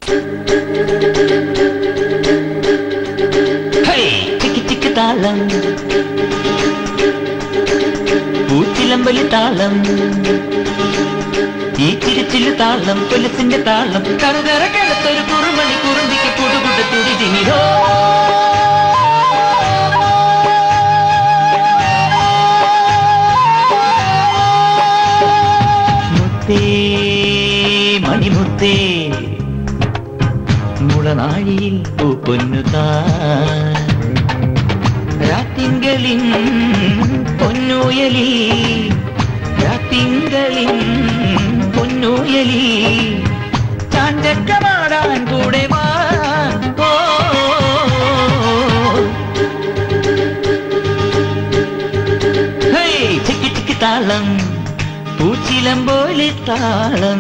Hey, ചിക്ക് ചിക്ക് താളം പൂച്ചിലമ്പലി താളം ഈ ചിരിച്ചില് താളം കൊലസിന്റെ താളം കറുകറ കിടത്തൊരു കുറുമണി കുറുമ്പിക്ക് കൂടുകൂട്ട് തുടി തിമിരോ മുത്തേ മണിമുത്തേ മുളനാഴിയിൽ പൂപ്പൊന്നു രാത്തിങ്കളിൻ പൊന്നൂയലി രാത്തിങ്കളിൻ പൊന്നൂയലി ചാഞ്ചക്കമാടാൻ കൂടെ വാ ഓ, ഹേയ്, ചിക്കി ചിക്കി താളം പൂച്ചിലം പോലെ താളം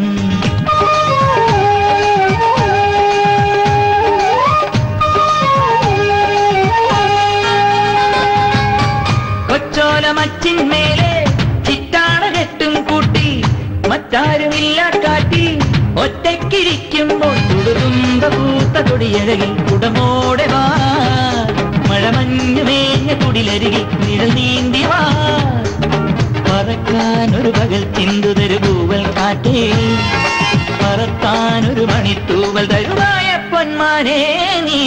കൊച്ചോല മച്ചിന്മേലെ ചിറ്റാട കെട്ടും കൂട്ടി മറ്റാരുമില്ല കാട്ടി ഒറ്റയ്ക്കിരിക്കുമ്പോൾ തുടുതുമ്പ പൂത്ത കൊടിയഴകിൽ കുടമോടെ വാ മഴമഞ്ഞു മേഞ്ഞ കുടിലരികിൽ നിഴൽ നീന്തി വാ പറക്കാൻ ഒരു പകൽ ചിന്തുതരു പൂവൽ കാറ്റേ പറത്താൻ ഒരു മണിത്തൂവൽ തരുവായ പൊന്മാനേ നീ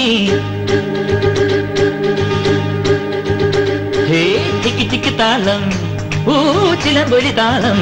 ഹേ ചിക്കി ചിക്കി താളം ഊ ചിലമ്പൊലി താളം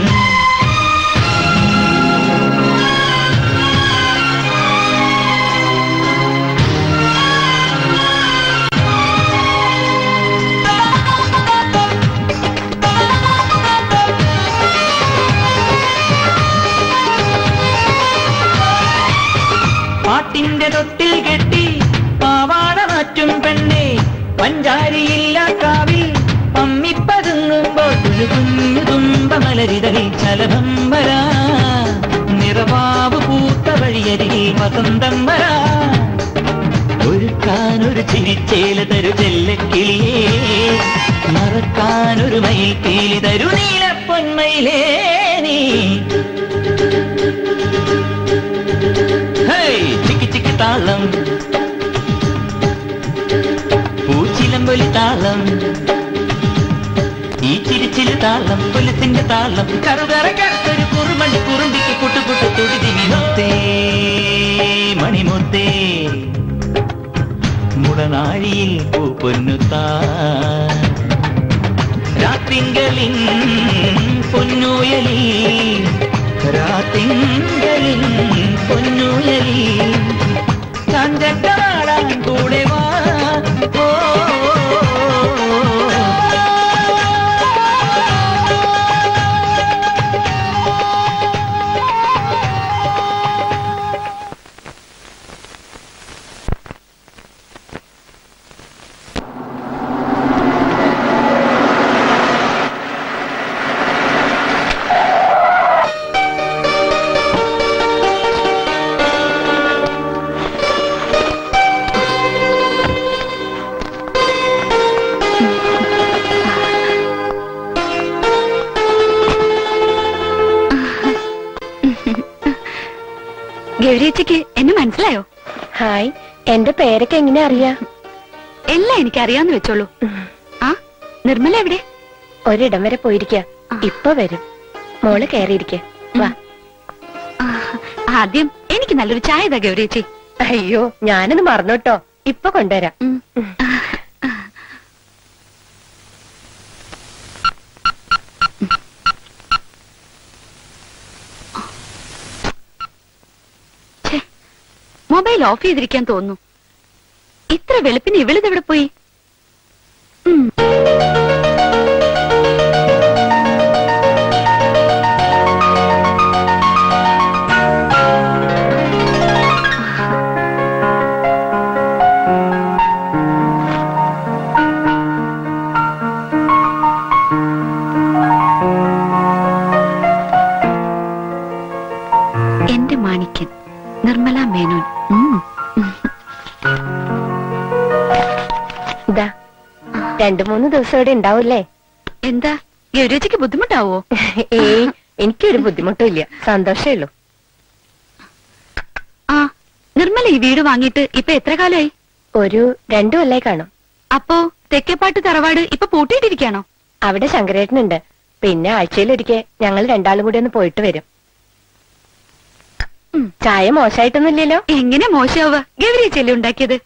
പാട്ടിന്റെ തൊട്ടിൽ കെട്ടി പാവാട മാറ്റും പെണ്ണെ പഞ്ചാരിയില്ല കാവിൽ പമ്മിപ്പതുങ്ങുമ്പോൾ കുഞ്ഞു കുഞ്ഞു തുമ്പ മലരിതളിൽ ചലഭം വരാ നിറവാവ് പൂത്ത വഴിയരികിൽ വസന്തം വരാ ഒരുക്കാനൊരു ചിരിച്ചേല തരു ചെല്ലക്കിളിയേ മറക്കാനൊരു മയിൽ പീലി തരു നീലപ്പൊന്മയിലേ നീ ഹേയ്, ചിക്കി ചിക്കി താളം പൂച്ചിലമ്പൊലി താളം ഈ ചിരിച്ചില് താളം കൊലുസിന്റെ താളം കറുകറ കറുത്തൊരു കുറുമണി കുറുമ്പിക്ക് കുട്ടുകുട്ടു തുടിതിനി മുത്തേ മണിമുത്തേ മുടനാഴിയിൽ പൂ പൊന്നുത്താ രാത്തിങ്കളിൻ പൊന്നൂയലി രാത്തിങ്കളിൻ പൊന്നൂയലി ചഞ്ചക്കമാടാൻ കൂടെ വാ ഓ, ഗൗരിയച്ചയ്ക്ക് എന്നെ മനസ്സിലായോ ഹായ് എന്റെ പേരൊക്കെ എങ്ങനെ അറിയാ എല്ലാം എനിക്ക് അറിയാന്ന് വെച്ചോളൂ ആ നിർമ്മല എവിടെ ഒരിടം വരെ പോയിരിക്ക ഇപ്പൊ വരും മോള് കയറിയിരിക്ക വാ ആ, ആദ്യം എനിക്ക് നല്ലൊരു ചായ താ ഗൗരിയച്ചി അയ്യോ ഞാനത് മറന്നോട്ടോ ഇപ്പൊ കൊണ്ടുവരാം ഉം. ഛെ, മൊബൈൽ ഓഫ് ചെയ്തിരിക്കാൻ തോന്നുന്നു ഇത്ര വെളുപ്പിന് ഇവളിതെവിടെ പോയി ഉം. എന്റെ മാണിക്യൻ നിർമ്മല മേനോൻ ഉം. ഇതാ രണ്ടു മൂന്ന് ദിവസം ഇവിടെ ഉണ്ടാവൂലേ എന്താ ഗൗരിയച്ചയ്ക്ക് ബുദ്ധിമുട്ടാവോ ഏയ് എനിക്കൊരു ബുദ്ധിമുട്ടും ഇല്ല സന്തോഷമേ ഉള്ളൂ ആ നിർമ്മല ഈ വീട് വാങ്ങിയിട്ട് ഇപ്പൊ എത്ര കാലമായി ഒരു രണ്ടു കൊല്ലായി കാണും അപ്പോ തെക്കേപ്പാട്ട് തറവാട് ഇപ്പൊ പൂട്ടിയിട്ടിരിക്കാണോ അവിടെ ശങ്കരേട്ടനുണ്ട് പിന്നെ ആഴ്ചയിലൊരിക്കൽ ഞങ്ങൾ രണ്ടാളും കൂടി ഒന്ന് പോയിട്ട് വരും ഉം, ചായ മോശമായിട്ടൊന്നുമില്ലല്ലോ എങ്ങനെ മോശമാവുക ഗൗരി ചെല്ലി ഉണ്ടാക്കിയത്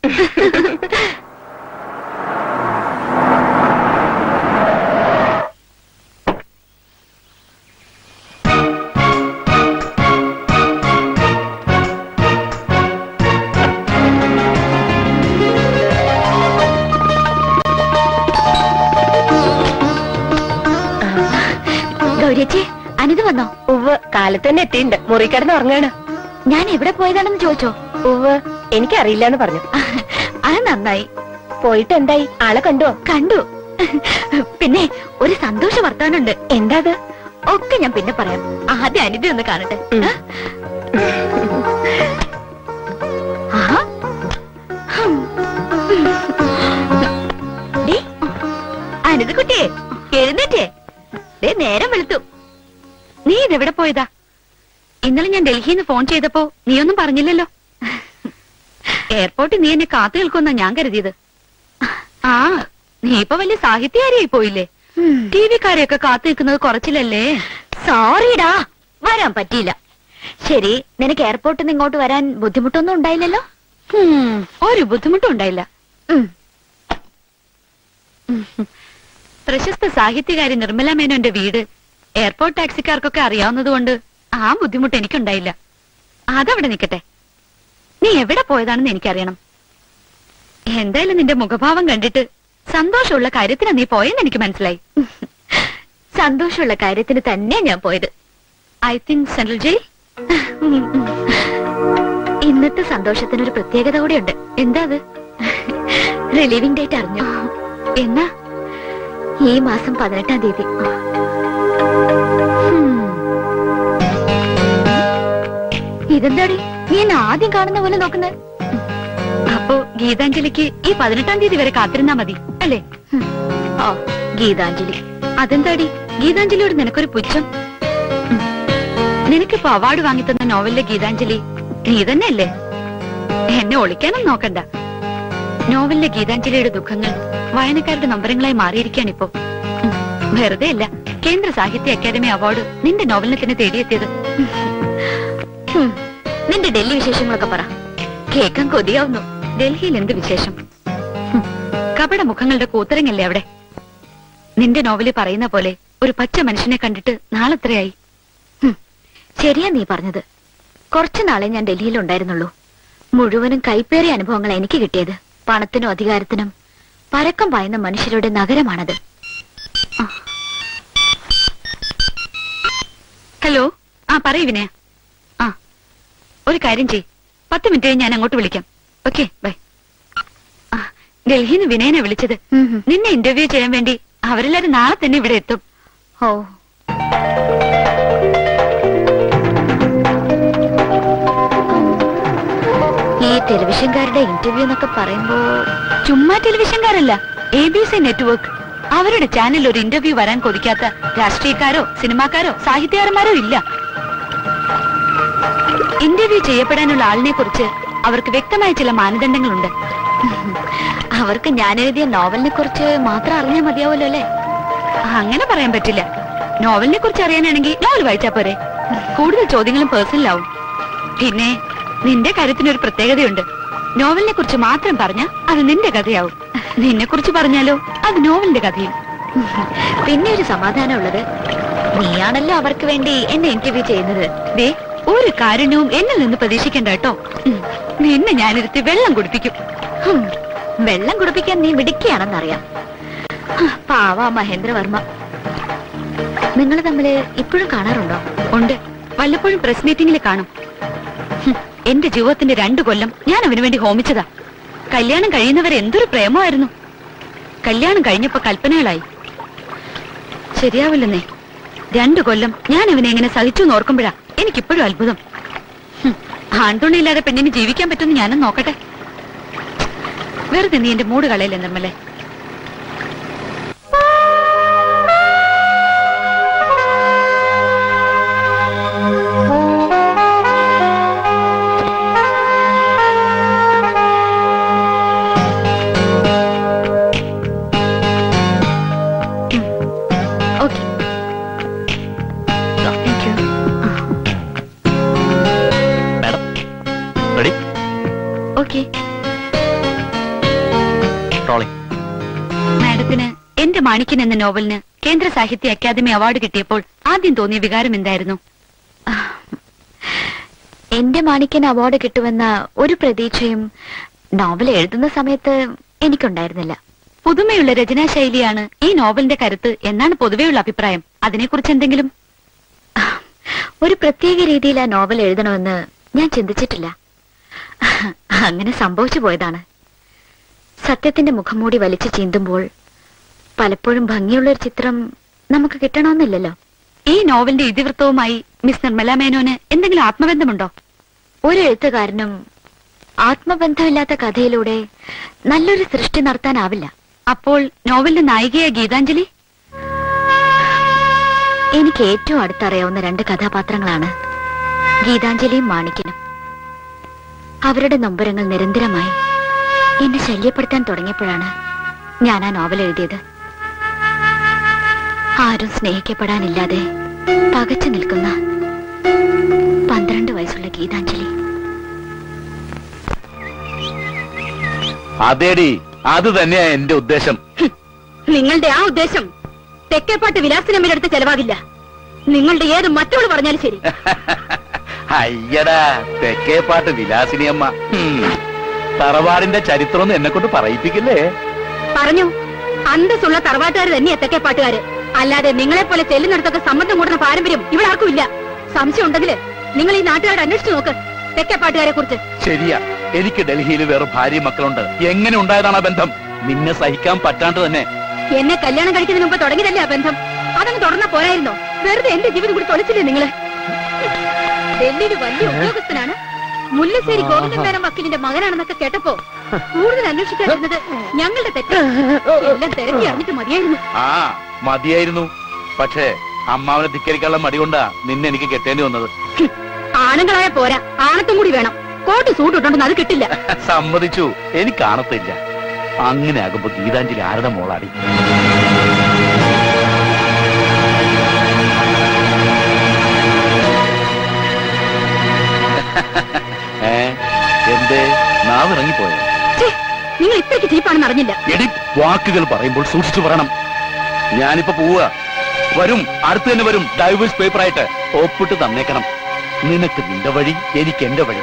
ഗൗരിയച്ചി അനിത് വന്നോ ഉവ് കാലത്ത് തന്നെ എത്തിയിട്ടുണ്ട് മുറി കിടന്ന് ഉറങ്ങാണ് ഞാൻ എവിടെ പോയതാണെന്ന് ചോദിച്ചോ ഉവ് എനിക്കറിയില്ല എന്ന് പറഞ്ഞു അത് നന്നായി പോയിട്ട് എന്തായി ആളെ കണ്ടോ കണ്ടു പിന്നെ ഒരു സന്തോഷ വർത്താനുണ്ട് എന്താ അത് ഒക്കെ ഞാൻ പിന്നെ പറയാം ആദ്യം അനിത ഒന്ന് കാണട്ടെ ഉം. ആഹാ. ഹും. ഡേ, അനിത കുട്ടിയെ എഴുന്നേറ്റേ ദേ നേരം വെളുത്തു നീ ഇതെവിടെ പോയതാ ഇന്നലെ ഞാൻ ഡൽഹിയിൽ നിന്ന് ഫോൺ ചെയ്തപ്പോ നീയൊന്നും പറഞ്ഞില്ലല്ലോ എയർപോർട്ടിൽ നീ എന്നെ കാത്തു നിൽക്കുമെന്നാ ഞാൻ കരുതിയത് ആ നീ ഇപ്പൊ വലിയ സാഹിത്യകാരിയായി പോയില്ലേ ടി വിക്കാരെയൊക്കെ കാത്തു നിൽക്കുന്നത് കുറച്ചില്ലല്ലേ സോറിടാ വരാൻ പറ്റിയില്ല ശരി നിനക്ക് എയർപോർട്ടിൽ നിന്ന് ഇങ്ങോട്ട് വരാൻ ബുദ്ധിമുട്ടൊന്നും ഉണ്ടായില്ലല്ലോ ഒരു ബുദ്ധിമുട്ടും ഉണ്ടായില്ല ഉം. ഉം. പ്രശസ്ത സാഹിത്യകാരി നിർമ്മല മേനോന്റെ വീട് എയർപോർട്ട് ടാക്സിക്കാർക്കൊക്കെ അറിയാവുന്നതുകൊണ്ട് ആ ബുദ്ധിമുട്ട് എനിക്കുണ്ടായില്ല അതവിടെ നിൽക്കട്ടെ നീ എവിടെ പോയതാണെന്ന് എനിക്കറിയണം എന്തായാലും നിന്റെ മുഖഭാവം കണ്ടിട്ട് സന്തോഷമുള്ള കാര്യത്തിനാ നീ പോയെന്ന് എനിക്ക് മനസ്സിലായി സന്തോഷമുള്ള കാര്യത്തിന് തന്നെയാ ഞാൻ പോയത് ഐ തിങ്ക് സെൻട്രൽ ജയിൽ ഇന്നത്തെ സന്തോഷത്തിനൊരു പ്രത്യേകത കൂടിയുണ്ട് എന്താ അത് റിലീവിംഗ് ഡേറ്റ് അറിഞ്ഞു എന്നാ ഈ മാസം പതിനെട്ടാം തീയതി ഹും. ഇതെന്താടി നീ എന്നെ ആദ്യം കാണുന്ന പോലെ നോക്കുന്നത് അപ്പോ ഗീതാഞ്ജലിക്ക് ഈ പതിനെട്ടാം തീയതി വരെ കാത്തിരുന്നാ മതി അല്ലേ ഹും. ഓ ഗീതാഞ്ജലി അതെന്താടി ഗീതാഞ്ജലിയോട് നിനക്കൊരു പുച്ഛം ഉം. നിനക്കിപ്പോ അവാർഡ് വാങ്ങിത്തന്ന നോവലിലെ ഗീതാഞ്ജലി നീ തന്നെയല്ലേ എന്നെ ഒളിക്കാനും നോക്കണ്ട നോവലിലെ ഗീതാഞ്ജലിയുടെ ദുഃഖങ്ങൾ വായനക്കാരുടെ നമ്പരങ്ങളായി മാറിയിരിക്കാണിപ്പോ ഉം. വെറുതെ അല്ല കേന്ദ്ര സാഹിത്യ അക്കാദമി അവാർഡ് നിന്റെ നോവലിനെ തന്നെ തേടിയെത്തിയത് ഉം. നിന്റെ ഡൽഹി വിശേഷങ്ങളൊക്കെ പറ കേൾക്കാൻ കൊതിയാവുന്നു ഡൽഹിയിൽ എന്ത് വിശേഷം ഹും. കപട മുഖങ്ങളുടെ കൂത്തരങ്ങല്ലേ അവിടെ നിന്റെ നോവലിൽ പറയുന്ന പോലെ ഒരു പച്ച മനുഷ്യനെ കണ്ടിട്ട് നാളെത്രയായി ഹും. ശരിയാ നീ പറഞ്ഞത് കുറച്ചു നാളെ ഞാൻ ഡൽഹിയിൽ ഉണ്ടായിരുന്നുള്ളൂ മുഴുവനും കൈപ്പേറിയ അനുഭവങ്ങൾ എനിക്ക് കിട്ടിയത് പണത്തിനും അധികാരത്തിനും പരക്കം പായുന്ന മനുഷ്യരുടെ നഗരമാണത് ആ. ഹലോ ആ പറയൂ വിനയ ആ ഒരു കാര്യം ചെയ് പത്ത് മിനിറ്റ് കഴിഞ്ഞ് ഞാൻ അങ്ങോട്ട് വിളിക്കാം ഓക്കെ ബൈ ആ ഡൽഹിന്ന് വിനയനെ വിളിച്ചത് നിന്നെ ഇന്റർവ്യൂ ചെയ്യാൻ വേണ്ടി അവരെല്ലാരും നാളെ തന്നെ ഇവിടെ എത്തും ഓ ഈ ടെലിവിഷൻകാരുടെ ഇന്റർവ്യൂ എന്നൊക്കെ പറയുമ്പോ ചുമ്മാ ടെലിവിഷൻകാരല്ല എ ബി സി നെറ്റ്വർക്ക് അവരുടെ ചാനലിൽ ഒരു ഇന്റർവ്യൂ വരാൻ കൊതിക്കാത്ത രാഷ്ട്രീയക്കാരോ സിനിമാക്കാരോ സാഹിത്യകാരന്മാരോ ഇല്ല ഇന്റർവ്യൂ ചെയ്യപ്പെടാനുള്ള ആളിനെ കുറിച്ച് അവർക്ക് വ്യക്തമായ ചില മാനദണ്ഡങ്ങളുണ്ട് അവർക്ക് ഞാൻ എഴുതിയ നോവലിനെ കുറിച്ച് മാത്രം അറിഞ്ഞാൽ മതിയാവുമല്ലോ അല്ലേ അങ്ങനെ പറയാൻ പറ്റില്ല നോവലിനെ കുറിച്ച് അറിയാനാണെങ്കിൽ നോവൽ വായിച്ചാ പോരെ കൂടുതൽ ചോദ്യങ്ങളും പേഴ്സണലാവും പിന്നെ നിന്റെ കാര്യത്തിന് ഒരു പ്രത്യേകതയുണ്ട് നോവലിനെ കുറിച്ച് മാത്രം പറഞ്ഞ അത് നിന്റെ കഥയാവും നിന്നെ കുറിച്ച് പറഞ്ഞാലോ അത് നോവലിന്റെ കഥയും പിന്നെ ഒരു സമാധാനമുള്ളത് നീയാണല്ലോ അവർക്ക് വേണ്ടി എന്നെ ഇന്റർവ്യൂ ചെയ്യുന്നത് ദേ ഒരു കാരുണ്യവും എന്നിൽ നിന്ന് പ്രതീക്ഷിക്കണ്ട കേട്ടോ ഉം. നിന്നെ ഞാനിരുത്തി വെള്ളം കുടിപ്പിക്കും ഹും. വെള്ളം കുടിപ്പിക്കാൻ നീ മിടുക്കിയാണെന്നറിയാം ഹ, പാവാ മഹേന്ദ്രവർമ്മ നിങ്ങൾ തമ്മില് ഇപ്പോഴും കാണാറുണ്ടോ ഉണ്ട് വല്ലപ്പോഴും പ്രസ് മീറ്റിംഗിൽ കാണും ഹും, എന്റെ ജീവിതത്തിന്റെ രണ്ടു കൊല്ലം ഞാൻ അവന് വേണ്ടി ഹോമിച്ചതാ കല്യാണം കഴിയുന്നവരെ എന്തൊരു പ്രേമമായിരുന്നു കല്യാണം കഴിഞ്ഞപ്പോ കൽപ്പനകളായി ശരിയാവില്ലെന്നേ രണ്ടു കൊല്ലം ഞാൻ അവനെ എങ്ങനെ സഹിച്ചു നോർക്കുമ്പോഴാ എനിക്കിപ്പോഴും അത്ഭുതം ഹും, ആൺതുണയില്ലാതെ പെണ്ണിന് ജീവിക്കാൻ പറ്റുമെന്ന് ഞാനും നോക്കട്ടെ വെറുതെ നീ എന്റെ മൂട് കളയില്ലേ നിർമ്മലേ നോക്കിയേ ട്രോളിംഗ് മാഡത്തിന് എന്റെ മാണിക്യൻ എന്ന നോവലിന് കേന്ദ്ര സാഹിത്യ അക്കാദമി അവാർഡ് കിട്ടിയപ്പോൾ ആദ്യം തോന്നിയ വികാരം എന്തായിരുന്നു എന്റെ മാണിക്യൻ അവാർഡ് കിട്ടുമെന്ന ഒരു പ്രതീക്ഷയും നോവൽ എഴുതുന്ന സമയത്ത് എനിക്കുണ്ടായിരുന്നില്ല പുതുമയുള്ള രചനാശൈലിയാണ് ഈ നോവലിന്റെ കരുത്ത് എന്നാണ് പൊതുവെയുള്ള അഭിപ്രായം അതിനെക്കുറിച്ച് എന്തെങ്കിലും ഒരു പ്രത്യേക രീതിയിൽ ആ നോവൽ എഴുതണമെന്ന് ഞാൻ ചിന്തിച്ചിട്ടില്ല അങ്ങനെ സംഭവിച്ചു പോയതാണ് സത്യത്തിന്റെ മുഖംമൂടി വലിച്ചു ചീന്തുമ്പോൾ പലപ്പോഴും ഭംഗിയുള്ള ഒരു ചിത്രം നമുക്ക് കിട്ടണമെന്നില്ലല്ലോ ഈ നോവലിന്റെ ഇതിവൃത്തവുമായി മിസ് നിർമ്മല മേനോന് എന്തെങ്കിലും ആത്മബന്ധമുണ്ടോ ഒരു എഴുത്തുകാരനും ആത്മബന്ധമില്ലാത്ത കഥയിലൂടെ നല്ലൊരു സൃഷ്ടി നടത്താനാവില്ല അപ്പോൾ നോവലിന്റെ നായികയായ ഗീതാഞ്ജലി എനിക്ക് ഏറ്റവും അടുത്തറിയാവുന്ന രണ്ട് കഥാപാത്രങ്ങളാണ് ഗീതാഞ്ജലിയും മാണിക്കനും അവരുടെ നൊമ്പരങ്ങൾ നിരന്തരമായി എന്നെ ശല്യപ്പെടുത്താൻ തുടങ്ങിയപ്പോഴാണ് ഞാൻ ആ നോവൽ എഴുതിയത് ആരും സ്നേഹിക്കപ്പെടാനില്ലാതെ പകച്ചു നിൽക്കുന്ന പന്ത്രണ്ട് വയസ്സുള്ള ഗീതാഞ്ജലി അതേടി അത് തന്നെയാ എന്റെ ഉദ്ദേശം നിങ്ങളുടെ ആ ഉദ്ദേശം തെക്കേപ്പാട്ട് വിലാസിനമ്മയുടെ ചെലവാകില്ല നിങ്ങളുടെ ഏത് മറ്റോള് പറഞ്ഞാലും ശരി അയ്യടാ തെക്കേപ്പാട്ട് വിലാസിനിയമ്മ ഹും. തറവാടിന്റെ ചരിത്രമൊന്നും എന്നെ കൊണ്ട് പറയിപ്പിക്കില്ലേ പറഞ്ഞു അന്തസ്സുള്ള തറവാട്ടുകാർ തന്നെയാ തെക്കേപ്പാട്ടുകാര് അല്ലാതെ നിങ്ങളെ പോലെ ചെല്ലുന്നിടത്തൊക്കെ സമ്മതം കൂടുന്ന പാരമ്പര്യം ഇവിടെ ആർക്കും ഇല്ല സംശയം ഉണ്ടെങ്കിൽ നിങ്ങൾ ഈ നാട്ടുകാരോട് അന്വേഷിച്ചു നോക്ക് തെക്കേപ്പാട്ടുകാരെ കുറിച്ച് ശരിയാ എനിക്ക് ഡൽഹിയിൽ വേറെ ഭാര്യ മക്കളുണ്ട് എങ്ങനെ ഉണ്ടായതാണ് ആ ബന്ധം നിന്നെ സഹിക്കാൻ പറ്റാണ്ട് തന്നെ എന്നെ കല്യാണം കഴിക്കുന്നതിന് മുമ്പ് തുടങ്ങിയതല്ലേ ആ ബന്ധം അതങ്ങ് തുടർന്നാ പോരായിരുന്നോ വെറുതെ എന്റെ ജീവിതം കൂടി തൊളിച്ചില്ലേ നിങ്ങള് ഡൽഹിയിൽ വലിയ ഉദ്യോഗസ്ഥനാണ് മുല്ലശ്ശേരി ഗോവിന്ദൻ വക്കീലിന്റെ മകനാണെന്നൊക്കെ കേട്ടപ്പോ കൂടുതൽ അന്വേഷിക്കാതിരുന്നത് ഞങ്ങളുടെ തെറ്റ് എല്ലാം തിരക്കി അറിഞ്ഞിട്ട് മതിയായിരുന്നു ആ മതിയായിരുന്നു പക്ഷേ അമ്മാവനെ ധിക്കരിക്കാനുള്ള മടി കൊണ്ടാ നിന്നെ എനിക്ക് കെട്ടേണ്ടി വന്നത് ആണുങ്ങളായ പോരാ ആണത്തും കൂടി വേണം കോട്ട് സൂട്ട് ഇട്ടോണ്ടെന്ന് അത് കിട്ടില്ല സമ്മതിച്ചു എനിക്ക് കാണത്തില്ല അങ്ങനെ ആകുമ്പോ ഗീതാഞ്ജലി ആരുടെ മോളാടി ഏ എന്തേ നാവ് ഇറങ്ങിപ്പോയോ ഛേ, നിങ്ങൾ ഇത്രയ്ക്ക് ചീപ്പാണെന്ന് അറിഞ്ഞില്ല എടി വാക്കുകൾ പറയുമ്പോൾ സൂക്ഷിച്ചു പറയണം ഞാനിപ്പോ പോവുക വരും അടുത്ത് തന്നെ വരും ഡൈവേഴ്സ് പേപ്പർ ആയിട്ട് ഒപ്പിട്ട് തന്നേക്കണം നിനക്ക് നിന്റെ വഴി എനിക്ക് എന്റെ വഴി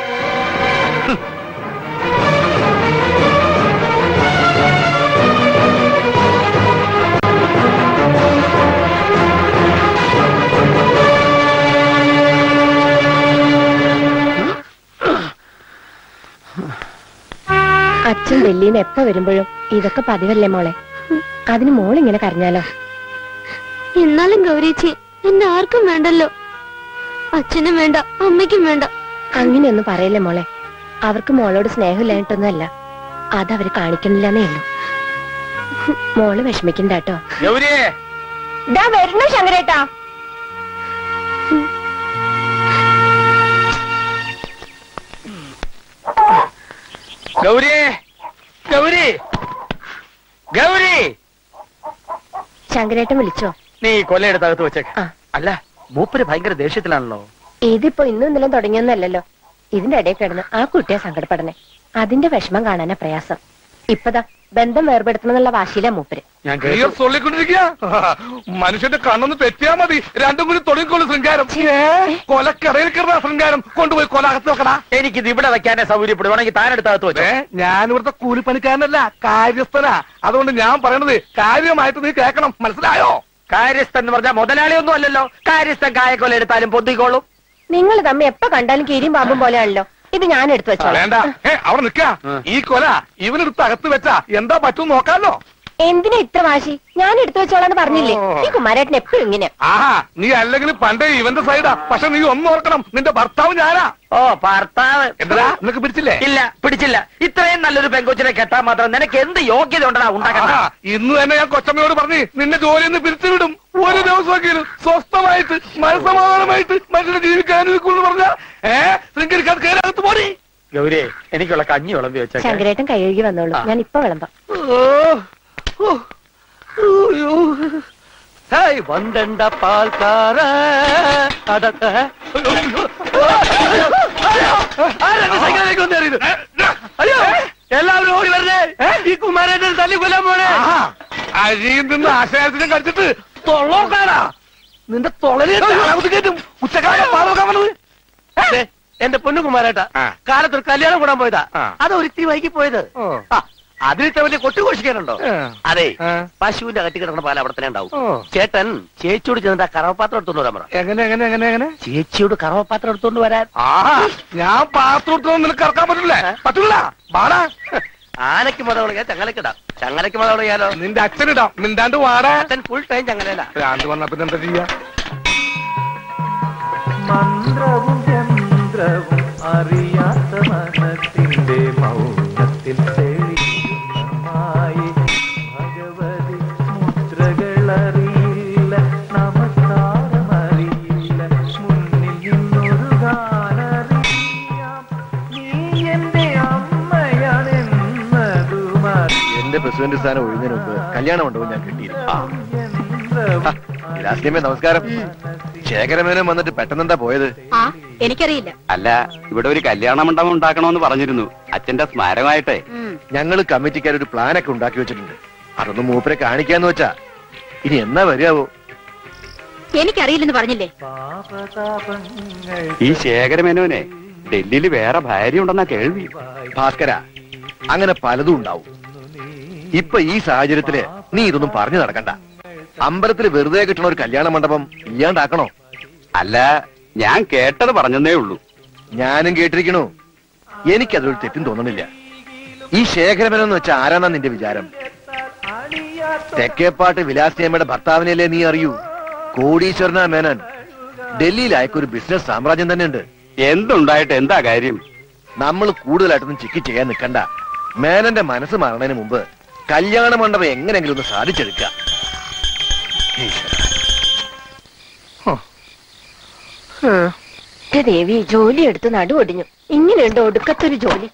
അച്ഛൻ ഡൽഹിയിൽ നിന്ന് എപ്പോ വരുമ്പോഴും ഇതൊക്കെ പതിവല്ലേ മോളെ അതിന് മോളിങ്ങനെ കരഞ്ഞാലോ എന്നാലും ഗൗരീച്ചി എന്നെ ആർക്കും വേണ്ടല്ലോ അച്ഛനും വേണ്ട അമ്മയ്ക്കും വേണ്ട അങ്ങനെയൊന്നും പറയല്ലേ മോളെ അവർക്ക് മോളോട് സ്നേഹമില്ലായിട്ടൊന്നുമല്ല അതവര് കാണിക്കണില്ലെന്നേ ഉള്ളൂ മോള് വിഷമിക്കണ്ട കേട്ടോ ഗൗരിയെ വരണോ ശങ്കരേട്ടാ ഗൗരിയെ ഗൗരി ഗൗരി ശങ്കരേട്ടൻ വിളിച്ചോ നീ കൊല്ലയെടുത്ത് അകത്ത് വെച്ചേക്ക് ആ. അല്ല മൂപ്പര് ഭയങ്കര ദേഷ്യത്തിലാണല്ലോ ഇതിപ്പോ ഇന്നും ഇന്നലും തുടങ്ങിയൊന്നല്ലല്ലോ ഇതിന്റെ ഇടയിൽ കിടന്ന് ആ കുട്ടിയെ സങ്കടപ്പെടണേ അതിന്റെ വിഷമം കാണാനാ പ്രയാസം ഇപ്പതാ ബന്ധം വേർപെടുത്തണമെന്നുള്ള വാശിയിലാ മൂപ്പര് ഞാൻ ക്ലിയർ സൊല്ലിക്കൊണ്ടിരിക്കുക മനുഷ്യന്റെ കണ്ണൊന്ന് തെറ്റിയാ മതി രണ്ടും കൂടി തുടങ്ങിക്കോളൂ ശൃംഗാരം കൊലക്കടയിൽ കിടന്ന ശൃംഗാരം കൊണ്ടുപോയി കൊല അകത്ത് വെക്കടാ എനിക്കിത് ഇവിടെ വെക്കാനേ സൗകര്യപ്പെടും വേണമെങ്കിൽ താനെടുത്ത് അകത്ത് വെച്ചോ ഏ ഞാൻ ഇവിടുത്തെ കൂലിപ്പണിക്കാരനല്ല കാര്യസ്ഥനാ അതുകൊണ്ട് ഞാൻ പറയണത് കാര്യമായിട്ട് നീ കേൾക്കണം മനസ്സിലായോ കാര്യസ്ഥൻ എന്ന് പറഞ്ഞാൽ മുതലാളിയൊന്നും അല്ലല്ലോ കാര്യസ്ഥൻ കായക്കൊല എടുത്താലും പൊന്തിക്കോളും നിങ്ങൾ തമ്മി എപ്പോ കണ്ടാലും കീരിയും പാമ്പും പോലെയാണല്ലോ ഇത് ഞാൻ എടുത്തു വെച്ചോളാം വേണ്ട ഏ അവിടെ നിക്ക ആ. ഈ കൊല ഇവനെടുത്ത് അകത്ത് വെച്ചാ എന്താ പറ്റും നോക്കാലോ എന്തിനാ ഇത്ര വാശി ഞാൻ എടുത്തു വെച്ചോളാന്ന് പറഞ്ഞില്ലേ ഓ. ഈ കുമാരേട്ടൻ എപ്പോഴും ഇങ്ങനെ ആഹാ നീ അല്ലെങ്കിൽ പണ്ടേ ഇവന്റെ സൈഡാ പക്ഷെ നീ ഒന്നും ഓർക്കണം നിന്റെ ഭർത്താവ് ഞാനാ ഓ ഭർത്താവ് എന്താ നിനക്ക് പിടിച്ചില്ലേ ഇല്ല പിടിച്ചില്ല ഇത്രയും നല്ലൊരു പെങ്കൊച്ചിനെ കെട്ടാൻ മാത്രം നിനക്ക് എന്ത് യോഗ്യത ഉണ്ടടാ ഉണ്ടാക്കാൻ ആഹാ, ഇന്ന് തന്നെ ഞാൻ കൊച്ചമ്മയോട് പറഞ്ഞു നിന്നെ ജോലിയിൽ നിന്ന് പിരിച്ചുവിടും ഒരു ദിവസമെങ്കിലും സ്വസ്ഥമായിട്ട് മനസമാധാനമായിട്ട് മനുഷ്യനെ ജീവിക്കാനിരിക്കുള്ളൂ പറഞ്ഞ ഏ ശൃംഗരിക്കാൻ കയറകത്ത് പോരി ഗൗരി എനിക്കുള്ള കഞ്ഞി വിളമ്പി വെച്ചേക്കെ ശങ്കരേട്ടൻ കൈ കഴുകി വന്നോളൂ ആ. ഞാൻ ഇപ്പൊ വിളമ്പാം ഹേയ് വന്തണ്ട പാൽക്കാര അതൊക്കെ ആരാണ് സൈക്കിളിലേക്ക് വന്നേറിയത് അയ്യോ എല്ലാവരും ഓടി വരണേ ഈ കുമാരേട്ടൻ തല്ലി കൊല്ലാൻ പോണേ അരിയിൽ നിന്ന് ആശയത്തിനും കടിച്ചിട്ട് തൊള്ളോക്കാനാ നിന്റെ തൊളരി കയറ്റും ഉച്ചക്കാലം പാലോക്കാൻ വന്നത് ദേ, എന്റെ പൊന്നു കുമാരേട്ട ആ. കാലത്തൊരു കല്യാണം കൂടാൻ പോയതാ ആ. അത് ഒരിത്തി വൈകി പോയത് ഓ. ആ, അതിലിത്തെ വലിയ കൊട്ടുഘോഷിക്കാനുണ്ടോ ആ. അതെ ആ. പശുവിന്റെ കട്ടി കിടക്കുന്ന പാൽ അവിടെ തന്നെ ഉണ്ടാവും ഓ. ചേട്ടൻ ചേച്ചിയോട് ചെന്നിട്ട് ആ കറവപ്പാത്രം എടുത്തോണ്ട് വരാൻ പറ എങ്ങനെ എങ്ങനെ എങ്ങനെ എങ്ങനെ ചേച്ചിയോട് കറവപ്പാത്രം എടുത്തോണ്ട് വരാൻ ആ ഞാൻ പാത്രം നിനക്ക് ഇറക്കാൻ പറ്റില്ലേ പറ്റില്ല വാടാ ആനയ്ക്ക് മത വിളിക്കാൻ ചങ്ങലക്കിടാം ചങ്ങലയ്ക്ക് മത വിളിക്കാലോ നിന്റെ അച്ഛനിടാം മിണ്ടാണ്ട് വാടാ അച്ഛൻ ഫുൾ ടൈം ചങ്ങലയില ഭ്രാന്ത് വന്നാ പിന്നെ എന്താ ചെയ്യാ മന്ത്രവും യന്ത്രവും അറിയാത്ത മനത്തിന്റെ മൗനത്തിൽ തെളിയുന്നമായി ഭഗവതി മുദ്രകൾ അറിയില്ല നമസ്കാരം അറിയില്ല മുന്നിൽ നിന്നൊരു ഗാനറിയാം നീ എന്റെ അമ്മയാണെന്നതുമറിയാം എന്റെ പ്രസിഡന്റ് സ്ഥാനം ഒഴിഞ്ഞതിന് മുമ്പ് കല്യാണം ഉണ്ടോ ഞാൻ കിട്ടിയിരുന്നു വിലാസിനിയമ്മേ നമസ്കാരം ശേഖരമേനോൻ വന്നിട്ട് പെട്ടെന്നെന്താ പോയത് ആ എനിക്കറിയില്ല അല്ല ഇവിടെ ഒരു കല്യാണ മണ്ഡപം ഉണ്ടാക്കണമെന്ന് പറഞ്ഞിരുന്നു അച്ഛന്റെ സ്മാരകമായിട്ടേ ഉം. ഞങ്ങള് കമ്മിറ്റിക്കാർ ഒരു പ്ലാനൊക്കെ ഉണ്ടാക്കി വെച്ചിട്ടുണ്ട് അതൊന്നും മൂപ്പരെ കാണിക്കാന്ന് വെച്ചാ ഇനി എന്നാ വരികയാവോ എനിക്കറിയില്ലെന്ന് പറഞ്ഞില്ലേ പാപതാപങ്ങൾ ഈ ശേഖരമേനോനെ ഡൽഹിയിൽ വേറെ ഭാര്യ ഉണ്ടെന്നാ കേൾവി ഭാസ്കര അങ്ങനെ പലതും ഉണ്ടാവും ഇപ്പൊ ഈ സാഹചര്യത്തില് നീ ഇതൊന്നും പറഞ്ഞു നടക്കണ്ട അമ്പലത്തിൽ വെറുതെ കിട്ടണ ഒരു കല്യാണ മണ്ഡപം ഇല്ലാണ്ടാക്കണോ അല്ല ഞാൻ കേട്ടത് പറഞ്ഞതേ ഉള്ളൂ ഞാനും കേട്ടിരിക്കണു എനിക്കതൊരു തെറ്റും തോന്നണില്ല ഈ ശേഖരമനെന്ന് വെച്ചാൽ ആരാന്നാ നിന്റെ വിചാരം തെക്കേപ്പാട്ട് വിലാസിയമ്മയുടെ ഭർത്താവിനെയല്ലേ നീ അറിയൂ കോടീശ്വരനാ മേനൻ ഡൽഹിയിൽ അയക്കൊരു ബിസിനസ് സാമ്രാജ്യം തന്നെ ഉണ്ട് എന്തുണ്ടായിട്ട് എന്താ കാര്യം നമ്മൾ കൂടുതലായിട്ടൊന്നും ചിക്കി ചെയ്യാൻ നിൽക്കണ്ട മേനന്റെ മനസ്സ് മാറണതിന് മുമ്പ് കല്യാണ മണ്ഡപം എങ്ങനെയെങ്കിലും ഒന്ന് സാധിച്ചെടുക്കുക എന്റെ ദേവി ജോലി എടുത്ത് നടു ഒടിഞ്ഞു ഇങ്ങനെയുണ്ട് ഒടുക്കത്തൊരു ജോലി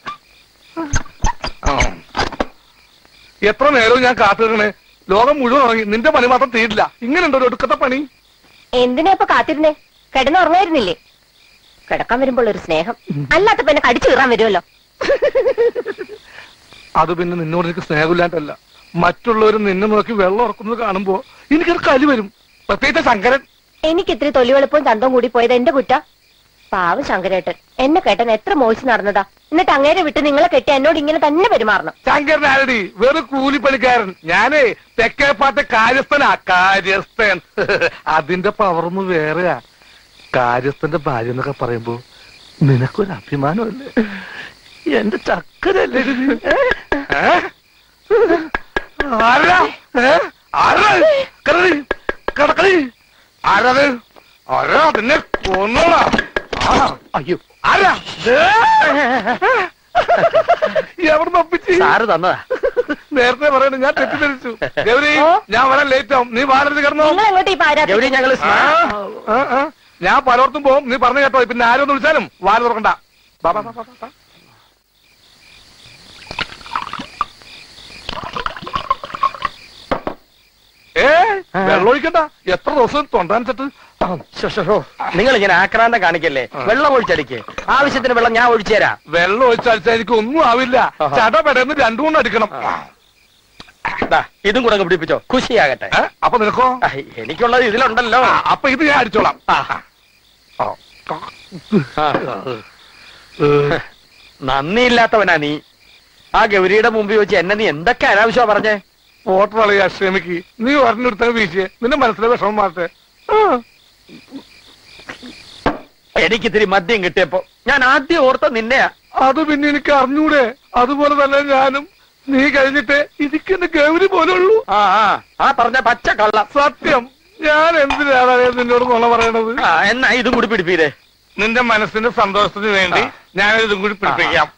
ആ. എത്ര നേരവും ഞാൻ കാത്തിരുന്നേ ലോകം മുഴുവൻ ഉറങ്ങി നിന്റെ പണി മാത്രം തീരില്ല ഇങ്ങനെയുണ്ടോ ഒരു ഒടുക്കത്തെ പണി എന്തിനാ ഇപ്പൊ കാത്തിരുന്നേ കിടന്നുറങ്ങായിരുന്നില്ലേ കിടക്കാൻ വരുമ്പോൾ ഒരു സ്നേഹം അല്ലാത്ത പിന്നെ കടിച്ചു കീറാൻ വരുമല്ലോ അത് പിന്നെ നിന്നോട് എനിക്ക് സ്നേഹമില്ലാണ്ടല്ല മറ്റുള്ളവരും നിന്നെ നോക്കി വെള്ളം ഉറക്കുന്നത് കാണുമ്പോ എനിക്കൊരു കലി വരും പ്രത്യേകിച്ച് ശങ്കരൻ എനിക്ക് ഇത്തിരി തൊലിവെളുപ്പവും ചന്തവും കൂടി പോയത് എന്റെ കുറ്റ പാവം ശങ്കരേട്ടൻ എന്നെ കേട്ടൻ എത്ര മോഹിച്ച് നടന്നതാ എന്നിട്ട് അങ്ങേരെ വിട്ട് നിങ്ങളെ കെട്ടി എന്നോട് ഇങ്ങനെ തന്നെ പെരുമാറണം ശങ്കരൻ ആരടി വെറും കൂലിപ്പണിക്കാരൻ ഞാനേ തെക്കേപ്പാത്തെ കാര്യസ്ഥനാ കാര്യസ്ഥൻ അതിന്റെ പവർന്ന് വേറെയാ കാര്യസ്ഥന്റെ ഭാര്യ എന്നൊക്കെ പറയുമ്പോ നിനക്കൊരു അഭിമാനമല്ലേ എന്റെ ചക്കരല്ലേ ഇത് നീ? ഏ? ആരാ ഏ? ആരാ കിടക്കടി കിടക്കടി ആരത് ആരാ നിന്നെ കൊന്നോടാ ആ, അയ്യോ ആരാ ദേ. എവിടെ നൊപ്പിച്ച് സാറ് തന്നതാ നേരത്തെ പറയണ ഞാൻ തെറ്റിദ്ധരിച്ചു ഗൗരി ഓ. ഞാൻ വരാൻ ലേറ്റ് ആവും നീ വാരരുത് കിടന്നോ നിങ്ങൾ എങ്ങോട്ട് ഈ പാരാ ഗൗരി ഞങ്ങള് ആ, ആ, ആ. ഞാൻ പലയിടത്തും പോകും നീ പറഞ്ഞു കേട്ടോ പിന്നെ ആരും ഒന്ന് വിളിച്ചാലും വാര തുറക്കണ്ട ബാ, ബാ, ബാ, ബാ, ബാ. ഏ വെള്ളം ഒഴിക്കണ്ട എത്ര ദിവസം തൊണ്ടാനിച്ചിട്ട് നിങ്ങൾ ഇങ്ങനെ ആക്രാന്തം കാണിക്കല്ലേ വെള്ളം ഒഴിച്ചടിക്ക് ആവശ്യത്തിന് വെള്ളം ഞാൻ ഒഴിച്ചു തരാം വെള്ളം ഒഴിച്ചടിച്ചാൽ എനിക്ക് ഒന്നും ആവില്ല ആഹാ. ചട പെടന്ന് രണ്ടു മൂന്ന് അടിക്കണം ദാ, ഇതും കൂടെ അങ്ങ് പിടിപ്പിച്ചോ ഖുഷിയാകട്ടെ ഏ? അപ്പൊ നിനക്കോ ആ, എനിക്കുള്ളത് ഇതിലുണ്ടല്ലോ ആ, അപ്പൊ ഇത് ഞാൻ അടിച്ചോളാം ആ. ആ. ആ. നന്ദിയില്ലാത്തവനാ നീ ആ ഗൗരിയുടെ മുമ്പിൽ വെച്ച് എന്നെ നീ എന്തൊക്കെ അനാവശ്യമാ പറഞ്ഞേ വോട്ടർ അളിയാ ക്ഷമിക്ക് നീ ഒരെണ്ണെടുത്ത വീശിയെ നിന്റെ മനസ്സിലെ വിഷമം മാറട്ടെ ആ. എനിക്ക് ഇത്തിരി മദ്യം കിട്ടിയപ്പോ ഞാൻ ആദ്യം ഓർത്ത നിന്നെയാ അത് പിന്നെ എനിക്ക് അറിഞ്ഞൂടെ അതുപോലെ തന്നെ ഞാനും നീ കഴിഞ്ഞിട്ട് ഇരിക്കുന്ന ഗൗരി പോലെ ഉള്ളൂ ആ ആ ആ പറഞ്ഞ പച്ച കള്ള സത്യം ഞാൻ എന്തിനാണ് നിന്നോട് നുണ പറയണത് ആ എന്നാ ഇതും കൂടി പിടിപ്പീരെ നിന്റെ മനസ്സിന്റെ സന്തോഷത്തിന് വേണ്ടി ഞാൻ ഇതും കൂടി പിടിപ്പിക്കാം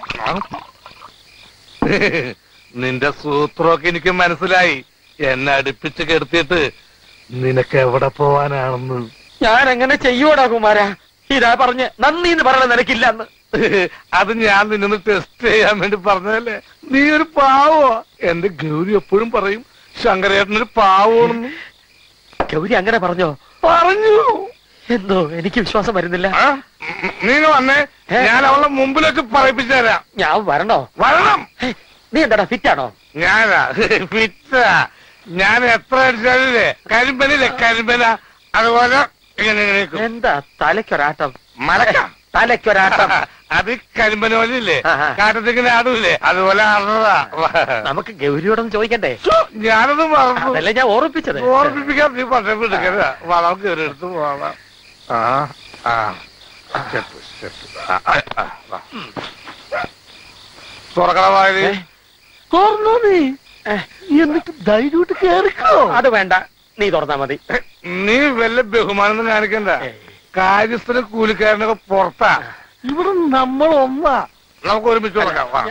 നിന്റെ സൂത്രമൊക്കെ എനിക്ക് മനസ്സിലായി എന്നെ അടുപ്പിച്ച് കെടുത്തിയിട്ട് നിനക്ക് എവിടെ പോവാനാണെന്ന് ഞാൻ എങ്ങനെ ചെയ്യൂടാ കുമാര ഇതാ പറഞ്ഞ് നന്ദി എന്ന് പറയണ നിനക്കില്ലെന്ന് അത് ഞാൻ നിന്നൊന്ന് ടെസ്റ്റ് ചെയ്യാൻ വേണ്ടി പറഞ്ഞതല്ലേ നീ ഒരു പാവോ എന്റെ ഗൗരി എപ്പോഴും പറയും ശങ്കരേട്ടനൊരു പാവോണെന്ന് ഗൗരി അങ്ങനെ പറഞ്ഞോ പറഞ്ഞു എന്തോ എനിക്ക് വിശ്വാസം വരുന്നില്ല ആ? ഉം, നീ ഇങ്ങ് വന്നേ ഞാൻ അവളുടെ മുമ്പിലേക്ക് പറയിപ്പിച്ചു തരാം ഞാൻ വരണോ വരണം ഹേ, നീ എന്താടാ ഫിറ്റാണോ ഞാനാ ഫിറ്റാ ഞാൻ എത്ര അടിച്ചാലില്ലേ കരിമ്പനില്ലേ കരിമ്പന അതുപോലെ ഇങ്ങനെ ഇങ്ങനെ നിൽക്കും. എന്താ തലയ്ക്കൊരാട്ടം മലക്ക തലയ്ക്കൊരാട്ടം അത് കരിമ്പന പോലില്ലേ ആ, ആ. കാട്ടത്തേക്കിന് ആടൂല്ലേ അതുപോലെ ആടുന്നതാ നമുക്ക് ഗൗരിയോടൊന്നും ചോദിക്കണ്ടേ ഛോ, ഞാനത് മറന്നു അതല്ലേ ഞാൻ ഓർമ്മിപ്പിച്ചത് ഓർമ്മിപ്പിക്കാൻ നീ പക്ഷേ എടുക്കരുത് വളം കയറി എടുത്ത് പോവാം ആ ആ സ്റ്റെപ്പ് സ്റ്റെപ്പ് ആ, ആ, ആ, വാ. തുറക്കണ വായന തുറന്നോ നീ എന്നിട്ട് ധൈര്യമായിട്ട് കേറിക്കോ അത് വേണ്ട നീ തുറന്നാ മതി നീ വല്ല ബഹുമാനം കാണിക്കണ്ട ഏയ്. കാര്യസ്ഥന് കൂലിക്കാരനൊക്കെ പുറത്താ ഇവിടെ നമ്മൾ ഒന്നാ നമുക്ക് ഒരുമിച്ച് തുറക്കാം വാ.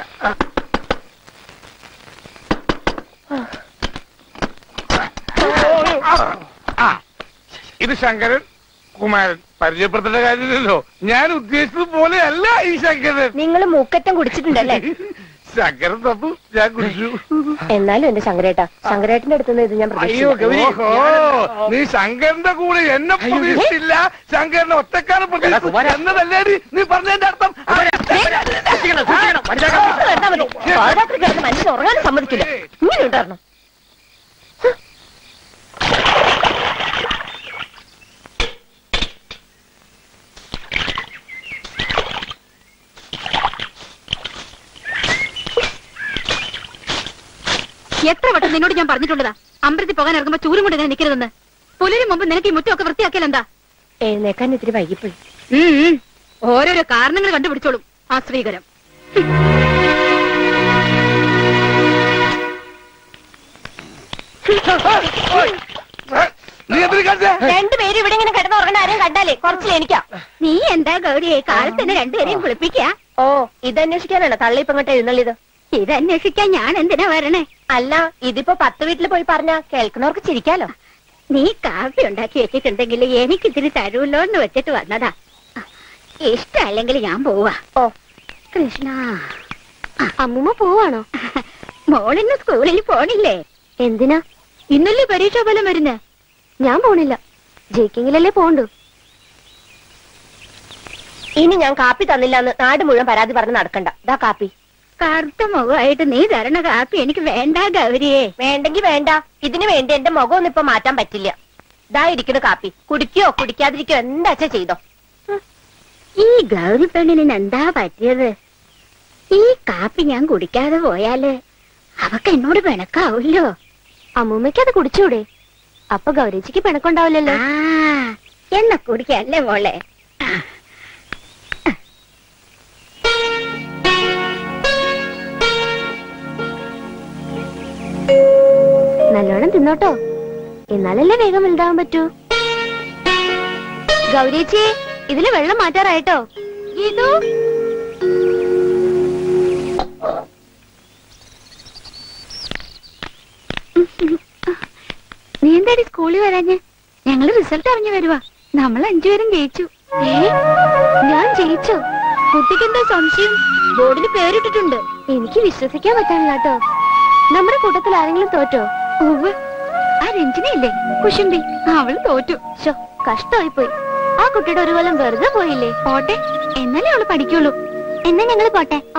ആ, ഇത് ശങ്കരൻ കുമാരൻ പരിചയപ്പെടുത്തേണ്ട കാര്യമില്ലല്ലോ ഞാൻ ഉദ്ദേശിച്ചത് പോലെയല്ല ഈ ശങ്കരൻ നിങ്ങൾ മൂക്കറ്റം കുടിച്ചിട്ടുണ്ടല്ലേ ശങ്കരൻ തപ്പു ഞാൻ കുടിച്ചു എന്നാലും എന്റെ ശങ്കരേട്ടാ ശങ്കരേട്ടന്റെ അടുത്തുനിന്ന് ഇത് ഞാൻ അയ്യോ, പ്രതീക്ഷിച്ചു ഗൗരി. ഓഹോ നീ ശങ്കരന്റെ കൂടെ എന്നെ പ്രതീക്ഷിച്ചില്ല ശങ്കരനെ ഒറ്റക്കാലം എടാ, കുമാരാ. പ്രതീക്ഷിച്ചു എന്നതല്ലേ നീ പറഞ്ഞതിന്റെ അർത്ഥം സൂക്ഷിക്കണം, സൂക്ഷിക്കണം, മനസ്സിലാക്കണം. പാരാത്രി കിടന്ന് മനുഷ്യൻ ഉറങ്ങാനും സമ്മതിക്കില്ല ഇങ്ങനെ ഉണ്ടായിരുന്നു എത്ര വട്ടം നിന്നോട് ഞാൻ പറഞ്ഞിട്ടുള്ളതാ അമ്പലത്തിൽ പോകാൻ ഇറങ്ങുമ്പോ ചൂരും കൊണ്ട് ഇങ്ങനെ നിൽക്കരുതെന്ന് പുലരി മുമ്പ് നിനക്ക് ഈ മുറ്റമൊക്കെ വൃത്തിയാക്കിയാൽ എന്താ എഴുന്നേക്കാൻ ഇത്തിരി വൈകിപ്പോയി ഉം, ഉം. ഓരോരോ കാരണങ്ങൾ കണ്ടുപിടിച്ചോളും ആ സ്ത്രീകരം നീ എന്തിനു കാണിച്ചേ രണ്ടുപേരും ഇവിടെ ഇങ്ങനെ കിടന്ന് ഉറങ്ങണ ആരെയും കണ്ടാലേ കുറച്ചിൽ എനിക്കാ നീ എന്താ ഗൗരിയെ കാലത്ത് തന്നെ രണ്ടുപേരെയും കുളിപ്പിക്ക ഓ ഇതന്വേഷിക്കാനാണോ തള്ളി ഇപ്പൊ ഇങ്ങോട്ട് എഴുന്നള്ളിയത് ഇതന്വേഷിക്കാൻ ഞാൻ എന്തിനാ വരണേ അല്ല ഇതിപ്പോ പത്ത് വീട്ടിൽ പോയി പറഞ്ഞ കേൾക്കുന്നവർക്ക് ചിരിക്കാലോ നീ കാപ്പി ഉണ്ടാക്കി വെച്ചിട്ടുണ്ടെങ്കിൽ എനിക്ക് ഇത്തിരി തരൂല്ലോ എന്ന് വെച്ചിട്ട് വന്നതാ ഇഷ്ടല്ലെങ്കിൽ ഞാൻ പോവാ ഓ കൃഷ്ണ അമ്മൂമ്മ പോവാണോ മോളിന്ന് സ്കൂളിൽ പോണില്ലേ എന്തിനാ ഇന്നല്ലേ പരീക്ഷാ ഫലം വരുന്നേ ഞാൻ പോണില്ല ജയിക്കെങ്കിലല്ലേ പോണ്ടു ഇനി ഞാൻ കാപ്പി തന്നില്ല എന്ന് നാട് മുഴുവൻ പരാതി പറഞ്ഞ് നടക്കണ്ട ദാ കാപ്പി കറുത്ത മുഖമായിട്ട് നീ തരണ കാപ്പി എനിക്ക് വേണ്ട ഗൗരിയെ വേണ്ടെങ്കി വേണ്ട ഇതിനു വേണ്ടി എന്റെ മുഖം ഒന്നും ഇപ്പൊ മാറ്റാൻ പറ്റില്ല ദാ ഇരിക്കണ കാപ്പി കുടിക്കോ കുടിക്കാതിരിക്കോ എന്താച്ചാ ചെയ്തോ ഈ ഗൗരി പെണ്ണിന് എന്താ പറ്റിയത് ഈ കാപ്പി ഞാൻ കുടിക്കാതെ പോയാല് അവക്ക് എന്നോട് പിണക്കാവൂല്ലോ അമ്മൂമ്മയ്ക്ക് അത് കുടിച്ചൂടെ അപ്പൊ ഗൗരിച്ചിക്ക് പിണക്കുണ്ടാവില്ലല്ലോ ആ എന്നെ കുടിക്കല്ലേ മോളെ നല്ലോണം തിന്നോട്ടോ എന്നാലല്ലേ വേഗം വലുതാവാൻ പറ്റൂ ഗൗരിച്ചി ഇതില് വെള്ളം മാറ്റാറായിട്ടോ ഇതു നീ എന്താടി സ്കൂളിൽ വരാഞ്ഞ് ഞങ്ങള് റിസൾട്ട് അറിഞ്ഞു വരുവാ നമ്മൾ അഞ്ചുപേരും ജയിച്ചു ഏ ഞാൻ ജയിച്ചോ കുട്ടിക്ക് എന്താ സംശയം ബോർഡിൽ പേരിട്ടിട്ടുണ്ട് എനിക്ക് വിശ്വസിക്കാൻ പറ്റാനില്ല കേട്ടോ നമ്മുടെ കൂട്ടത്തിൽ ആരെങ്കിലും തോറ്റോ ഉവ്വ് ആ രഞ്ജനയില്ലേ കുശുമ്പി അവള് തോറ്റു ശോ കഷ്ടമായി പോയി ആ കുട്ടിയുടെ ഒരു കൊല്ലം വെറുതെ പോയില്ലേ പോട്ടെ എന്നാലേ അവള് പഠിക്കുള്ളൂ എന്നാ ഞങ്ങള് പോട്ടെ ആ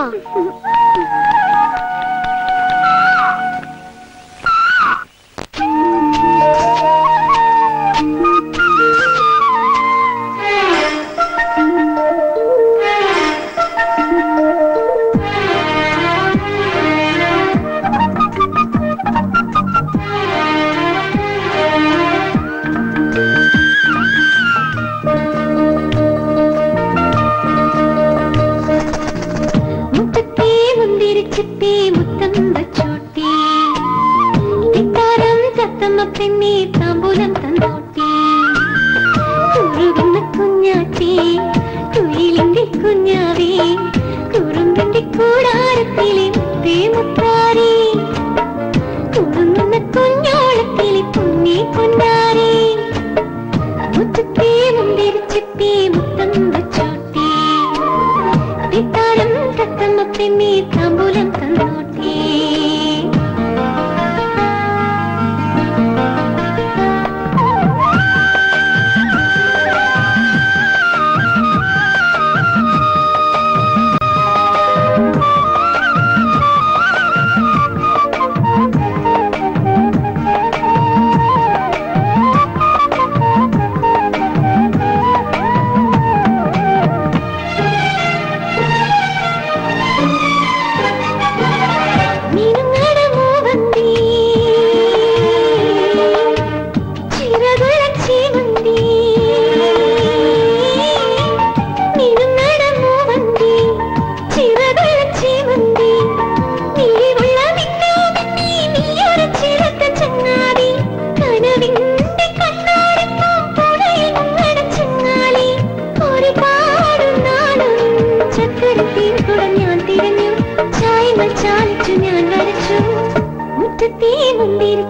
മുത്തത്തെ മുന്തിരിച്ചത്തെ മുത്തം വച്ചോട്ടി തിത്താരം ചത്തമ്മ പെണ്ണി താമ്പൂലം തന്നോട്ടി കുറുകുന്ന കുഞ്ഞാട്ടി കുയിലിന്റെ കുഞ്ഞാവേ കുറുമ്പിന്റെ കൂടാരത്തിലെ മുത്തേ മുത്താരി കുറുങ്ങുന്ന കുഞ്ഞോളത്തിലെ പൊന്നേ പൊന്നാരി മുത്തത്തെ മുന്തിരിച്ചത്തെ മുത്തം വച്ചോട്ടി വിത്താരം തത്തമ്മ പെണ്ണി താമ്പൂലം തന്നോട്ടേ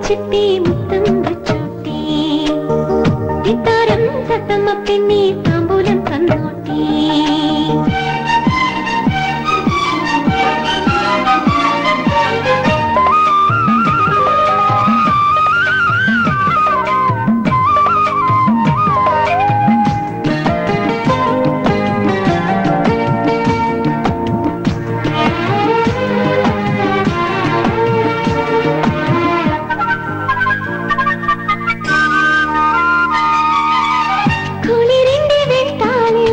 മുന്തിരിച്ചിട്ടി മുത്തം വെച്ചോട്ടി ഇത്താരം തത്തമ്മ പെണ്ണി താമ്പൂലം തന്നോട്ടി കുളിരിന്റെ വെട്ടാലിൽ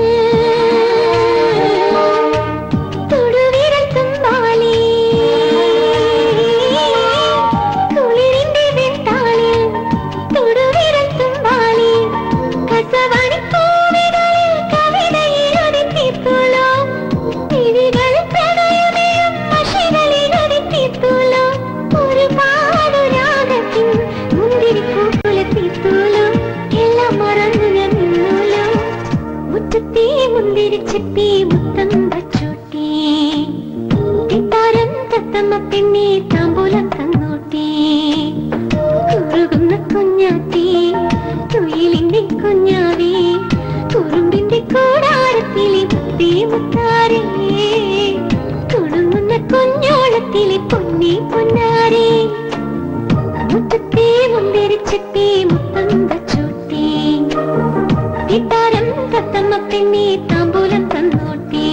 തൊടുവിരൽ തുമ്പാലി കുളിരിന്റെ വെട്ടാലിൽ തൊടുവിരൽ തുമ്പാലി കസവാണി പൂവികളിൽ കവിത എഴുതി തീർത്തോളൂ തിരികൾ പ്രണയമേയും മഷികളിൽ എഴുതി തീർത്തോളൂ ഒരുപാട് രാഗത്തിൻ മുന്തിരിപ്പൂക്കുല തീർത്തോളൂ എല്ലാം മറന്നു ഞാൻ നിന്നോളൂ മുറ്റത്തെ മുന്തിരിച്ചെത്തി മുത്തം വച്ചോട്ടി ഇത്താരം തത്തമ്മ പെണ്ണെ താമ്പൂലം തന്നോട്ടി കുറുകുന്ന കുഞ്ഞാത്തി തുയിലിന്റെ കുഞ്ഞാവേ കുറുമ്പിന്റെ കൂടാരത്തിലെ മുത്തേ മുത്താരേ തുളുങ്ങുന്ന കുഞ്ഞോളത്തിലെ പൊന്നേ പൊന്നാരേ മുറ്റത്തെ മുന്തിരിച്ചെത്തി മുത്തം വച്ചോട്ടി ഇത്താരം തത്തമ്മ പെണ്ണെ താമ്പൂലം തന്നോട്ടേ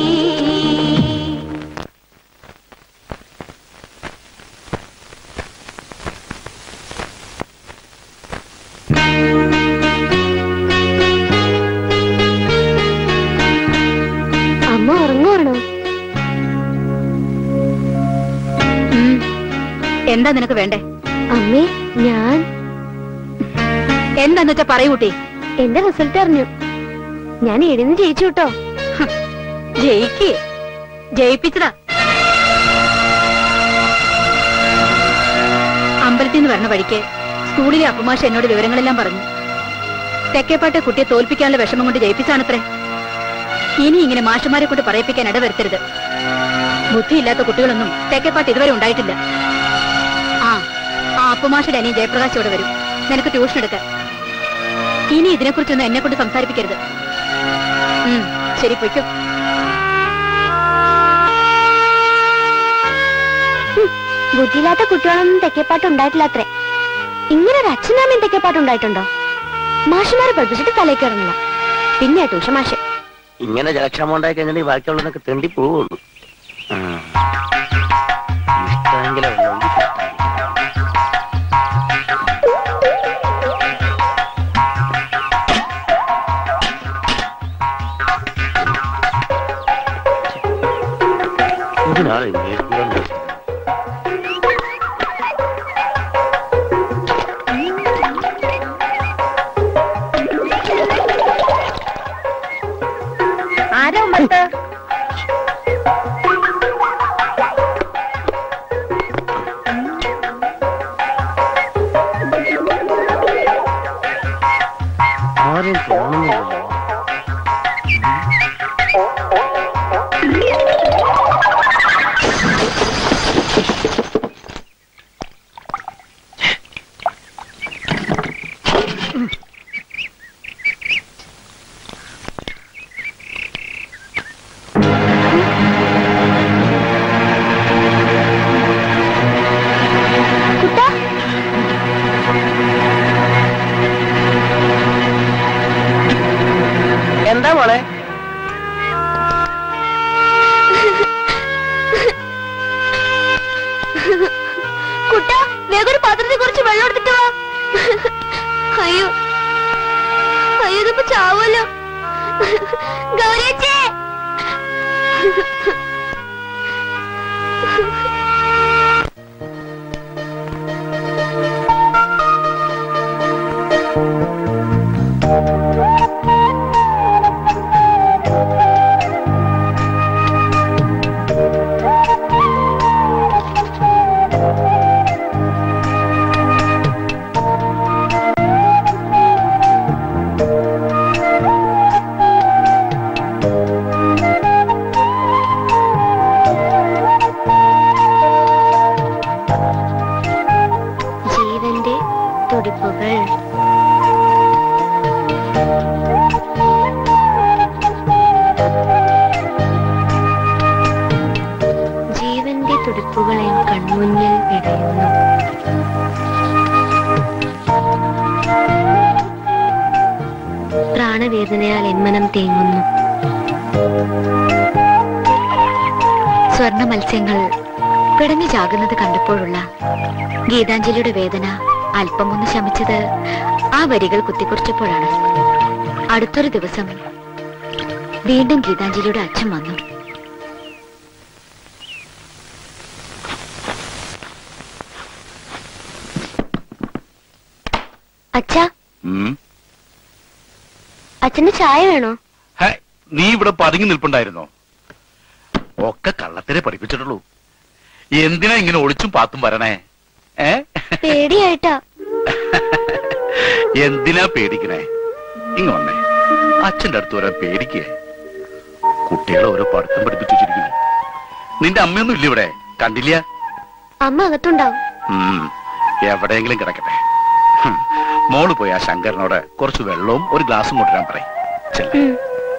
അമ്മ ഉറങ്ങുവാണോ ഉം. എന്താ നിനക്ക് വേണ്ടേ അമ്മേ ഞാൻ എന്താന്ന് വെച്ചാ പറയൂ കുട്ടി എന്റെ റിസൾട്ട് അറിഞ്ഞു ഞാൻ എഴുന്ന് ജയിച്ചു കേട്ടോ ജയിക്കേ ജയിപ്പിച്ചതാ അമ്പലത്തിൽ നിന്ന് വരണ വഴിക്ക് സ്കൂളിലെ അപ്പുമാഷ എന്നോട് വിവരങ്ങളെല്ലാം പറഞ്ഞു തെക്കേപ്പാട്ടെ കുട്ടിയെ തോൽപ്പിക്കാനുള്ള വിഷമം കൊണ്ട് ജയിപ്പിച്ചാണത്രേ ഇനി ഇങ്ങനെ മാഷന്മാരെ കൊണ്ട് പറയിപ്പിക്കാൻ ഇടവരുത്തരുത് ബുദ്ധിയില്ലാത്ത കുട്ടികളൊന്നും തെക്കേപ്പാട്ട് ഇതുവരെ ഉണ്ടായിട്ടില്ല ആ ആ അപ്പുമാഷയുടെ അനിയൻ ജയപ്രകാശ് ഇവിടെ വരും നിനക്ക് ട്യൂഷൻ എടുക്കാൻ ഇനി ഇതിനെക്കുറിച്ചൊന്നും എന്നെ കൊണ്ട് സംസാരിപ്പിക്കരുത് ഉം, ശരി പൊയ്ക്കോ ബുദ്ധിയില്ലാത്ത കുട്ടികളൊന്നും തെക്കേപ്പാട്ട് ഉണ്ടായിട്ടില്ല അത്രേ ഇങ്ങനെ ഒരു അച്ഛനാമയും തെക്കേപ്പാട്ട് ഉണ്ടായിട്ടുണ്ടോ മാഷുമാരെ പഠിപ്പിച്ചിട്ട് തലേ കയറുന്നില്ല പിന്നെ ട്യൂഷൻ മാഷ് ഇങ്ങനെ ജലക്ഷമം ഉണ്ടായി കഴിഞ്ഞാൽ ബാക്കിയുള്ളതൊക്കെ തെണ്ടി പോവുള്ളൂ ആ. ഇഷ്ടമെങ്കിലേ ഉള്ളൂ. ഇതിനാണ് ഇങ്ങനെ കൂടെ ആരാ ഉമ്മത്ത് ആരും തോന്നുന്നില്ലല്ലോ കുട്ടാ എന്താ മോളെ കുട്ടാ വേഗം ഒരു പാത്രത്തിൽ കുറച്ച് വെള്ളം എടുത്തിട്ട് വാ അയ്യോ അയ്യോ ഇതിപ്പോ ചാവുമല്ലോ ഗൗരിയച്ചേ മുറിവുകളെയും കൺമുന്നിൽ വിടയുന്നു പ്രാണവേദനയാൽ എന്മനം തേങ്ങുന്നു സ്വർണ മത്സ്യങ്ങൾ പിടഞ്ഞു ചാകുന്നത് കണ്ടപ്പോഴുള്ള ഗീതാഞ്ജലിയുടെ വേദന അല്പമൊന്ന് ശമിച്ചത് ആ വരികൾ കുത്തിക്കുറിച്ചപ്പോഴാണ് അടുത്തൊരു ദിവസം വീണ്ടും ഗീതാഞ്ജലിയുടെ അച്ഛൻ വന്നു അച്ഛാ ഉം. അച്ഛന് ചായ വേണോ ഹേ, നീ ഇവിടെ പതുങ്ങി നിൽപ്പുണ്ടായിരുന്നോ ഒക്കെ കള്ളത്തിനെ പഠിപ്പിച്ചിട്ടുള്ളൂ എന്തിനാ ഇങ്ങനെ ഒളിച്ചും പാത്തും വരണേ ഏ പേടിയായിട്ടാ എന്തിനാ പേടിക്കണേ ഇങ്ങ വന്നേ അച്ഛന്റെ അടുത്ത് വരാൻ പേടിക്കേ കുട്ടികളെ ഓരോ പഠിത്തം പഠിപ്പിച്ചു വെച്ചിരിക്കുന്നു നിന്റെ അമ്മയൊന്നും ഇല്ല ഇവിടെ കണ്ടില്ല അമ്മ അകത്തുണ്ടാവും ഉം, എവിടെയെങ്കിലും കിടക്കട്ടെ ഹും, മോള് പോയി ആ ശങ്കരനോട് കുറച്ച് വെള്ളവും ഒരു ഗ്ലാസും കൊണ്ടുവരാൻ പറയും ചെല്ല ഉം.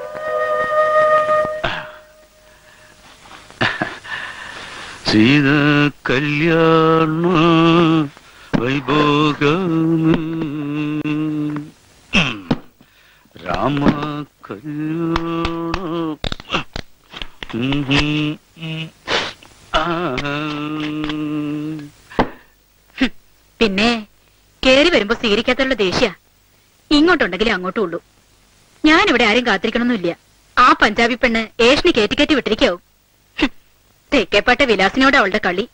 സീത കല്യാണ വൈഭോഗം രാമ കല്യാണ ഉം, ഉം, ഉം. ആ. പിന്നെ കേറി വരുമ്പോ സ്വീകരിക്കാത്തുള്ള ദേഷ്യ ഇങ്ങോട്ടുണ്ടെങ്കിലേ അങ്ങോട്ടും ഉള്ളൂ ഞാനിവിടെ ആരും കാത്തിരിക്കണമെന്നില്ല ആ പഞ്ചാബി പെണ്ണ് ഏഷണി കയറ്റി കയറ്റി വിട്ടിരിക്കാവും ഹും. തെക്കേപ്പാട്ട വിലാസിനോട് അവളുടെ കളി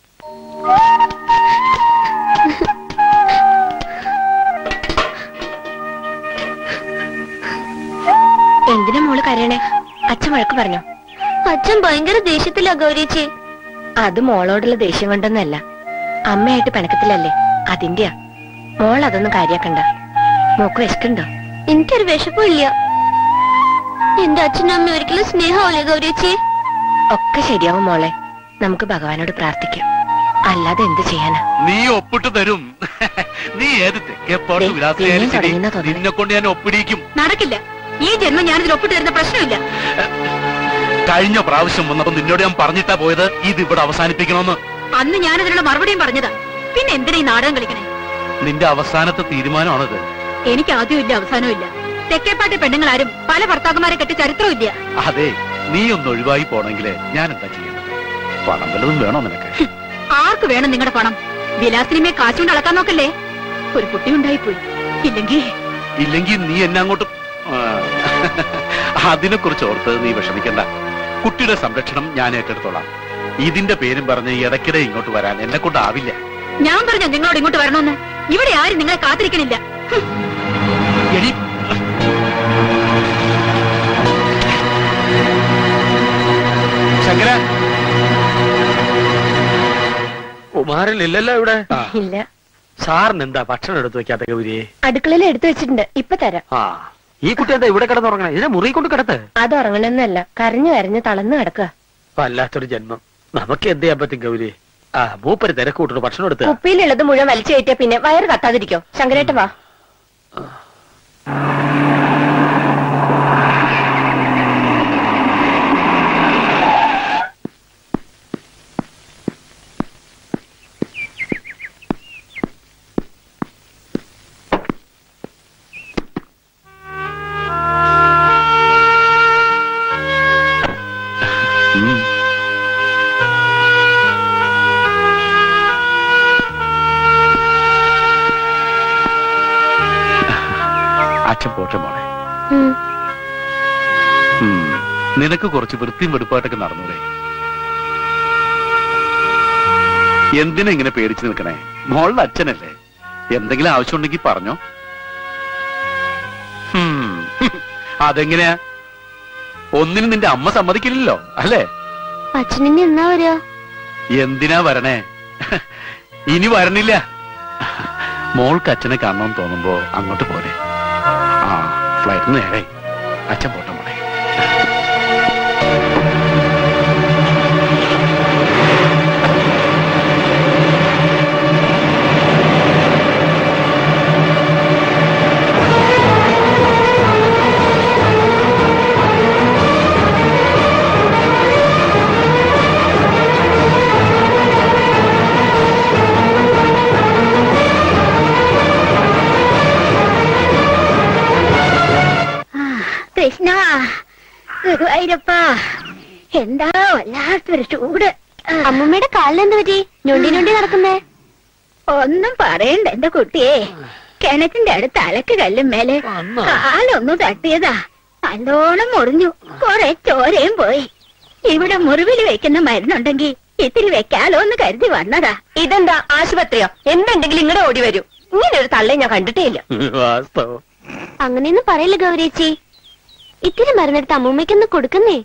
എന്തിനാ മോള് കരയണേ അച്ഛൻ വഴക്ക് പറഞ്ഞോ അച്ഛൻ ഭയങ്കര ദേഷ്യത്തിലാ ഗൗരിച്ചി അത് മോളോടുള്ള ദേഷ്യം കൊണ്ടൊന്നല്ല അമ്മയായിട്ട് പിണക്കത്തിലല്ലേ അതിന്റെയാ മോൾ അതൊന്നും കാര്യാക്കണ്ട മോക്ക് വിശക്കുണ്ടോ എനിക്കൊരു വിശപ്പും ഇല്ല എന്റെ അച്ഛനും അമ്മ ഒരിക്കലും സ്നേഹമല്ലേ ഗൗരിച്ചി ഒക്കെ ശരിയാവും മോളെ നമുക്ക് ഭഗവാനോട് പ്രാർത്ഥിക്കാം അല്ലാതെ എന്ത് ചെയ്യാനാ നീ ഒപ്പിട്ട് തരും നീ ഏത് തെക്കേപ്പാട്ട് ദേ, വിലാസിയായാലും പിന്നെയും ശരി തുടങ്ങിയെന്നാ തോന്നുന്നെ. നിന്നെ കൊണ്ട് ഞാൻ ഒപ്പിടിക്കും നടക്കില്ല ഈ ജന്മം ഞാനിതിൽ ഒപ്പിട്ട് തരുന്ന പ്രശ്നമില്ല കഴിഞ്ഞ പ്രാവശ്യം വന്നപ്പോ നിന്നോട് ഞാൻ പറഞ്ഞിട്ടാ പോയത് ഇത് ഇവിടെ അവസാനിപ്പിക്കണമെന്ന് അന്ന് ഞാനതിനുള്ള മറുപടിയും പറഞ്ഞതാ പിന്നെ എന്തിനാ ഈ നാടകം കളിക്കണേ നിന്റെ അവസാനത്തെ തീരുമാനമാണത് എനിക്ക് ആദ്യവും ഇല്ല അവസാനവും ഇല്ല തെക്കേപ്പാട്ടി പെണ്ണുങ്ങളാരും പല ഭർത്താക്കന്മാരെ കെട്ടി ചരിത്രവും ഇല്ല അതെ നീ ഒന്ന് ഒഴിവായി പോണെങ്കില് ഞാൻ എന്താ ചെയ്യേണ്ടത് പണം വല്ലതും വേണോ നിനക്ക് ആർക്ക് വേണം നിങ്ങളുടെ പണം വിലാസിനിമേ കാശുകൊണ്ട് അളക്കാൻ നോക്കല്ലേ ഒരു കുട്ടി ഉണ്ടായിപ്പോയി ഇല്ലെങ്കിൽ ഇല്ലെങ്കിൽ നീ എന്നെ അങ്ങോട്ട് അതിനെ കുറിച്ച് ഓർത്ത് നീ വിഷമിക്കണ്ട കുട്ടിയുടെ സംരക്ഷണം ഞാൻ ഏറ്റെടുത്തോളാം ഇതിന്റെ പേരും പറഞ്ഞ് ഇടയ്ക്കിടെ ഇങ്ങോട്ട് വരാൻ എന്നെ കൊണ്ടാവില്ല ഞാൻ പറഞ്ഞ നിങ്ങളോട് ഇങ്ങോട്ട് വരണമെന്ന് ഇവിടെ ആരും നിങ്ങളെ കാത്തിരിക്കണില്ല ഹും. എടി ശങ്കര കുമാരനില്ലല്ലോ ഇവിടെ ഇല്ല സാറിന് എന്താ ഭക്ഷണം എടുത്തു വെക്കാത്ത ഗൗരിയെ അടുക്കളയിൽ എടുത്തു വെച്ചിട്ടുണ്ട് ഇപ്പൊ തരാം ആ ഈ കുട്ടി എന്താ ഇവിടെ കിടന്നുറങ്ങണേ ഇതിനെ മുറി കൊണ്ട് കിടത്ത് അത് ഉറങ്ങണമെന്നല്ല കരഞ്ഞു കരഞ്ഞ് തളർന്നു കിടക്കുക വല്ലാത്തൊരു ജന്മം നമുക്ക് എന്ത് ചെയ്യാൻ പറ്റും ഗൗരി ആ മൂപ്പര് തിരക്ക് കൂട്ടുന്നു ഭക്ഷണം എടുത്ത് കുപ്പിയിലുള്ളത് മുഴുവൻ വലിച്ചു കയറ്റിയ പിന്നെ വയറ് കത്താതിരിക്കോ ശങ്കരേട്ട വാ ഉം. അച്ഛൻ പോട്ടെ മോളെ ഉം. ഉം. നിനക്ക് കുറച്ച് വൃത്തിയും വെടുപ്പായിട്ടൊക്കെ നടന്നൂടെ എന്തിനാ ഇങ്ങനെ പേടിച്ചു നിൽക്കണേ മോളുടെ അച്ഛനല്ലേ എന്തെങ്കിലും ആവശ്യമുണ്ടെങ്കിൽ പറഞ്ഞോ ഹും. അതെങ്ങനെയാ ഒന്നിനും നിന്റെ അമ്മ സമ്മതിക്കില്ലല്ലോ അല്ലേ അച്ഛനിനി എന്നാ വരിക എന്തിനാ വരണേ ഇനി വരണില്ല മോൾക്ക് അച്ഛനെ കാണണമെന്ന് തോന്നുമ്പോ അങ്ങോട്ട് പോരെ ആ ഫ്ലൈറ്റ് നേരെ അച്ഛൻ പോട്ടെ മോളെ ആ ഗുരുവായൂരപ്പാ എന്താ വല്ലാത്തൊരു ചൂട് അമ്മൂമ്മയുടെ കാലിന് എന്ത് പറ്റി ഞൊണ്ടി ഞൊണ്ടി നടക്കുന്നേ ഒന്നും പറയണ്ട എന്റെ കുട്ടിയെ കിണറ്റിന്റെ അടുത്ത് അലക്ക് കല്ലും മേലെ കാലൊന്നു തട്ടിയതാ നല്ലോണം മുറിഞ്ഞു കൊറേ ചോരയും പോയി ഇവിടെ മുറിവിൽ വെക്കുന്ന മരുന്നുണ്ടെങ്കിൽ ഇത്തിരി വെക്കാലോ എന്ന് കരുതി വന്നതാ ഇതെന്താ ആശുപത്രിയോ എന്തുണ്ടെങ്കിലും ഇങ്ങടെ ഓടി വരൂ ഇങ്ങനെ ഒരു തള്ളെ ഞാൻ കണ്ടിട്ടേ ഇല്ല വാസ്തവം അങ്ങനെയൊന്നും പറയില്ല ഗൗരിയേച്ചി ഇത്തിരി മരുന്നെടുത്ത് അമ്മൂമ്മയ്ക്കൊന്ന് കൊടുക്കുന്നേ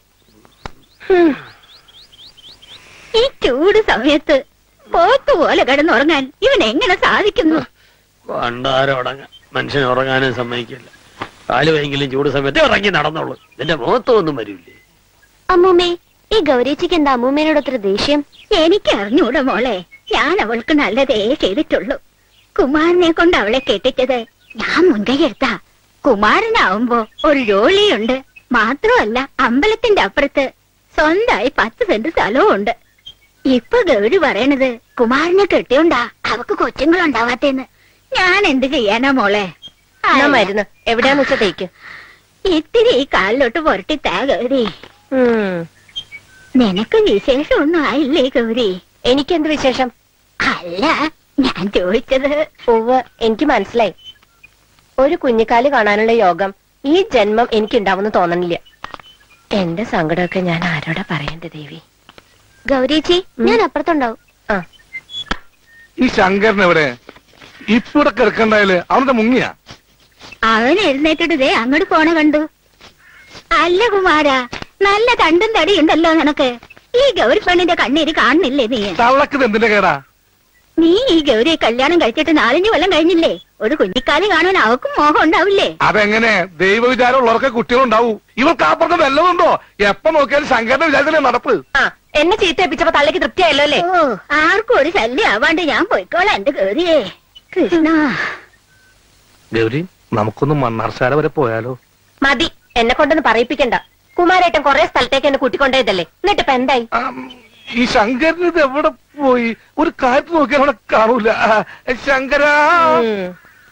ഈ ചൂട് സമയത്ത് പോത്ത് പോലെ കിടന്നുറങ്ങാൻ ഇവൻ എങ്ങനെ സാധിക്കുന്നു പണ്ടാരം ഉടങ്ങാൻ മനുഷ്യൻ ഉറങ്ങാനും സമ്മതിക്കില്ല കാല് വൈകിലും ചൂട് സമയത്ത് ഇറങ്ങി നടന്നോളൂ നിന്റെ മുഖത്തൊന്നും വരില്ലേ അമ്മൂമ്മേ ഈ ഗൗരിയേച്ചിക്ക് എന്താ അമ്മൂമ്മേനോട് അത്ര ദേഷ്യം എനിക്ക് അറിഞ്ഞൂടെ മോളെ ഞാൻ അവൾക്ക് നല്ലതേ ചെയ്തിട്ടുള്ളൂ കുമാരനെ കൊണ്ട് അവളെ കെട്ടിച്ചത് ഞാൻ മുൻകൈ എടുത്താ കുമാരനാവുമ്പോ ഒരു ജോലിയുണ്ട് മാത്രമല്ല അമ്പലത്തിന്റെ അപ്പുറത്ത് സ്വന്തമായി പത്ത് സെന്റ് സ്ഥലവും ഉണ്ട് ഇപ്പൊ ഗൗരി പറയണത് കുമാരനെ കെട്ടിയോണ്ടാ അവക്ക് കൊച്ചുങ്ങളുണ്ടാവാത്തേന്ന് ഞാൻ എന്ത് ചെയ്യാനാ മോളെ എന്നാ മരുന്ന് എവിടെയാന്ന് വെച്ചാ തേക്ക് ഇത്തിരി ഈ കാലിലോട്ട് പുരട്ടി താ ഗൗരി ഉം. നിനക്ക് വിശേഷമൊന്നും ആയില്ലേ ഗൗരി എനിക്കെന്ത് വിശേഷം അല്ല ഞാൻ ചോദിച്ചത് ഉവ്വ് എനിക്ക് മനസ്സിലായി ഒരു കുഞ്ഞിക്കാല് കാണാനുള്ള യോഗം ഈ ജന്മം എനിക്കുണ്ടാവുമെന്ന് തോന്നണില്ല എന്റെ സങ്കടമൊക്കെ ഞാൻ ആരോടാ പറയണ്ടേ ദേവി ഗൗരിയേച്ചി ഞാൻ അപ്പുറത്തുണ്ടാവും ആ ഈ ശങ്കരൻ എവിടെ ഇപ്പിവിടെ കിടക്കണ്ടായാല് അവന്റെ മുങ്ങിയ അവൻ എഴുന്നേറ്റിട്ട് ദേ അങ്ങോട്ട് പോണ കണ്ടു അല്ല കുമാര നല്ല കണ്ടും തടിയുണ്ടല്ലോ നിനക്ക് ഈ ഗൗരി പെണ്ണിന്റെ കണ്ണീര് കാണുന്നില്ലേ നീ തള്ളക്കത് എന്തിന്റെ കേടാ നീ ഈ ഗൗരിയെ കല്യാണം കഴിച്ചിട്ട് നാലഞ്ചു കൊല്ലം കഴിഞ്ഞില്ലേ ഒരു കുഞ്ഞിക്കാലി കാണാൻ അവക്കും മോഹം ഉണ്ടാവില്ലേ അതെങ്ങനെ ദൈവവിചാരം ഉള്ളവർക്ക് കുട്ടികളുണ്ടാവൂ ഇവർക്ക് അപ്പുറത്ത് വല്ലതുണ്ടോ എപ്പോ നോക്കിയാലും ശങ്കരന്റെ വിചാരത്തിലെ നടപ്പ് ആ എന്നെ ചീത്തേപ്പിച്ചപ്പോ തള്ളക്ക് തൃപ്തിയായല്ലോ അല്ലേ ഓ ആർക്കും ഒരു ശല്യം ആവാണ്ട് ഞാൻ പോയിക്കോളാം എന്റെ ഗൗരിയെ കൃഷ്ണ ഗൗരി നമുക്കൊന്ന് മണ്ണാർശാല വരെ പോയാലോ മതി എന്നെ കൊണ്ടൊന്ന് പറയിപ്പിക്കണ്ട കുമാരേട്ടൻ കുറെ സ്ഥലത്തേക്ക് എന്നെ കൂട്ടിക്കൊണ്ടേതല്ലേ എന്നിട്ട് ഇപ്പൊ എന്തായി ആം, ഈ ശങ്കരൻ ഇത് എവിടെ പോയി ഒരു കാറ്റ് നോക്കിയാൽ അവിടെ കാണൂല ആ, ശങ്കരാ ഉം.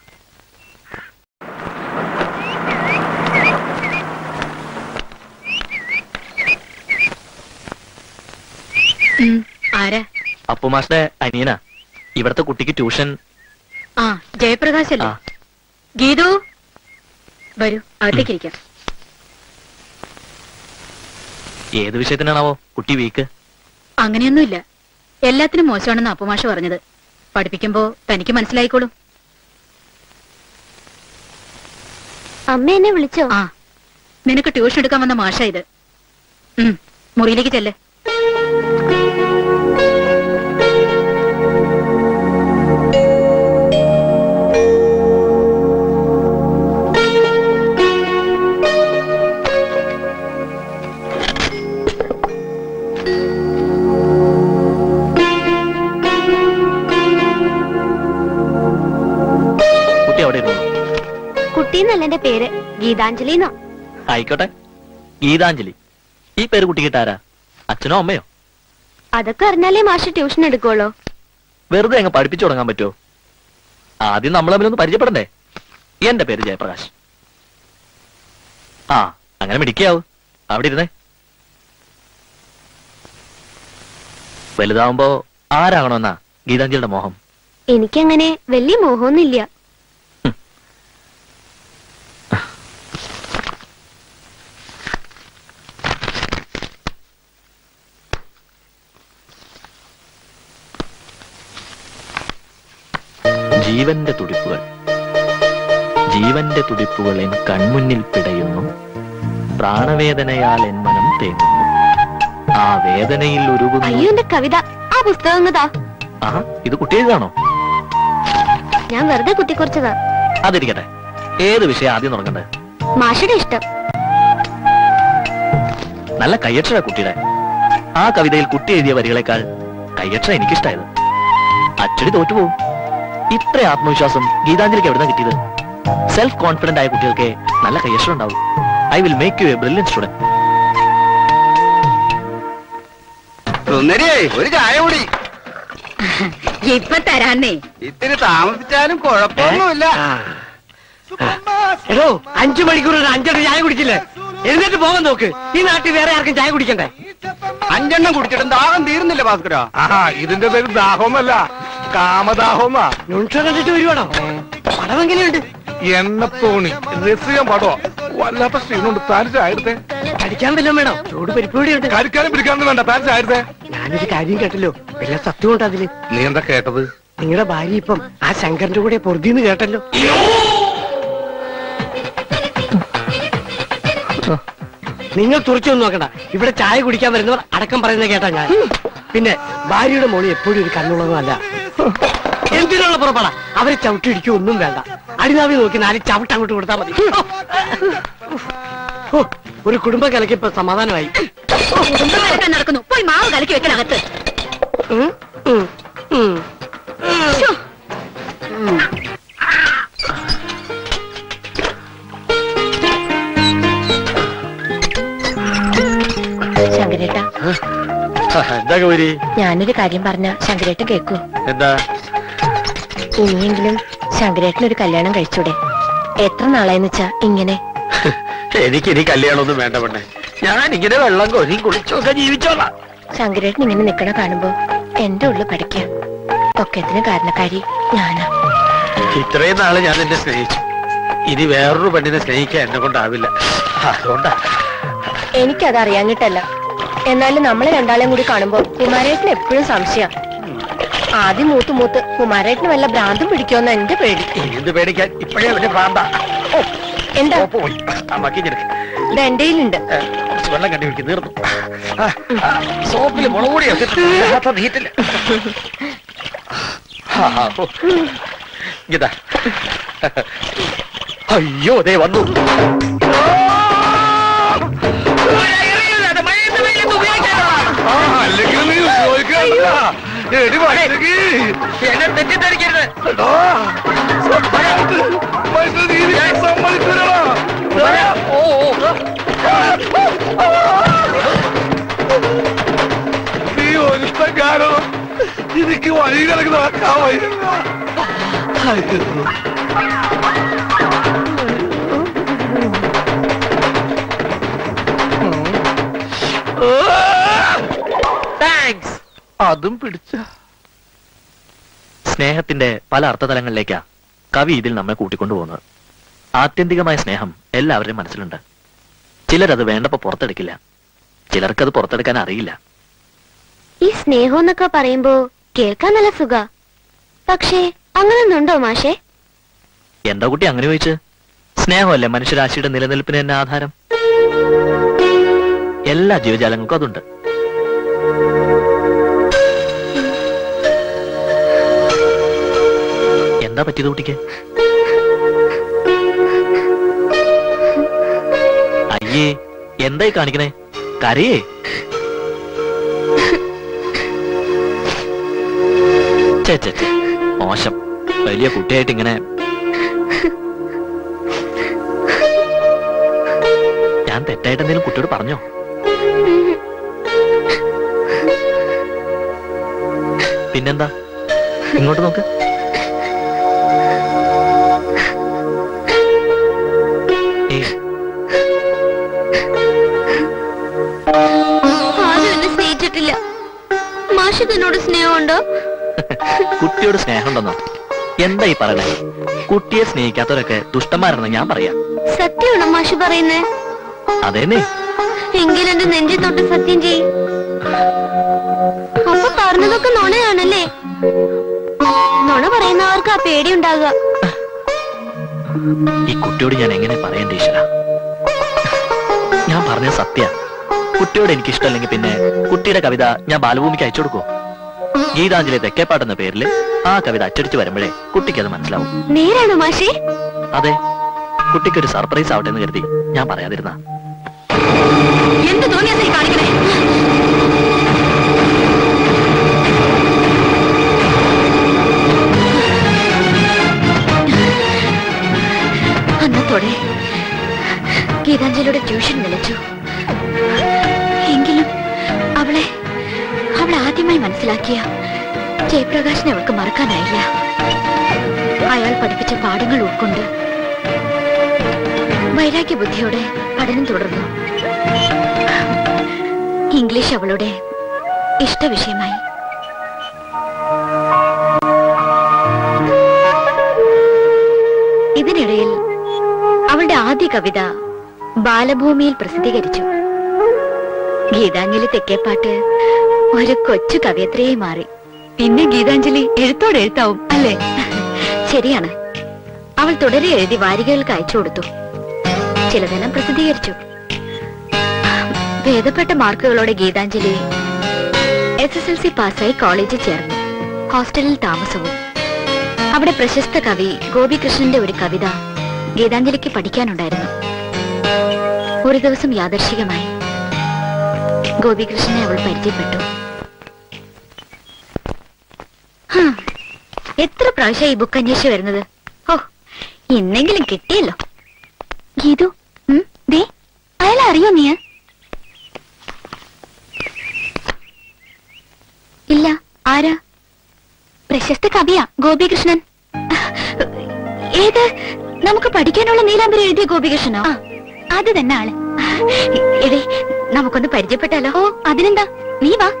ആരാ അപ്പുമാഷിന്റെ അനിയനാ ഇവിടത്തെ കുട്ടിക്ക് ട്യൂഷൻ ആ ജയപ്രകാശ് അല്ലേ ആ. ഗീതു വരൂ അകത്തേക്കിരിക്കാം ഏത് വിഷയത്തിനാണാവോ കുട്ടി വീക്ക് അങ്ങനെയൊന്നുമില്ല എല്ലാത്തിനും മോശമാണെന്ന് അപ്പുമാഷ് പറഞ്ഞത് പഠിപ്പിക്കുമ്പോ തനിക്ക് മനസ്സിലായിക്കോളും അമ്മ എന്നെ വിളിച്ചോ ആ നിനക്ക് ട്യൂഷൻ എടുക്കാൻ വന്ന മാഷ ഇത് ഉം, മുറിയിലേക്ക് ചെല്ല് കുട്ടി അവിടെ ഇരുന്നു കുട്ടിന്നല്ല എന്റെ പേര് ഗീതാഞ്ജലി എന്നോ ആയിക്കോട്ടെ ഗീതാഞ്ജലി ഈ പേര് കുട്ടി കിട്ടാരാ അച്ഛനോ അമ്മയോ അതൊക്കെ അറിഞ്ഞാലേ മാഷ് ട്യൂഷൻ എടുക്കുള്ളൂ വെറുതെ അങ്ങ് പഠിപ്പിച്ചു തുടങ്ങാൻ പറ്റുമോ ആദ്യം നമ്മൾ തമ്മിലൊന്ന് പരിചയപ്പെടണ്ടേ എന്റെ പേര് ജയപ്രകാശ് ആ അങ്ങനെ മിടിക്കാവൂ അവിടെ ഇരുന്നേ വലുതാവുമ്പോ ആരാകണമെന്നാ ഗീതാഞ്ജലിയുടെ മോഹം എനിക്കങ്ങനെ വലിയ മോഹമൊന്നുമില്ല ജീവന്റെ തുടിപ്പുകൾ ജീവന്റെ തുടിപ്പുകൾ എൻ കൺമുന്നിൽ പിടയുന്നു പ്രാണവേദനയാൽ എൻ മനം തേങ്ങുന്നു ആ വേദനയിൽ അയ്യോ ഉരുകുന്നു എന്റെ കവിത ആ പുസ്തകം താ ആഹാ ഇത് കുട്ടി എഴുതാണോ ഞാൻ വെറുതെ കുത്തിക്കുറിച്ചതാ അതിരിക്കട്ടെ ഏത് വിഷയം ആദ്യം തുടങ്ങണ്ടേ മാഷയുടെ ഇഷ്ടം നല്ല കയ്യക്ഷര കുട്ടിയുടെ ആ കവിതയിൽ കുട്ടി എഴുതിയ വരികളെക്കാൾ കയ്യക്ഷര എനിക്കിഷ്ടായത് അച്ചടി തോറ്റുപോകും ഇത്ര ആത്മവിശ്വാസം ഗീതാഞ്ജലിക്ക് എവിടെ കിട്ടിയത് സെൽഫ് കോൺഫിഡന്റ് ആയ കുട്ടികൾക്ക് നല്ല കയ്യക്ഷരം ഉണ്ടാവും I will make you a brilliant student സുന്ദരിയേ ഒരു ചായ കൂടി ഇപ്പൊ തരാന്നേ ഇത്തിരി താമസിച്ചാലും കുഴപ്പമൊന്നുമില്ല എടോ അഞ്ചു മണിക്കൂർ അഞ്ചെട്ട് ചായ കുടിച്ചില്ലേ എഴുന്നേറ്റ് പോകാൻ നോക്ക് ഈ നാട്ടിൽ വേറെ ആർക്കും ചായ കുടിക്കണ്ടേ അഞ്ചെണ്ണം കുടിച്ചിട്ടും ദാഹം തീരുന്നില്ല ഭാസ്കര ആഹാ ഇതിന്റെ പേര് ദാഹമൊന്നല്ല കാമദാഹമെന്നാ നുൺഷ കണ്ടിട്ട് വരുവാണോ പടം എങ്ങനെയുണ്ട് എണ്ണത്തോണി രസിക്കാൻ പാടോ വല്ലാത്ത ക്ഷീണമുണ്ട് താൻ ചായടുത്തെ കടിക്കാൻ വല്ലതും വേണോ ചൂട് പരിപ്പൂടിയുണ്ട് കരിക്കാനും പിടിക്കാനും വേണ്ട താൻ ചായടുത്തെ ഞാനൊരു കാര്യം കേട്ടല്ലോ വല്ല സത്യമുണ്ട് അതില് നീ എന്താ കേട്ടത് നിങ്ങളുടെ ഭാര്യ ഇപ്പം ആ ശങ്കറിന്റെ കൂടെ പൊറുതിന്ന് കേട്ടല്ലോ നിങ്ങൾ തുറച്ചൊന്നും നോക്കണ്ട ഇവിടെ ചായ കുടിക്കാൻ വരുന്നവർ അടക്കം പറയുന്നത് കേട്ടാ ഞാൻ പിന്നെ ഭാര്യയുടെ മോളി എപ്പോഴും ഒരു കണ്ണുള്ളതല്ല എന്തിനുള്ള പുറപ്പെടാ അവരെ ചവിട്ടിടിക്കുക ഒന്നും വേണ്ട അടിനാവി നോക്കി നാല് ചവിട്ട് അങ്ങോട്ട് കൊടുത്താൽ മതി ഓ, ഒരു കുടുംബം കലക്കിയപ്പോ സമാധാനമായി കുടുംബക്കാരൊക്കെ നടക്കുന്നു പോയി മാവ് കലക്കി വെക്കലകത്ത് ഉം, ഉം, ഉം. ശ്ശോ. ശങ്കരേട്ട എന്താ ഗൗരി ഞാനൊരു കാര്യം പറഞ്ഞ ശങ്കരേട്ടൻ കേക്കൂ എന്താ ഇനിയെങ്കിലും ശങ്കരേട്ടൻ ഒരു കല്യാണം കഴിച്ചൂടെ എത്ര നാളായെന്ന് വെച്ചാ ഇങ്ങനെ എനിക്ക് ഇനി കല്യാണമൊന്നും വേണ്ട പെണ്ണെ ഞാൻ ഇങ്ങനെ വെള്ളം കൊരി കുളിച്ചൊക്കെ ജീവിച്ചോളാം ശങ്കരേട്ടൻ ഇങ്ങനെ നിക്കണ കാണുമ്പോ എന്റെ ഉള്ളു പഠിക്ക ഒക്കത്തിന് കാരണക്കാരി ഞാനാ ഇത്രയും നാള് ഞാൻ എന്നെ സ്നേഹിച്ചു ഇനി വേറൊരു പെണ്ണിനെ സ്നേഹിക്കാൻ എന്നെ കൊണ്ടാവില്ല അതുകൊണ്ടാ എനിക്കത് അറിയാഞ്ഞിട്ടല്ല എന്നാലും നമ്മളെ രണ്ടാളെയും കൂടി കാണുമ്പോ കുമാരേട്ടന് എപ്പോഴും സംശയം ആദ്യം മൂത്ത് മൂത്ത് കുമാരേട്ടന് വല്ല ഭ്രാന്തും പിടിക്കുമെന്ന് എന്റെ പേടി ഇനി എന്ത് പേടിക്കാൻ ഇപ്പോഴേ അവന്റെ പ്രാന്ത ഓ എന്താ പോയി അമ്മക്കി ഞെടുക്ക് ഇത് എന്റെ കയ്യിലുണ്ട് ഏ, കുറച്ച് വെള്ളം കണ്ടി പിടിക്കും തീർന്നു ആ, ആ, സോപ്പിൽ മുളക് പൊടി ഒക്കെ നീറ്റില്ല ആ, ആ, ഓ. ഇതാ അയ്യോ ദേ വന്നു ആ അല്ലെങ്കിൽ നീ ചോദിക്കണ്ട എടി വഴക്കി എന്നെ തെറ്റിദ്ധരിക്കരുത് എടാ, സത്യമായിട്ട് മനുഷ്യനെ നീ ഞാൻ സമ്മതിക്കൂലടാ. ഓ ഓ നീ ഒരുത്ത കാരണം എനിക്ക് വഴി കിടക്ക് നടക്കാൻ വയ്യ താങ്ക്സ് അതും പിടിച്ച സ്നേഹത്തിന്റെ പല അർത്ഥതലങ്ങളിലേക്കാ കവി ഇതിൽ നമ്മെ കൂട്ടിക്കൊണ്ടുപോകുന്നത് ആത്യന്തികമായ സ്നേഹം എല്ലാവരുടെയും മനസ്സിലുണ്ട് ചിലരത് വേണ്ടപ്പോ പുറത്തെടുക്കില്ല ചിലർക്കത് പുറത്തെടുക്കാൻ അറിയില്ല ഈ സ്നേഹം എന്നൊക്കെ പറയുമ്പോ കേൾക്കാൻ നല്ല സുഖ പക്ഷേ അങ്ങനൊന്നുണ്ടോ മാഷേ എന്താ കുട്ടി അങ്ങനെ ചോദിച്ച് സ്നേഹമല്ലേ മനുഷ്യരാശിയുടെ നിലനിൽപ്പിന് തന്നെ ആധാരം എല്ലാ ജീവജാലങ്ങൾക്കും അതുണ്ട് എന്താ പറ്റിയത് കുട്ടിക്ക് അയ്യേ എന്തായി കാണിക്കണേ കരയേ ചേ ചേ ചേ മോശം വലിയ കുട്ടിയായിട്ട് ഇങ്ങനെ ഞാൻ തെറ്റായിട്ട് എന്തെങ്കിലും കുട്ടിയോട് പറഞ്ഞോ പിന്നെന്താ ഇങ്ങോട്ട് നോക്ക് ഏയ് ആരും എന്നെ സ്നേഹിച്ചിട്ടില്ല മാഷ് എന്നോട് സ്നേഹമുണ്ടോ കുട്ടിയോട് സ്നേഹമുണ്ടെന്നോ എന്താ ഈ പറയണേ കുട്ടിയെ സ്നേഹിക്കാത്തവരൊക്കെ ദുഷ്ടന്മാരാണെന്ന് ഞാൻ പറയാം സത്യമാണോ മാഷ് പറയുന്നേ അതേന്നേ എങ്കിലും എന്റെ നെഞ്ചിൽ തൊട്ട് സത്യം ചെയ് അപ്പൊ പറഞ്ഞതൊക്കെ നുണയാണല്ലേ നുണ പറയുന്നവർക്ക് ആ പേടി ഉണ്ടാകുക ഈ കുട്ടിയോട് ഞാൻ എങ്ങനെ പറയണ്ട ഈശ്വര ഞാൻ പറഞ്ഞ സത്യ കുട്ടിയോട് എനിക്ക് ഇഷ്ടമല്ലെങ്കിൽ പിന്നെ കുട്ടിയുടെ കവിത ഞാൻ ബാലഭൂമിക്ക് അയച്ചു കൊടുക്കൂ ഗീതാഞ്ജലി തെക്കേപ്പാട്ടെന്ന പേരിൽ ആ കവിത അച്ചടിച്ചു വരുമ്പോഴേ കുട്ടിക്ക് അത് മനസ്സിലാവും നേരാണോ മാഷേ അതെ കുട്ടിക്ക് ഒരു സർപ്രൈസ് ആവട്ടെ എന്ന് കരുതി ഞാൻ പറയാതിരുന്ന എന്ത് തോന്നിയാ കാണിക്കണേ അന്നത്തോടെ ഗീതാഞ്ജലിയുടെ ട്യൂഷൻ നിലച്ചു എങ്കിലും അവളെ അവൾ ആദ്യമായി മനസ്സിലാക്കിയ ജയപ്രകാശിനെ അവൾക്ക് മറക്കാനായില്ല അയാൾ പഠിപ്പിച്ച പാഠങ്ങൾ ഉൾക്കൊണ്ട് വൈരാഗ്യ ബുദ്ധിയോടെ പഠനം തുടർന്നു ഇംഗ്ലീഷ് അവളുടെ ഇഷ്ടവിഷയമായി ഇതിനിടയിൽ അവളുടെ ആദ്യ കവിത ബാലഭൂമിയിൽ പ്രസിദ്ധീകരിച്ചു ഗീതാഞ്ജലി തെക്കേപ്പാട്ട് ഒരു കൊച്ചു കവയത്രിയായി മാറി പിന്നെ ഗീതാഞ്ജലി എഴുത്തോടെ എഴുത്താവും അല്ലേ ശരിയാണ് അവൾ തുടരെ എഴുതി വാരികകൾക്ക് അയച്ചു കൊടുത്തു ചിലതെല്ലാം പ്രസിദ്ധീകരിച്ചു ഭേദപ്പെട്ട മാർക്കുകളോടെ Geethanjali S S L C പാസ്സായി കോളേജിൽ ചേർന്നു ഹോസ്റ്റലിൽ താമസവും അവിടെ പ്രശസ്ത കവി ഗോപികൃഷ്ണന്റെ ഒരു കവിത ഗീതാഞ്ജലിക്ക് പഠിക്കാനുണ്ടായിരുന്നു ഒരു ദിവസം യാദർശികമായി ഗോപികൃഷ്ണനെ അവൾ പരിചയപ്പെട്ടു ഹാ, എത്ര പ്രാവശ്യം ഈ ബുക്ക് അന്വേഷിച്ച് വരുന്നത് ഓ ഇന്നെങ്കിലും കിട്ടിയല്ലോ ഗീതു ഉം, ദേ അയാളെ അറിയോ നീ ഇല്ല ആരാ പ്രശസ്ത കവിയാ ഗോപികൃഷ്ണൻ ഏത് നമുക്ക് പഠിക്കാനുള്ള നീലാംബരി എഴുതിയ ഗോപികൃഷ്ണനോ അത് തന്നെ ആള് എടേ നമുക്കൊന്ന് പരിചയപ്പെട്ടാലോ ഓ അതിനെന്താ നീ വാ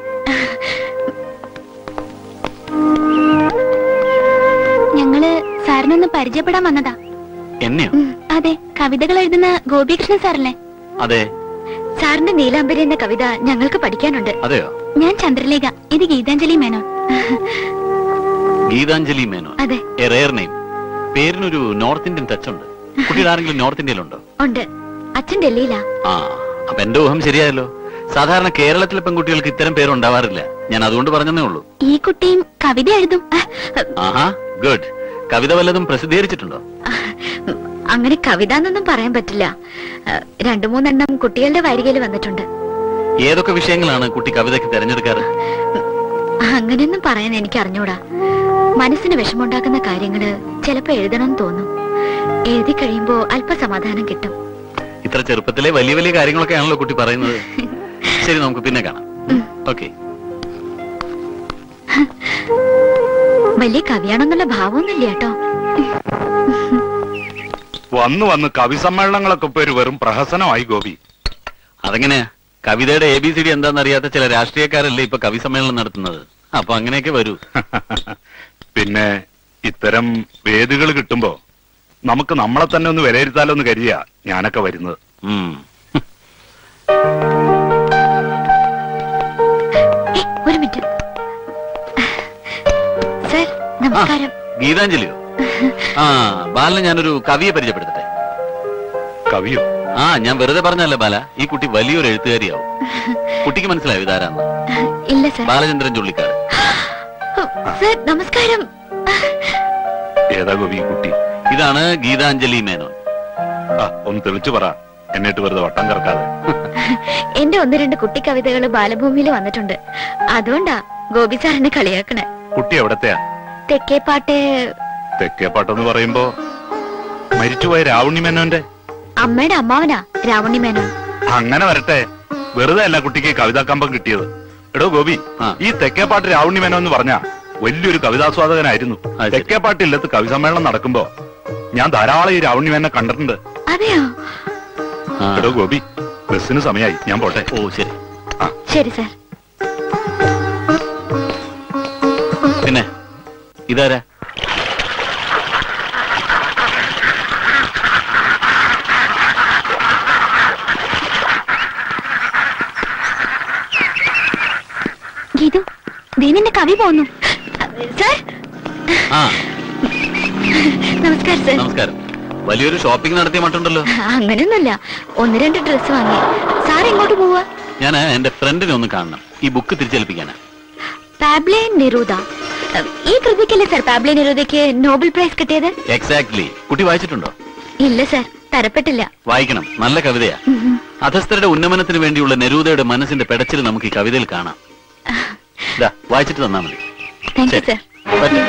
ഞങ്ങള് സാറിനൊന്ന് പരിചയപ്പെടാൻ വന്നതാ എന്നെയോ ഉം, അതെ കവിതകൾ എഴുതുന്ന ഗോപികൃഷ്ണൻ സാറല്ലേ അതെ സാറിന്റെ നീലാംബരി എന്ന കവിത ഞങ്ങൾക്ക് പഠിക്കാനുണ്ട് അതെയോ ഞാൻ ചന്ദ്രലേഖ ഇത് ഗീതാഞ്ജലി മേനോൻ ഗീതാഞ്ജലി മേനോൻ അതെ എ റെയർ നെയിം പേരിനൊരു നോർത്ത് ഇന്ത്യൻ ടച്ച് ഉണ്ട് കുട്ടിയുടെ ആരെങ്കിലും നോർത്ത് ഇന്ത്യയിലുണ്ടോ ഉണ്ട് അച്ഛൻ ഡൽഹിയിലാ ആ അപ്പൊ എന്റെ ഊഹം ശരിയായല്ലോ സാധാരണ കേരളത്തിലെ പെൺകുട്ടികൾക്ക് ഇത്തരം പേരുണ്ടാവാറില്ല ഞാൻ അതുകൊണ്ട് പറഞ്ഞതേ ഉള്ളൂ ഈ കുട്ടിയും കവിത എഴുതും ആ, ആഹാ ഗുഡ് കവിത വല്ലതും പ്രസിദ്ധീകരിച്ചിട്ടുണ്ടോ അങ്ങനെ കവിത എന്നൊന്നും പറയാൻ പറ്റില്ല ആ, രണ്ടു മൂന്നെണ്ണം കുട്ടികളുടെ വാരികയിൽ വന്നിട്ടുണ്ട് ഏതൊക്കെ വിഷയങ്ങളാണ് കുട്ടി കവിതയ്ക്ക് തിരഞ്ഞെടുക്കാറ് അങ്ങനെയൊന്നും പറയാൻ എനിക്ക് അറിഞ്ഞൂടാ മനസ്സിന് വിഷമുണ്ടാക്കുന്ന കാര്യങ്ങള് ചിലപ്പോ എഴുതണമെന്ന് തോന്നും എഴുതി കഴിയുമ്പോ അല്പസമാധാനം കിട്ടും ഇത്ര ചെറുപ്പത്തിലെ വലിയ വലിയ കാര്യങ്ങളൊക്കെയാണല്ലോ കുട്ടി പറയുന്നത് ശരി നമുക്ക് പിന്നെ കാണാം ഓക്കെ വലിയ കവിയാണെന്നുള്ള ഭാവമൊന്നുമില്ല കേട്ടോ വന്ന് വന്ന് കവി സമ്മേളനങ്ങളൊക്കെ ഇപ്പൊ ഒരു വെറും പ്രഹസനമായി ഗോപി അതെങ്ങനെയാ കവിതയുടെ എ ബി സി ഡി എന്താണെന്നറിയാത്ത ചില രാഷ്ട്രീയക്കാരല്ലേ ഇപ്പൊ കവി സമ്മേളനം നടത്തുന്നത് അപ്പൊ അങ്ങനെയൊക്കെ വരൂ പിന്നെ ഇത്തരം വേദികൾ കിട്ടുമ്പോ നമുക്ക് നമ്മളെ തന്നെ ഒന്ന് വിലയിരുത്താലോ എന്ന് കരുതിയാ ഞാനൊക്കെ വരുന്നത് ഉം. ഏയ്, ഒരു മിനിറ്റ് സർ നമസ്കാരം ഗീതാഞ്ജലിയോ ആ ബാലന് ഞാനൊരു കവിയെ പരിചയപ്പെടുത്തട്ടെ കവിയോ ആ ഞാൻ വെറുതെ പറഞ്ഞല്ലേ ബാല ഈ കുട്ടി വലിയൊരു എഴുത്തുകാരിയാവും കുട്ടിക്ക് മനസ്സിലായോ ഇതാരാന്ന് ഇല്ല സർ ബാലചന്ദ്രൻ ചുള്ളിക്കാട് സർ നമസ്കാരം ഏതാ ഗോപി ഈ കുട്ടി ഇതാണ് ഗീതാഞ്ജലി മേനോൻ ആ ഒന്ന് തെളിച്ചു പറ എന്നിട്ട് വെറുതെ വട്ടം കറക്കാതെ എന്റെ ഒന്ന് രണ്ട് കുട്ടി കവിതകൾ ബാലഭൂമിയിൽ വന്നിട്ടുണ്ട് അതുകൊണ്ടാ ഗോപി സാറിനെ കളിയാക്കണേ കുട്ടി എവിടത്തെയാ തെക്കേപ്പാട്ട് തെക്കേപ്പാട്ടെന്ന് പറയുമ്പോ മരിച്ചുപോയ രാവുണ്ണി മേനോന്റെ അമ്മയുടെ അമ്മാവനാ രാവണി മേനോൻ അങ്ങനെ വരട്ടെ വെറുതെ അല്ല കുട്ടിക്ക് കവിതാ കമ്പം കിട്ടിയത് എടോ ഗോപി ഈ തെക്കേപ്പാട്ട് രാവുണ്ണി മേനോ എന്ന് പറഞ്ഞ വലിയൊരു കവിതാസ്വാദകനായിരുന്നു തെക്കേപ്പാട്ട് ഇല്ലത്ത് കവി സമ്മേളനം നടക്കുമ്പോ ഞാൻ ധാരാളം ഈ രാവുണ്ണി മേനെ കണ്ടിട്ടുണ്ട് അതെയോ എടോ ഗോപി ബസ്സിന് സമയമായി ഞാൻ പോട്ടെ ഓ ശരി ശരി സർ പിന്നെ ഇതാരാ ഗീതു ദേ നിന്റെ കവി പോന്നു സർ ആ നമസ്കാരം സർ നമസ്കാരം വലിയൊരു ഷോപ്പിംഗ് നടത്തിയ മട്ടുണ്ടല്ലോ അങ്ങനെയൊന്നുമില്ല ഒന്ന് രണ്ട് ഡ്രസ് വാങ്ങി സാർ എങ്ങോട്ട് പോവാ ഞാൻ എന്റെ ഫ്രണ്ടിനെ ഒന്ന് കാണണം ഈ ബുക്ക് തിരിച്ചേൽപ്പിക്കാനാ പാബ്ലെ നെരൂദ ഈ കൃതിക്കല്ലേ സർ പാബ്ലെ നെരൂദയ്ക്ക് നോബൽ പ്രൈസ് കിട്ടിയത് എക്സാക്ട്ലി കുട്ടി വായിച്ചിട്ടുണ്ടോ ഇല്ല സർ തരപ്പെട്ടില്ല വായിക്കണം നല്ല കവിതയാ അധസ്ഥരുടെ ഉന്നമനത്തിന് വേണ്ടിയുള്ള നെരൂദയുടെ മനസ്സിന്റെ പെടച്ചിൽ നമുക്ക് ഈ കവിതയിൽ കാണാം ദാ, വായിച്ചിട്ട് തന്നാ മതി താങ്ക് യു സർ പറ്റും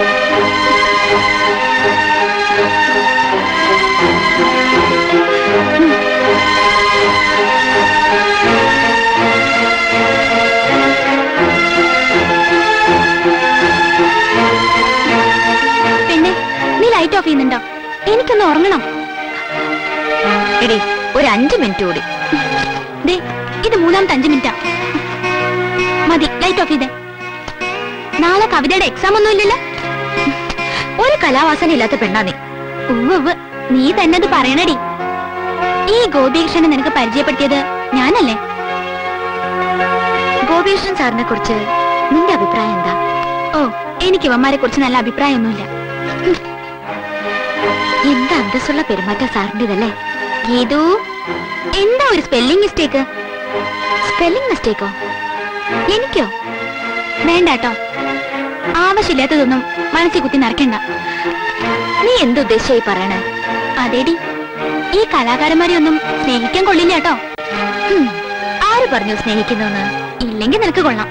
പിന്നെ നീ ലൈറ്റ് ഓഫ് ചെയ്യുന്നുണ്ടോ എനിക്കൊന്ന് ഉറങ്ങണം എടി ഒരു അഞ്ചു മിനിറ്റ് കൂടി ദേ ഇത് മൂന്നാമത്തെ അഞ്ചു മിനിറ്റാ മതി ലൈറ്റ് ഓഫ് ചെയ്തേ നാളെ കവിതയുടെ എക്സാം ഒന്നും ഇല്ലല്ലോ ഒരു കലാവാസന ഇല്ലാത്ത പെണ്ണാ നീ ഉവ്വ് ഉവ്വ് നീ തന്നെ അത് പറയണടി ഈ ഗോപികൃഷ്ണനെ നിനക്ക് പരിചയപ്പെടുത്തിയത് ഞാനല്ലേ ഗോപികൃഷ്ണൻ സാറിനെ കുറിച്ച് നിന്റെ അഭിപ്രായം എന്താ ഓ എനിക്ക് ഇവന്മാരെ കുറിച്ച് നല്ല അഭിപ്രായമൊന്നുമില്ല ഹും. എന്താ അന്തസ്സുള്ള പെരുമാറ്റം സാറിൻ്റെതല്ലേ ഗീതു എന്താ ഒരു സ്പെല്ലിംഗ് മിസ്റ്റേക്ക് സ്പെല്ലിംഗ് മിസ്റ്റേക്കോ എനിക്കോ വേണ്ട കേട്ടോ ആവശ്യമില്ലാത്തതൊന്നും മനസ്സിൽ കുത്തി നിറയ്ക്കണ്ട നീ എന്തുദ്ദേശിച്ചായി പറയണേ അതേടി ഈ കലാകാരന്മാരെ ഒന്നും സ്നേഹിക്കാൻ കൊള്ളില്ല കേട്ടോ ഹും, ആര് പറഞ്ഞു സ്നേഹിക്കുന്നെന്ന് ഇല്ലെങ്കിൽ നിനക്ക് കൊള്ളാം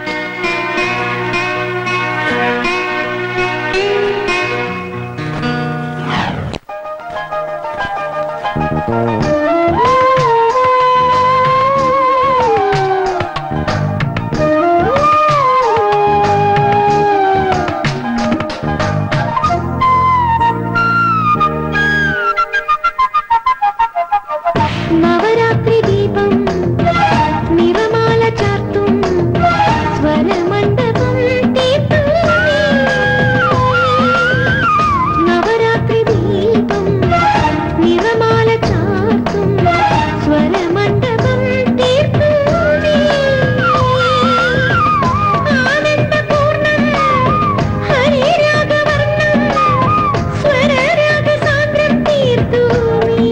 നവരാത്രി ദീപം നിറമാല ചാർത്തും സ്വരമണ്ഡപം തീർത്തും നവരാത്രി ദീപം നിറമാല ചാർത്തും സ്വരമണ്ഡപം തീർത്തും ആനന്ദപൂർണം ഹരിരാഗവർണം സ്വരരാഗസാന്ദ്രം തീർത്തു നീ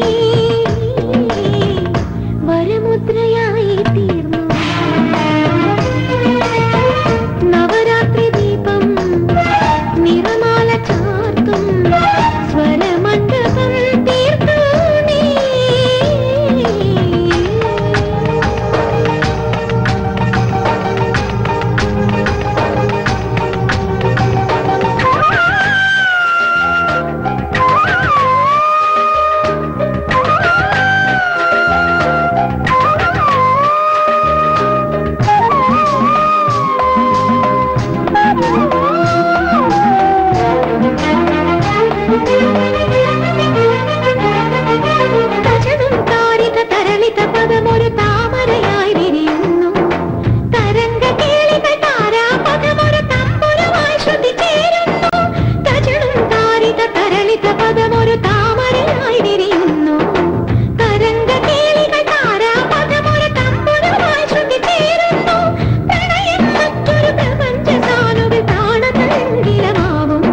വരമുദ്രയായി തീർന്നു നവരാത്രി ദീപം നിറമാല ചാർത്തും സ്വരമണ്ഡപം തീർത്തു നീ തജനും താരിക തരളിത പദമൊരു താമരയായി വിരിയുന്നു തരംഗ കേളികൾ താരാപദമൊരു തമ്പുരമായി ശ്രുതി ചേരുന്നു തജനും താരിക തരളിത പദമൊരു താമരയായി വിരിയുന്നു തരംഗ കേളികൾ താരാപദമൊരു തമ്പുരമായി ശ്രുതി ചേരുന്നു പ്രണയം മറ്റൊരു പ്രപഞ്ച സാനുവിൽ താണതങ്കിലമാവുന്നു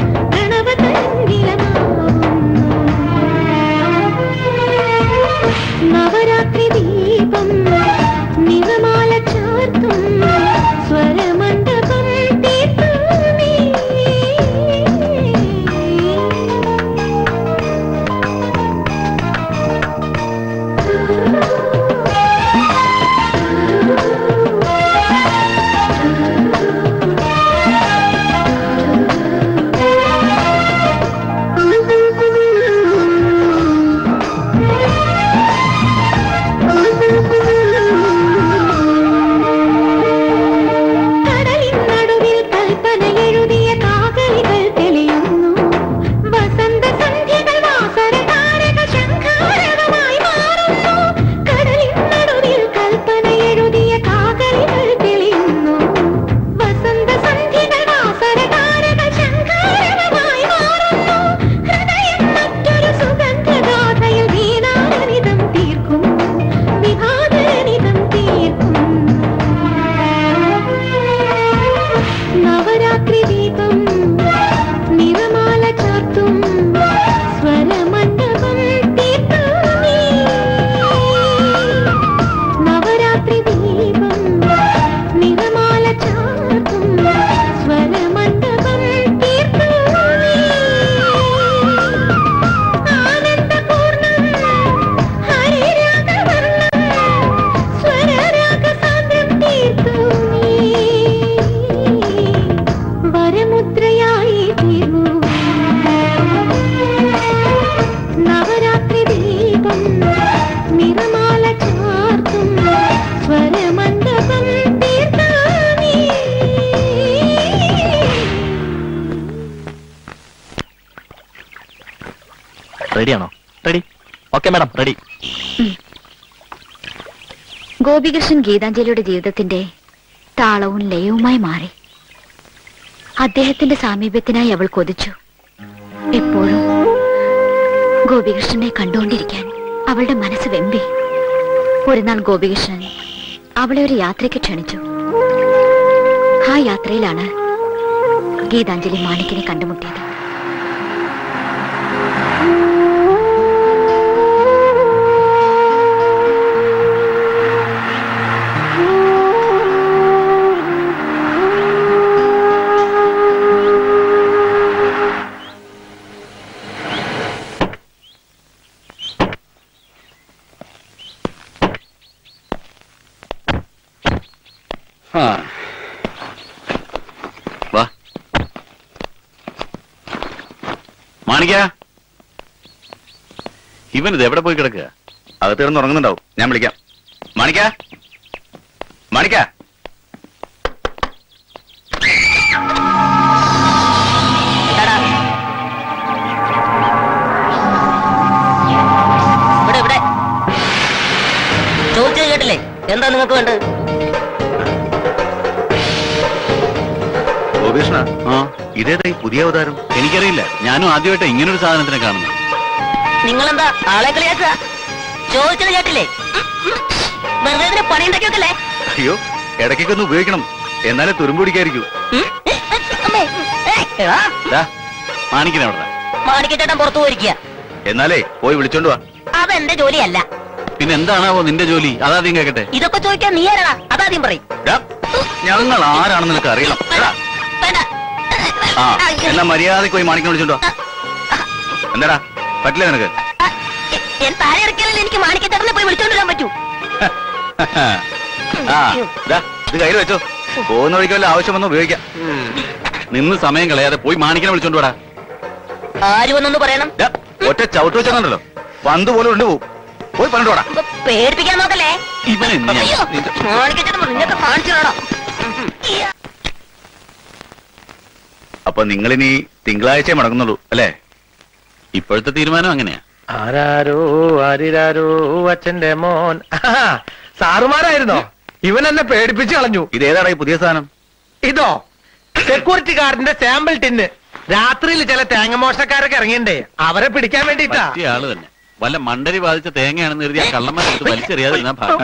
നവരാത്രി ദീപം നിറമാല ചാർത്തും സ്വരമണ്ഡപം തീർത്തു നീ കടലിൻ നടുവിൽ കൽപ്പന എഴുതിയ കാകലികൾ തെളിയുന്നു വസന്ത സന്ധ്യകൾ വാസര താരക ശൃംഗാരവമായി മാറുന്നു കടലിൻ നടുവിൽ കൽപ്പന എഴുതിയ കാകലികൾ തെളിയുന്നു വസന്ത സന്ധ്യകൾ വാസര താരക ശൃംഗാരവമായി മാറുന്നു ഹൃദയം മറ്റൊരു സുഗന്ധഗാഥയിൽ വീണാരനിതം തീർക്കുന്നു വിഭാഗനിതം തീർക്കുന്നു നവരാത്രി ദീപം നിറമാല ചാർത്തും സ്വരമണ്ഡപം തീർത്തു നീ നവരാത്രി ദീപം നിറമാല ചാർത്തും സ്വരമണ്ഡപം തീർത്തു നീ ആനന്ദപൂർണം ഹരിരാഗവർണം സ്വരരാഗസാന്ദ്രം തീർത്തു നീ വരമുദ്രയായി തീർന്നു നവരാത്രി ദീപം നിറമാല ചാർത്തും സ്വരമണ്ഡപം തീർത്തു നീ റെഡിയാണോ ready okay madam ready Gopikrishnan ഗീതാഞ്ജലിയുടെ ജീവിതത്തിന്റെ താളവും ലയവുമായി മാറി അദ്ദേഹത്തിന്റെ സാമീപ്യത്തിനായി അവൾ കൊതിച്ചു എപ്പോഴും ഗോപികൃഷ്ണനെ കണ്ടുകൊണ്ടിരിക്കാൻ അവളുടെ മനസ്സ് വെമ്പി ഒരു നാൾ ഗോപികൃഷ്ണൻ അവളെ ഒരു യാത്രയ്ക്ക് ക്ഷണിച്ചു ആ യാത്രയിലാണ് ഗീതാഞ്ജലി മാണിക്കിനെ കണ്ടുമുട്ടിയത് ആ. വാ മാണിക്ക ഇവൻ ഇത് എവിടെ പോയി കിടക്കുക അകത്ത് കിടന്ന് ഉറങ്ങുന്നുണ്ടാവും ഞാൻ വിളിക്കാം മാണിക്ക മാണിക്ക ഇവിടെ ഇവിടെ ചോദിച്ചത് കേട്ടില്ലേ എന്താ നിങ്ങൾക്ക് വേണ്ടത് ഗോപീഷ്ണ ആ ഇതേതാ ഈ പുതിയ അവതാരം എനിക്കറിയില്ല ഞാനും ആദ്യമായിട്ട് ഇങ്ങനൊരു സാധനത്തിനെ കാണുന്നു നിങ്ങളെന്താ ആളെ കളിയാക്കുക ചോദിച്ചത് കേട്ടില്ലേ വെറുതെ ഇതിന് പണി ഉണ്ടാക്കി വെക്കല്ലേ അയ്യോ ഇടയ്ക്കൊക്കെ ഒന്ന് ഉപയോഗിക്കണം എന്നാലേ തുരുമ്പ് പിടിക്കായിരിക്കൂ അമ്മേ. ഏയ്, എടാ, ദാ, മാണിക്കനെ അവിടെ മാണിക്കച്ചേട്ടൻ പുറത്തു പോയിരിക്കുക എന്നാലേ പോയി വിളിച്ചോണ്ട് വാ അതെന്റെ ജോലിയല്ല പിന്നെ എന്താണാവോ നിന്റെ ജോലി അതാദ്യം കേക്കട്ടെ ഇതൊക്കെ ചോദിക്കാൻ നീ ആരാടാ അതാദ്യം പറയും ഡാ, ഞങ്ങൾ ആരാണെന്ന് നിനക്ക് അറിയണം എടാ. ആ എന്നാ മര്യാദക്ക് പോയി മാണിക്കനെ വിളിച്ചോണ്ട് വാ എന്താടാ പറ്റില്ല നിനക്ക് എൻ താഴെ ഇറക്കിയാലല്ലേ എനിക്ക് മാണിക്കച്ചേട്ടനെ പോയി വിളിച്ചോണ്ട് വരാൻ പറ്റൂ ആ ദാ, ഇത് കയ്യിൽ വെച്ചോ പോകുന്ന വഴിക്ക് വല്ല ആവശ്യം വന്ന് ഉപയോഗിക്കാം നിന്ന് സമയം കളയാതെ പോയി മാണിക്കനെ വിളിച്ചോണ്ട് വാടാ ആര് വന്നൊന്ന് പറയണം ദാ, ഒറ്റ ചവിട്ട് വെച്ചാണല്ലോ പന്ത് പോലെ ഉണ്ട് പോവും പോയി പറഞ്ഞിട്ട് വാടാ ഇപ്പൊ പേടിപ്പിക്കാൻ നോക്കല്ലേ ഇവനെ ഇന്ന് ഞാൻ- അയ്യോ, മാണിക്കച്ചേട്ടൻ നിന്നൊക്കെ കാണിച്ചു തരണോ അപ്പൊ നിങ്ങളിനി തിങ്കളാഴ്ച മടങ്ങുന്നുള്ളൂ അല്ലേ ഇപ്പോഴത്തെ തീരുമാനം അങ്ങനെയാ ആരാരോ ആരിരാരോ അച്ഛന്റെ മോൻ ആഹാ, സാറുമാരായിരുന്നോ ഇവൻ എന്നെ പേടിപ്പിച്ചു കളഞ്ഞു ഇതേതാടാ ഈ പുതിയ സാധനം ഇതോ സെക്യൂരിറ്റി ഗാർഡിന്റെ സാമ്പിൾ ടിന്ന് രാത്രിയിൽ ചില തേങ്ങ മോഷണക്കാരൊക്കെ ഇറങ്ങിണ്ടേ അവരെ പിടിക്കാൻ വേണ്ടിട്ടാ പറ്റിയ ആള് തന്നെ വല്ല മണ്ടരി ബാധിച്ച തേങ്ങയാണെന്ന് കരുതി ആ കള്ളന്മാരെടുത്ത് വലിച്ചെറിയാതിരുന്നാ ഭാഗം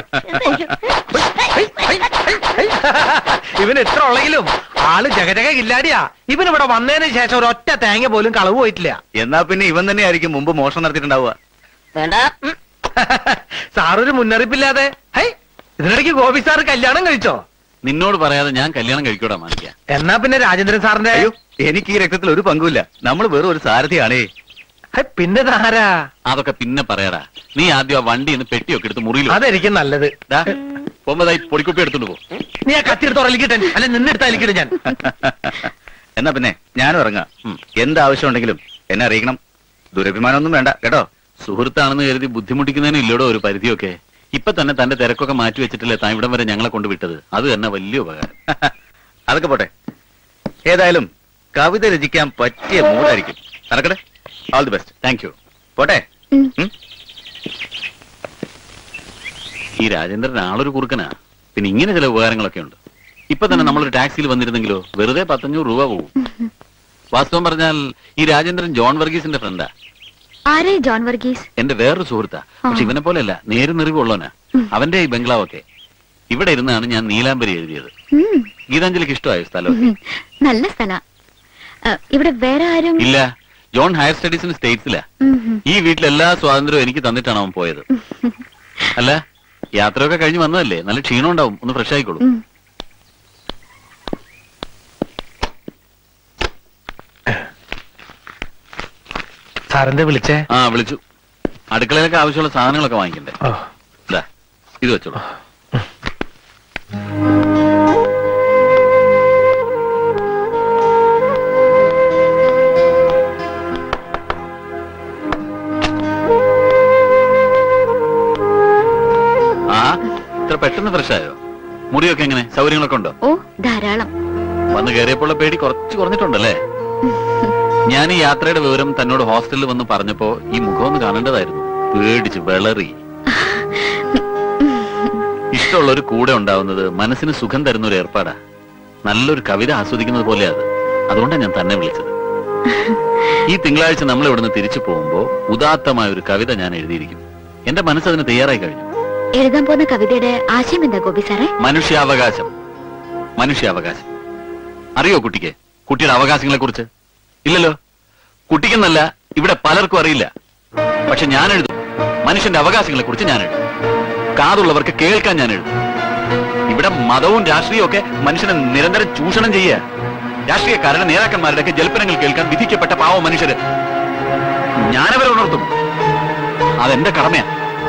ഇവൻ എത്ര ഉള്ളെങ്കിലും ആള് ജഗജഗ ഇല്ലാടിയാ ഇവൻ ഇവിടെ വന്നതിന് ശേഷം ഒരൊറ്റ തേങ്ങ പോലും കളവ് പോയിട്ടില്ല എന്നാ പിന്നെ ഇവൻ തന്നെ ആയിരിക്കും മുമ്പ് മോഷണം നടത്തിയിട്ടുണ്ടാവുക വേണ്ട ഉം. സാറൊരു മുന്നറിയിപ്പില്ലാതെ ഹൈ ഇതിനിടയ്ക്ക് ഗോപി സാറ് കല്യാണം കഴിച്ചോ നിന്നോട് പറയാതെ ഞാൻ കല്യാണം കഴിക്കൂടാ മാണിക്ക എന്നാ പിന്നെ രാജേന്ദ്രൻ സാറിന്റെ അയ്യോ എനിക്ക് ഈ രക്തത്തിൽ ഒരു പങ്കുമില്ല നമ്മൾ വെറും ഒരു സാരഥിയാണേ ഹൈ, പിന്നെ താരാ അതൊക്കെ പിന്നെ പറയാടാ നീ ആദ്യം ആ വണ്ടി ഒന്ന് പെട്ടിയൊക്കെ എടുത്ത് മുറിയിൽ അതായിരിക്കും നല്ലത് പോകുമ്പോതായി പൊടിക്കുപ്പി എടുത്തോണ്ട് പോ നീ ആ കത്തിയെടുത്ത് ഉറലിക്കിട്ടെ അല്ലെ നിന്നെടുത്ത് അലിക്കിട്ട് ഞാൻ എന്നാ പിന്നെ ഞാനും ഇറങ്ങാം ഉം. എന്താവശ്യം ഉണ്ടെങ്കിലും എന്നെ അറിയിക്കണം ദുരഭിമാനമൊന്നും വേണ്ട കേട്ടോ സുഹൃത്താണെന്ന് കരുതി ബുദ്ധിമുട്ടിക്കുന്നതിന് ഇല്ലോടോ ഒരു പരിധിയൊക്കെ ഇപ്പൊ തന്നെ തന്റെ തിരക്കൊക്കെ മാറ്റി വെച്ചിട്ടില്ലേ താൻ ഇവിടം വരെ ഞങ്ങളെ കൊണ്ടുവിട്ടത് അത് തന്നെ വലിയ ഉപകാരം അതൊക്കെ പോട്ടെ ഏതായാലും കവിത രചിക്കാൻ പറ്റിയ മൂടായിരിക്കും നടക്കട്ടെ all the best thank you പോട്ടെ ഉം? ഈ രാജേന്ദ്രൻ ആളൊരു കുറുക്കനാ പിന്നെ ഇങ്ങനെ ചില ഉപകാരങ്ങളൊക്കെ ഉണ്ട് ഇപ്പൊ തന്നെ നമ്മളൊരു ടാക്സിയിൽ വന്നിരുന്നെങ്കിലോ വെറുതെ പത്തഞ്ഞൂറ് രൂപ പോകും വാസ്തവം പറഞ്ഞാൽ ഈ രാജേന്ദ്രൻ ജോൺ വർഗീസിന്റെ ഫ്രണ്ടാ ആരേ ജോൺ വർഗീസ് എന്റെ വേറൊരു സുഹൃത്താ പക്ഷെ ഇവനെ പോലെയല്ല നേരും നിറിവുള്ളവനാ അവന്റെ ഈ ബംഗ്ലാവൊക്കെ ഇവിടെ ഇരുന്നാണ് ഞാൻ നീലാംബരി എഴുതിയത് ഉം, ഗീതാഞ്ജലിക്ക് ഇഷ്ടമായോ സ്ഥലം ഉം, നല്ല സ്ഥല ഇവിടെ വേറെ ആരും ഇല്ല ജോൺ ഹയർ സ്റ്റഡീസിന് സ്റ്റേറ്റ്സിലാ ഉം, ഉം. ഈ വീട്ടിൽ എല്ലാ സ്വാതന്ത്ര്യവും എനിക്ക് തന്നിട്ടാണ് അവൻ പോയത് അല്ല യാത്രയൊക്കെ കഴിഞ്ഞ് വന്നതല്ലേ നല്ല ക്ഷീണം ഉണ്ടാവും ഒന്ന് ഫ്രഷ് ആയിക്കോളൂ ഉം. സാറിന്റെ വിളിച്ചേ ആ വിളിച്ചു അടുക്കളയിലൊക്കെ ആവശ്യമുള്ള സാധനങ്ങളൊക്കെ വാങ്ങിക്കണ്ടേ ഓ. ഇതാ ഇത് വെച്ചോളൂ ആ ഇത്ര പെട്ടെന്ന് ഫ്രഷ് ആയോ മുറിയൊക്കെ എങ്ങനെ സൗകര്യങ്ങളൊക്കെ ഉണ്ടോ ഓ ധാരാളം വന്ന് കയറിയപ്പോൾ പേടി കുറച്ച് കുറഞ്ഞിട്ടുണ്ടല്ലേ ഞാൻ ഈ യാത്രയുടെ വിവരം തന്നോട് ഹോസ്റ്റലിൽ വന്ന് പറഞ്ഞപ്പോ ഈ മുഖം ഒന്ന് കാണേണ്ടതായിരുന്നു പേടിച്ച് വിളറി ഇഷ്ടമുള്ള ഒരു കൂടെ ഉണ്ടാവുന്നത് മനസ്സിന് സുഖം തരുന്ന ഒരു ഏർപ്പാടാ നല്ലൊരു കവിത ആസ്വദിക്കുന്നത് പോലെ അത് അതുകൊണ്ടാണ് ഞാൻ തന്നെ വിളിച്ചത് ഈ തിങ്കളാഴ്ച നമ്മൾ ഇവിടുന്ന് തിരിച്ചു പോകുമ്പോ ഉദാത്തമായ ഒരു കവിത ഞാൻ എഴുതിയിരിക്കും എന്റെ മനസ്സതിന് തയ്യാറായി കഴിഞ്ഞു എഴുതാൻ പോകുന്ന കവിതയുടെ ആശയം എന്താ ഗോപി സാറേ മനുഷ്യാവകാശം മനുഷ്യാവകാശം അറിയോ കുട്ടിക്ക് കുട്ടിയുടെ അവകാശങ്ങളെ കുറിച്ച് ഇല്ലല്ലോ കുട്ടിക്കെന്നല്ല ഇവിടെ പലർക്കും അറിയില്ല പക്ഷെ ഞാൻ എഴുതും മനുഷ്യന്റെ അവകാശങ്ങളെ കുറിച്ച് ഞാൻ എഴുതും കാതുള്ളവർക്ക് കേൾക്കാൻ ഞാൻ എഴുതും ഇവിടെ മതവും രാഷ്ട്രീയവും ഒക്കെ മനുഷ്യനെ നിരന്തരം ചൂഷണം ചെയ്യുക രാഷ്ട്രീയക്കാരുടെ നേതാക്കന്മാരുടെ ഒക്കെ ജൽപ്പനങ്ങൾ കേൾക്കാൻ വിധിക്കപ്പെട്ട പാവ മനുഷ്യര് ഞാനവരെ ഉണർത്തും അതെന്റെ കടമയാ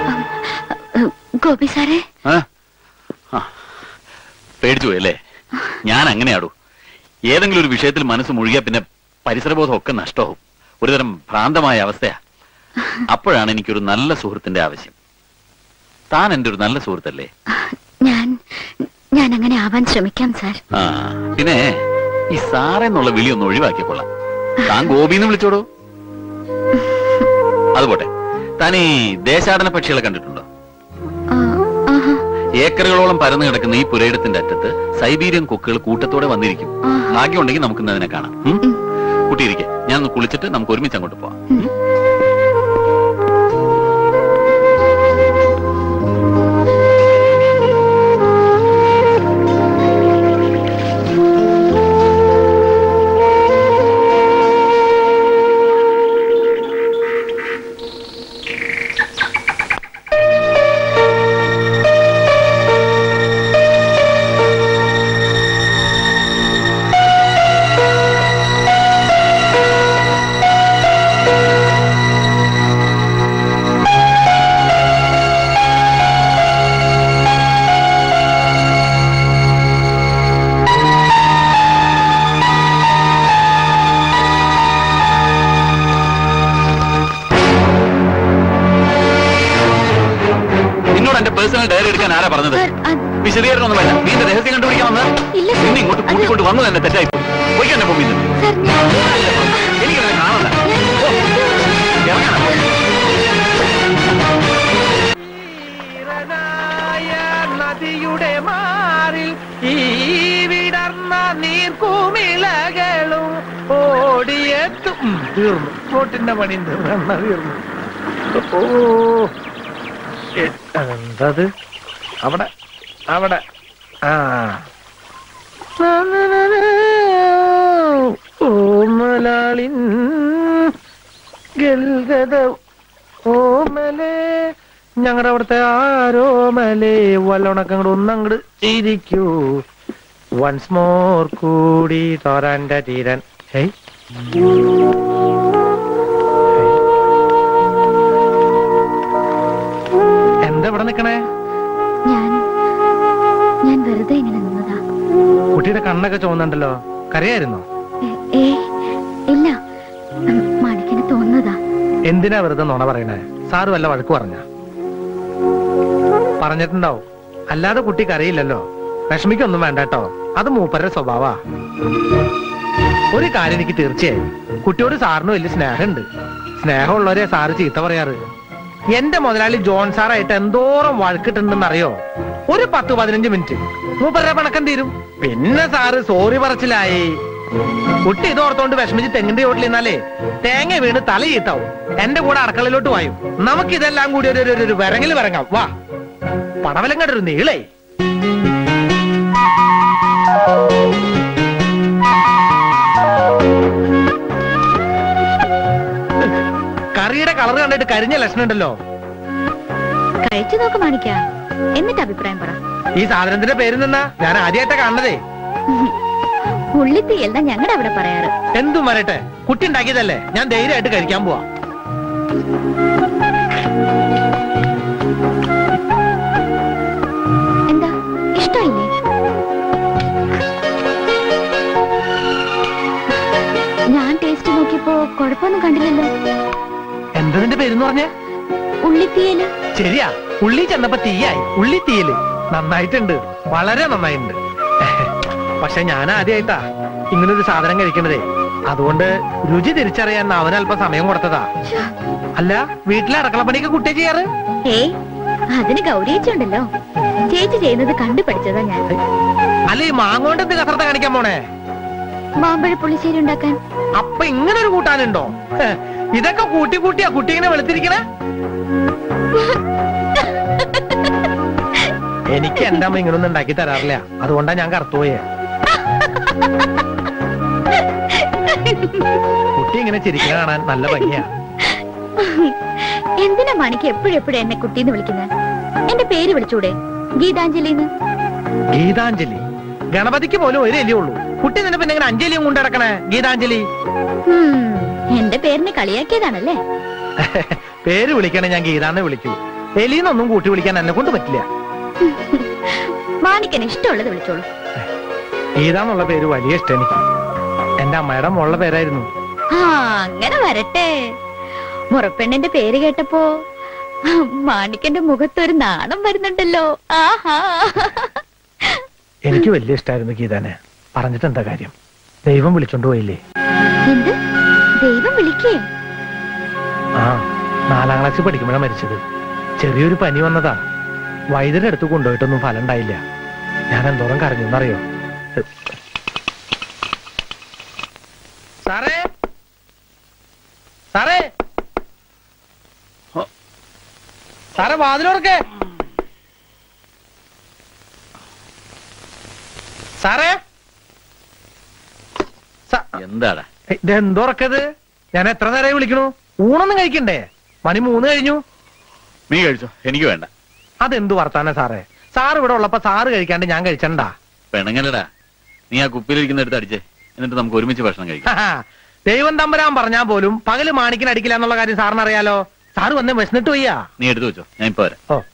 ഗോപി സാറേ ആ? ആ. പേടിച്ചു പോയി അല്ലേ ഞാൻ അങ്ങനെയാടൂ ഏതെങ്കിലും ഒരു വിഷയത്തിൽ മനസ്സ് മുഴുകിയ പിന്നെ പരിസരബോധം ഒക്കെ നഷ്ടമാവും ഒരുതരം ഭ്രാന്തമായ അവസ്ഥയാ അപ്പോഴാണ് എനിക്കൊരു നല്ല സുഹൃത്തിന്റെ ആവശ്യം താൻ എന്റെ ഒരു നല്ല സുഹൃത്തല്ലേ ഞാൻ ഞാൻ അങ്ങനെ ആവാൻ ശ്രമിക്കാം സാർ ആ പിന്നെ ഈ സാറെന്നുള്ള വിളി ഒന്ന് ഒഴിവാക്കിയപ്പോളാം താൻ ഗോപിന്ന് വിളിച്ചോടൂ അതുപോട്ടെ താൻ ഈ ദേശാടന പക്ഷികളെ കണ്ടിട്ടുണ്ടോ ഏക്കറുകളോളം പരന്നു കിടക്കുന്ന ഈ പുരയിടത്തിന്റെ അറ്റത്ത് സൈബീരിയൻ കൊക്കുകൾ കൂട്ടത്തോടെ വന്നിരിക്കും ഭാഗ്യമുണ്ടെങ്കിൽ നമുക്ക് ഇന്ന് അതിനെ കാണാം ഉം? കുട്ടിയിരിക്കെ ഞാൻ ഒന്ന് കുളിച്ചിട്ട് നമുക്ക് ഒരുമിച്ച് അങ്ങോട്ട് പോവാം നിന്നോട് എന്റെ പേഴ്സണൽ ഡയറി എടുക്കാൻ ആരാ പറഞ്ഞത് വിശദീകരണം ഒന്നും വേണ്ട നീ എന്റെ രഹസ്യം കണ്ടുപിടിക്കാൻ വന്നത് നിന്നെ ഇങ്ങോട്ട് കൂട്ടിക്കൊണ്ട് വന്നത് തന്നെ തെറ്റായി പോയി എന്നെ പോയി എനിക്കതിനെ കാണണ്ട ഓ, ഇറങ്ങാനാ. നദിയുടെ മാറിൽ ഈ വിടർന്ന നീർക്കുമിളകളും ഓടിയെത്തും ഉം, തീർന്നു ബോട്ടിന്റെ പണി തീർന്നു തീർന്നു ഓ എ, അതെന്തത് അവിടെ അവിടെ ആ ഓമലാളിൻ ഗൽഗത ഓമലേ ഞങ്ങളുടെ അവിടുത്തെ ആരോമലേ വല്ലോണക്കങ്ങട് ഒന്നങ്ങട് ചിരിക്കൂ വൺസ് മോർ കൂടി തോരാന്റെ തീരൻ ഹേയ് എന്താ ഇവിടെ നിക്കണേ ഞാൻ ഞാൻ വെറുതെ ഇങ്ങനെ നിന്നതാ കുട്ടിയുടെ കണ്ണൊക്കെ ചോന്നുണ്ടല്ലോ കരയായിരുന്നോ എ- ഏ ഇല്ല ഉം, മാണിക്കിന് തോന്നുന്നതാ എന്തിനാ വെറുതെ നുണ പറയണേ സാറ് വല്ല വഴക്ക് പറഞ്ഞ പറഞ്ഞിട്ടുണ്ടാവും അല്ലാതെ കുട്ടിക്ക് അറിയില്ലല്ലോ വിഷമിക്കൊന്നും വേണ്ട കേട്ടോ അത് മൂപ്പരുടെ സ്വഭാവാ ഒരു കാര്യം എനിക്ക് തീർച്ചയായും കുട്ടിയോട് സാറിന് വലിയ സ്നേഹമുണ്ട് സ്നേഹമുള്ളവരെ സാറ് ചീത്ത പറയാറ് എന്റെ മുതലാളി ജോൺ സാറായിട്ട് എന്തോരം വഴക്കിട്ടുണ്ടെന്ന് അറിയോ ഒരു പത്ത് പതിനഞ്ച് മിനിറ്റ് മൂപ്പരുടെ പണക്കം തീരും പിന്നെ സാറ് സോറി പറച്ചിലായി കുട്ടി ഇതോർത്തോണ്ട് വിഷമിച്ച് തെങ്ങിന്റെ ചോട്ടിൽ നിന്നാലേ തേങ്ങ വീണ് തല ചീത്താവും എന്റെ കൂടെ അടക്കളയിലോട്ട് വായും നമുക്ക് ഇതെല്ലാം കൂടി ഒരു ഒരു- ഒരു വിറങ്ങിൽ വിറങ്ങാം വാ പടവലം കണ്ടൊരു നീളേ കറിയുടെ കളർ കണ്ടിട്ട് കരിഞ്ഞ ലക്ഷണം ഉണ്ടല്ലോ കഴിച്ചു നോക്ക് മാണിക്ക എന്നിട്ട് അഭിപ്രായം പറ ഈ സാധനത്തിന്റെ പേര് നിന്നാ ഞാൻ ആദ്യമായിട്ടാ കാണുന്നതേ ഉള്ളിത്തീയൽ ഞങ്ങളുടെ അവിടെ പറയാറ് എന്തും വരട്ടെ കുട്ടി ഉണ്ടാക്കിയതല്ലേ ഞാൻ ധൈര്യമായിട്ട് കഴിക്കാൻ പോവാ എന്താ ഇഷ്ടമില്ലേ ഞാൻ ടേസ്റ്റ് നോക്കിയപ്പോ കുഴപ്പമൊന്നും കണ്ടില്ലല്ലോ എന്തതിന്റെ പേരെന്ന് പറഞ്ഞേ ഉള്ളിത്തീയല് ശരിയാ ഉള്ളി ചെന്നപ്പോ തീയായി ഉള്ളി തീയല് നന്നായിട്ടുണ്ട് വളരെ നന്നായിട്ടുണ്ട് പക്ഷെ ഞാൻ ആദ്യമായിട്ടാ ഇങ്ങനൊരു സാധനം കഴിക്കണതേ അതുകൊണ്ട് രുചി തിരിച്ചറിയാൻ അവന് അല്പം സമയം കൊടുത്തതാ അല്ല വീട്ടിലെ അടുക്കളപ്പണിക്ക് കുട്ടിയെ ചെയ്യാറ് ഏയ് അതിന് ഗൗരിയേച്ചുണ്ടല്ലോ ചേച്ചി ചെയ്യുന്നത് കണ്ടു പഠിച്ചതാ ഞാൻ അല്ല ഈ മാങ്ങോണ്ട് എന്ത് കസർത്ത കാണിക്കാൻ പോണേ മാമ്പഴ പുളിശ്ശേരി ഉണ്ടാക്കാൻ അപ്പൊ ഇങ്ങനെ ഒരു കൂട്ടാനുണ്ടോ ഹെ, ഇതൊക്കെ കൂട്ടി കൂട്ടിയാ കുട്ടി ഇങ്ങനെ വെളുത്തിരിക്കണേ എനിക്ക് എന്റെ അമ്മ ഇങ്ങനൊന്നും ഉണ്ടാക്കി തരാറില്ല അതുകൊണ്ടാ ഞാൻ കറുത്തുപോയേ കുട്ടി ഇങ്ങനെ ചിരിക്കണ കാണാൻ നല്ല ഭംഗിയാ എന്തിനാ മണിക്ക് എപ്പോഴും എപ്പോഴും എന്നെ കുട്ടീന്ന് വിളിക്കുന്നത് എന്റെ പേര് വിളിച്ചൂടെ ഗീതാഞ്ജലിന്ന് ഗീതാഞ്ജലി ഗണപതിക്ക് പോലും ഒരു എലിയേ ഉള്ളൂ കുട്ടി നിന്നെ പിന്നെ ഇങ്ങനെ അഞ്ജലിയും കൊണ്ട് നടക്കണേ ഗീതാഞ്ജലി ഹും, എന്റെ പേരിനെ കളിയാക്കിയതാണല്ലേ പേര് വിളിക്കണേ ഞാൻ ഗീതാന്ന് വിളിക്കൂ എലിന്നൊന്നും കൂട്ടി വിളിക്കാൻ എന്നെ കൊണ്ട് പറ്റില്ല മാണിക്കന് ഇഷ്ടമുള്ളത് വിളിച്ചോളൂ ഗീത എന്നുള്ള പേര് വലിയ ഇഷ്ടം എനിക്ക് എന്റെ അമ്മയുടെ മോളുടെ പേരായിരുന്നു ആ അങ്ങനെ വരട്ടെ മുറപ്പെണ്ണിന്റെ പേര് കേട്ടപ്പോ മാണിക്കന്റെ മുഖത്തൊരു നാണം വരുന്നുണ്ടല്ലോ ആഹാ എനിക്ക് വലിയ ഇഷ്ടമായിരുന്നു ഗീതാനെ പറഞ്ഞിട്ട് എന്താ കാര്യം ദൈവം വിളിച്ചോണ്ട് പോയില്ലേ എന്ത് ദൈവം വിളിക്കേ ആ നാലാം ക്ലാസ്സിൽ പഠിക്കുമ്പോഴാണ് മരിച്ചത് ചെറിയൊരു പനി വന്നതാ വൈദ്യരുടെ അടുത്ത് കൊണ്ടുപോയിട്ടൊന്നും ഫലം ഉണ്ടായില്ല ഞാൻ എന്തോരം കരഞ്ഞെന്നറിയോ സാറേ സാറേ സാറേ വാതിലോർക്കേ സാറേ എന്താടാ ഇതെന്തോറക്കത് ഞാൻ എത്ര നേരമായി വിളിക്കണു ഊണൊന്നും കഴിക്കണ്ടേ മണി മൂന്ന് കഴിഞ്ഞു നീ കഴിച്ചോ എനിക്ക് വേണ്ട അതെന്തു വർത്താന സാറേ സാറ് ഇവിടെ ഉള്ളപ്പോ സാറ് കഴിക്കാണ്ട് ഞാൻ കഴിച്ചണ്ടാ പെണങ്ങലടാ നീ ആ കുപ്പിയിലിരിക്കുന്ന എടുത്ത് അടിച്ചേ എന്നിട്ട് നമുക്ക് ഒരുമിച്ച് ഭക്ഷണം കഴിക്കാം ദൈവം തമ്പരാൻ പറഞ്ഞാൽ പോലും പകല് മാണിക്കിന് അടിക്കില്ല എന്നുള്ള കാര്യം സാറിന് അറിയാലോ സാറ് വന്ന് വിശന്നിട്ട് വയ്യാ നീ എടുത്തു വെച്ചോ ഞാൻ ഇപ്പൊ വരാം ഓ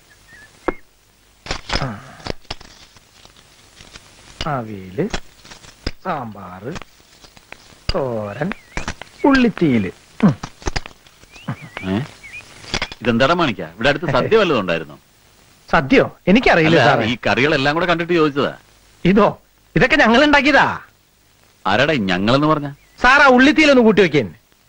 അവിയല് സാമ്പാറ് തോരൻ ഉള്ളിത്തീയില് ഏ ഇതെന്താടാ മാണിക്ക ഇവിടെ അടുത്ത് സദ്യ വല്ലതും ഉണ്ടായിരുന്നോ സദ്യോ എനിക്കറിയില്ല അല്ല, സാറേ ഈ കറികളെല്ലാം കൂടെ കണ്ടിട്ട് ചോദിച്ചതാ ഇതോ ഇതൊക്കെ ഞങ്ങൾ ഉണ്ടാക്കിയതാ ആരാടാ ഈ ഞങ്ങളെന്ന് പറഞ്ഞ സാറാ ഉള്ളിത്തീയിലൊന്ന് കൂട്ടി വെക്കാൻ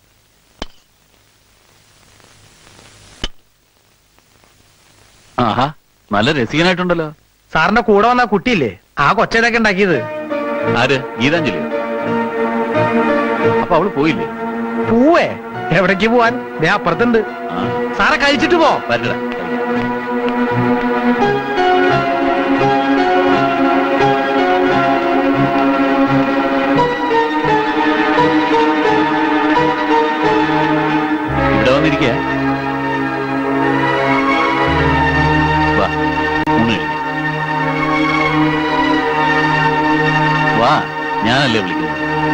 ആഹാ നല്ല രസികനായിട്ടുണ്ടല്ലോ സാറിന്റെ കൂടെ വന്ന ആ കുട്ടിയില്ലേ ആ കൊച്ചതൊക്കെ ഉണ്ടാക്കിയത് ആര് ഗീതാഞ്ജലി അപ്പൊ അവള് പോയില്ലേ പൂവേ എവിടേക്ക് പോവാൻ ദേ അപ്പുറത്തുണ്ട് സാറെ കഴിച്ചിട്ട് പോ വരടാ ഇവിടെ വന്നിരിക്കുക വാ ഊണ് കഴിക്കാം വാ ഞാനല്ലേ വിളിക്കുന്നത്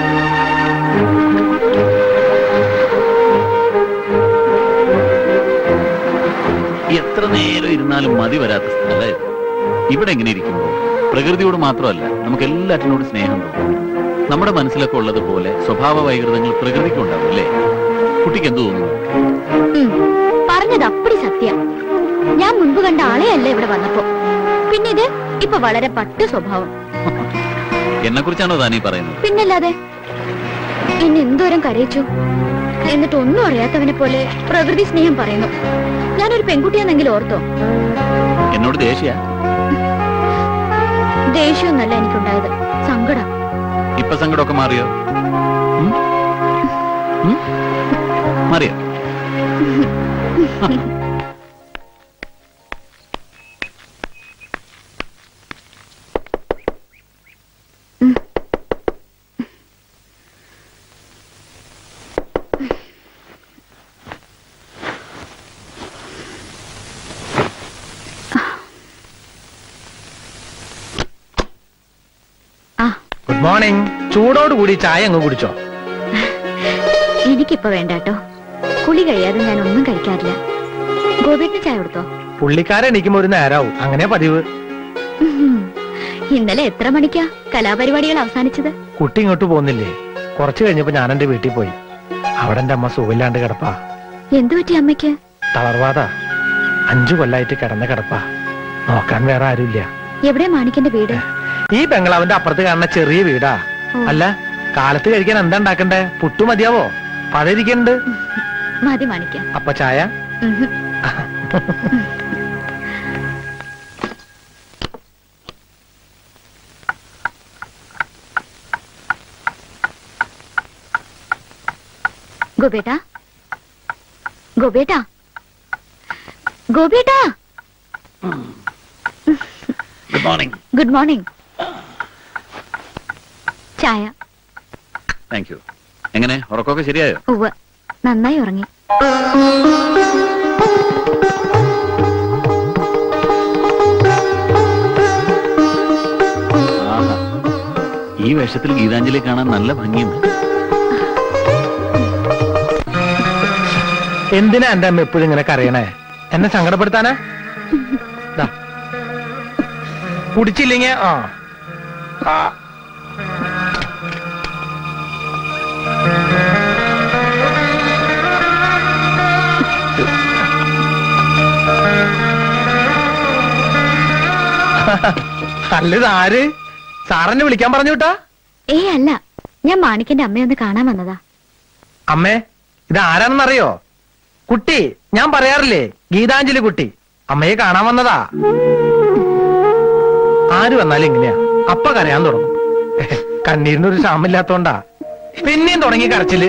എത്ര നേരം ഇരുന്നാലും മതി വരാത്ത സ്ഥലം ഇവിടെ എങ്ങനെ ഇരിക്കുമ്പോൾ പ്രകൃതിയോട് മാത്രമല്ല നമുക്ക് എല്ലാറ്റിനോടും സ്നേഹം തോന്നും നമ്മുടെ മനസ്സിലൊക്കെ ഉള്ളതുപോലെ സ്വഭാവ വൈകൃതങ്ങൾ പ്രകൃതിക്കും ഉണ്ടാവും അല്ലേ കുട്ടിക്ക് എന്ത് തോന്നുന്നു ഉം, പറഞ്ഞത് അപ്പടി സത്യ ഞാൻ മുൻപ് കണ്ട ആളെ അല്ല ഇവിടെ വന്നപ്പോ പിന്നെ ഇത് ഇപ്പൊ വളരെ പട്ട് സ്വഭാവം എന്നെ കുറിച്ചാണോ താനീ പറയുന്നത് പിന്നല്ലാതെ എന്നെ എന്തോരം കരയിച്ചു എന്നിട്ട് ഒന്നും അറിയാത്തവനെ പോലെ പ്രകൃതി സ്നേഹം പറയുന്നു ഞാനൊരു പെൺകുട്ടിയാണെങ്കിലും ഓർത്തോ എന്നോട് ദേഷ്യ ദേഷ്യമൊന്നല്ല എനിക്കുണ്ടായത് സങ്കടം ഇപ്പൊ സങ്കടമൊക്കെ മാറിയോ ഉം? ഉം? മാറിയോ ഗുഡ് മോർണിംഗ് ചൂടോട് കൂടി ചായ അങ്ങ് കുടിച്ചോ എനിക്കിപ്പോ വേണ്ട കേട്ടോ കുളി കഴിയാതെ ഞാൻ ഒന്നും കഴിക്കാറില്ല ഗോപിന് ചായ കൊടുത്തോ പുള്ളിക്കാരൻ എണീക്കുമ്പോ ഒരു നേരാവും അങ്ങനെ പതിവ് ഉം. ഇന്നലെ എത്ര മണിക്കാ കലാപരിപാടികൾ അവസാനിച്ചത് കുട്ടി ഇങ്ങോട്ട് പോകുന്നില്ലേ കുറച്ചു കഴിഞ്ഞപ്പോ ഞാൻ എന്റെ വീട്ടിൽ പോയി അവിടെ എന്റെ അമ്മ സുഖമില്ലാണ്ട് കിടപ്പാ എന്തു പറ്റി അമ്മയ്ക്ക് തളർവാത അഞ്ചു കൊല്ലായിട്ട് കിടന്ന കിടപ്പാ നോക്കാൻ വേറെ ആരുമില്ല എവിടെ മാണിക്കന്റെ വീട് ഈ ബംഗ്ലാവിന്റെ അപ്പുറത്ത് കാണുന്ന ചെറിയ വീടാ ഓ. അല്ല കാലത്ത് കഴിക്കാൻ എന്താ ഉണ്ടാക്കണ്ടേ പുട്ടു മതിയാവോ പഴയിരിക്കണ്ട് മതി മാണിക്ക അപ്പൊ ചായ ഉഹും. ഗോപേട്ടാ ഗോപേട്ടാ ഗോപേട്ടാ ഗുഡ് മോർണിംഗ് ഗുഡ് മോർണിംഗ് ചായ താങ്ക് യു എങ്ങനെ ഉറക്കമൊക്കെ ശരിയായോ ഉവ്വ് നന്നായി ഉറങ്ങി ആഹാ. ഈ വേഷത്തിൽ ഗീതാഞ്ജലി കാണാൻ നല്ല ഭംഗിയുണ്ട് എന്തിനാ എന്റെ അമ്മ എപ്പോഴും ഇങ്ങനെ കരയണേ എന്നെ സങ്കടപ്പെടുത്താനാ ദാ. കുടിച്ചില്ലെങ്കി ആ ആ. അല്ല ഇതാര് സാറെന്നെ വിളിക്കാൻ പറഞ്ഞു വിട്ടാ ഏയ് അല്ല ഞാൻ മാണിക്കന്റെ അമ്മയൊന്ന് കാണാൻ വന്നതാ അമ്മേ ഇത് ആരാണെന്നറിയോ കുട്ടി ഞാൻ പറയാറില്ലേ ഗീതാഞ്ജലി കുട്ടി അമ്മയെ കാണാൻ വന്നതാ ആര് വന്നാലും ഇങ്ങനെയാ അപ്പ കരയാൻ തുടങ്ങും കണ്ണീരിനൊരു ക്ഷാമില്ലാത്തോണ്ടാ പിന്നെയും തുടങ്ങി കരച്ചില്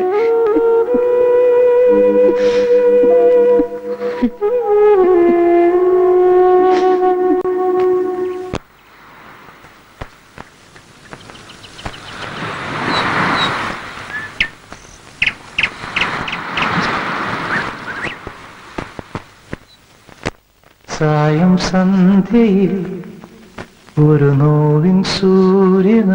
സായം സന്ധ്യയിൽ ഒരു നോവിൻ സൂര്യന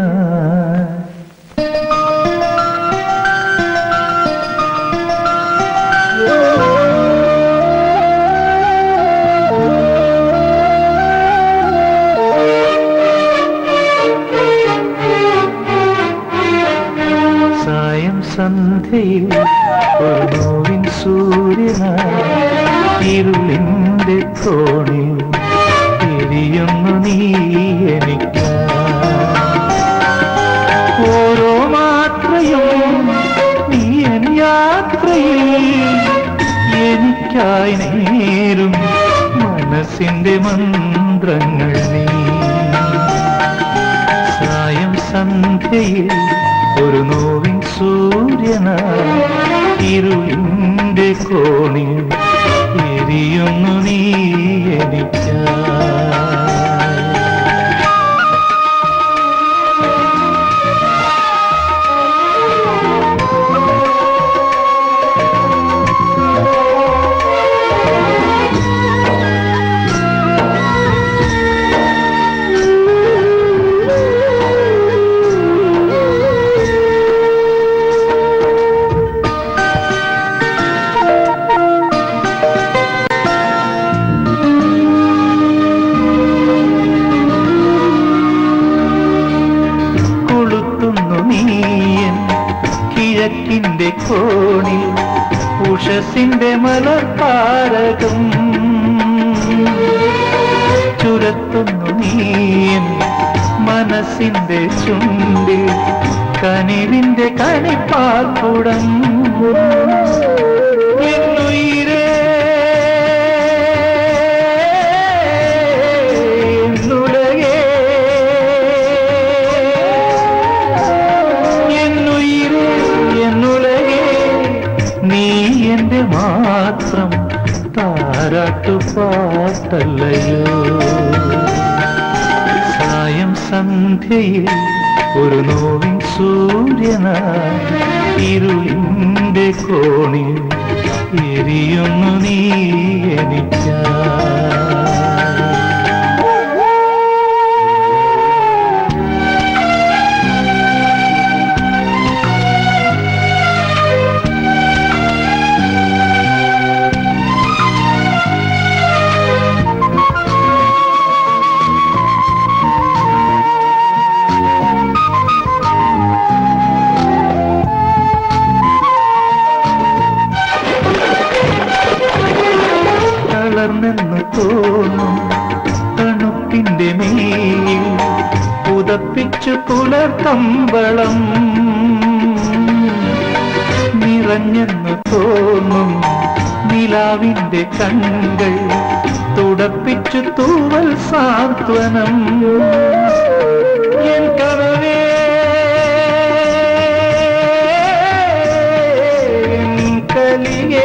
സായം സന്ധ്യയിൽ ഒരു നോവിൻ സൂര്യന ഇരുളിന്റെ കോണിൽ എരിയുന്നു നീ എനിക്ക് ഓരോ മാത്രയും നീ എൻ യാത്രയിൽ എനിക്കായി നേരും മനസ്സിന്റെ മന്ത്രങ്ങൾ നീ സായം സന്ധ്യയിൽ ഒരു നോവിൻ സൂര്യന ഇരുളിന്റെ കോണിൽ എരിയുന്നു നീ എനിക്കായി കൊളുത്തുന്നു നീയൻ കിഴക്കിന്റെ കോണിൽ ഉഷസിന്റെ മലർത്താരകം ചുരത്തുന്നു നീയൻ മനസ്സിന്റെ ചുണ്ടിൽ കനിവിന്റെ കണിപ്പാർക്കുടം എന്നുയിരേ എന്നുലകേ എന്നുയിരേ എന്നുലകേ നീ എന്റെ മാത്രം താരാട്ടു പാട്ടല്ലയോ സായം സന്ധ്യയിൽ ഒരു നോവിൻ സൂര്യന ഇരുളിന്റെ കോണിൽ എരിയുന്നു നീ എനിക്കായി തളർന്നെന്ന് തോന്നും തണുപ്പിന്റെ മേൽ പുതപ്പിച്ചു പുലർത്തമ്പളം നിറഞ്ഞെന്ന് തോന്നും നിലാവിന്റെ കണ്ണുകൾ തുടപ്പിച്ചു തൂവൽ സാന്ത്വനം എൻ കനവേ എൻ കലിയേ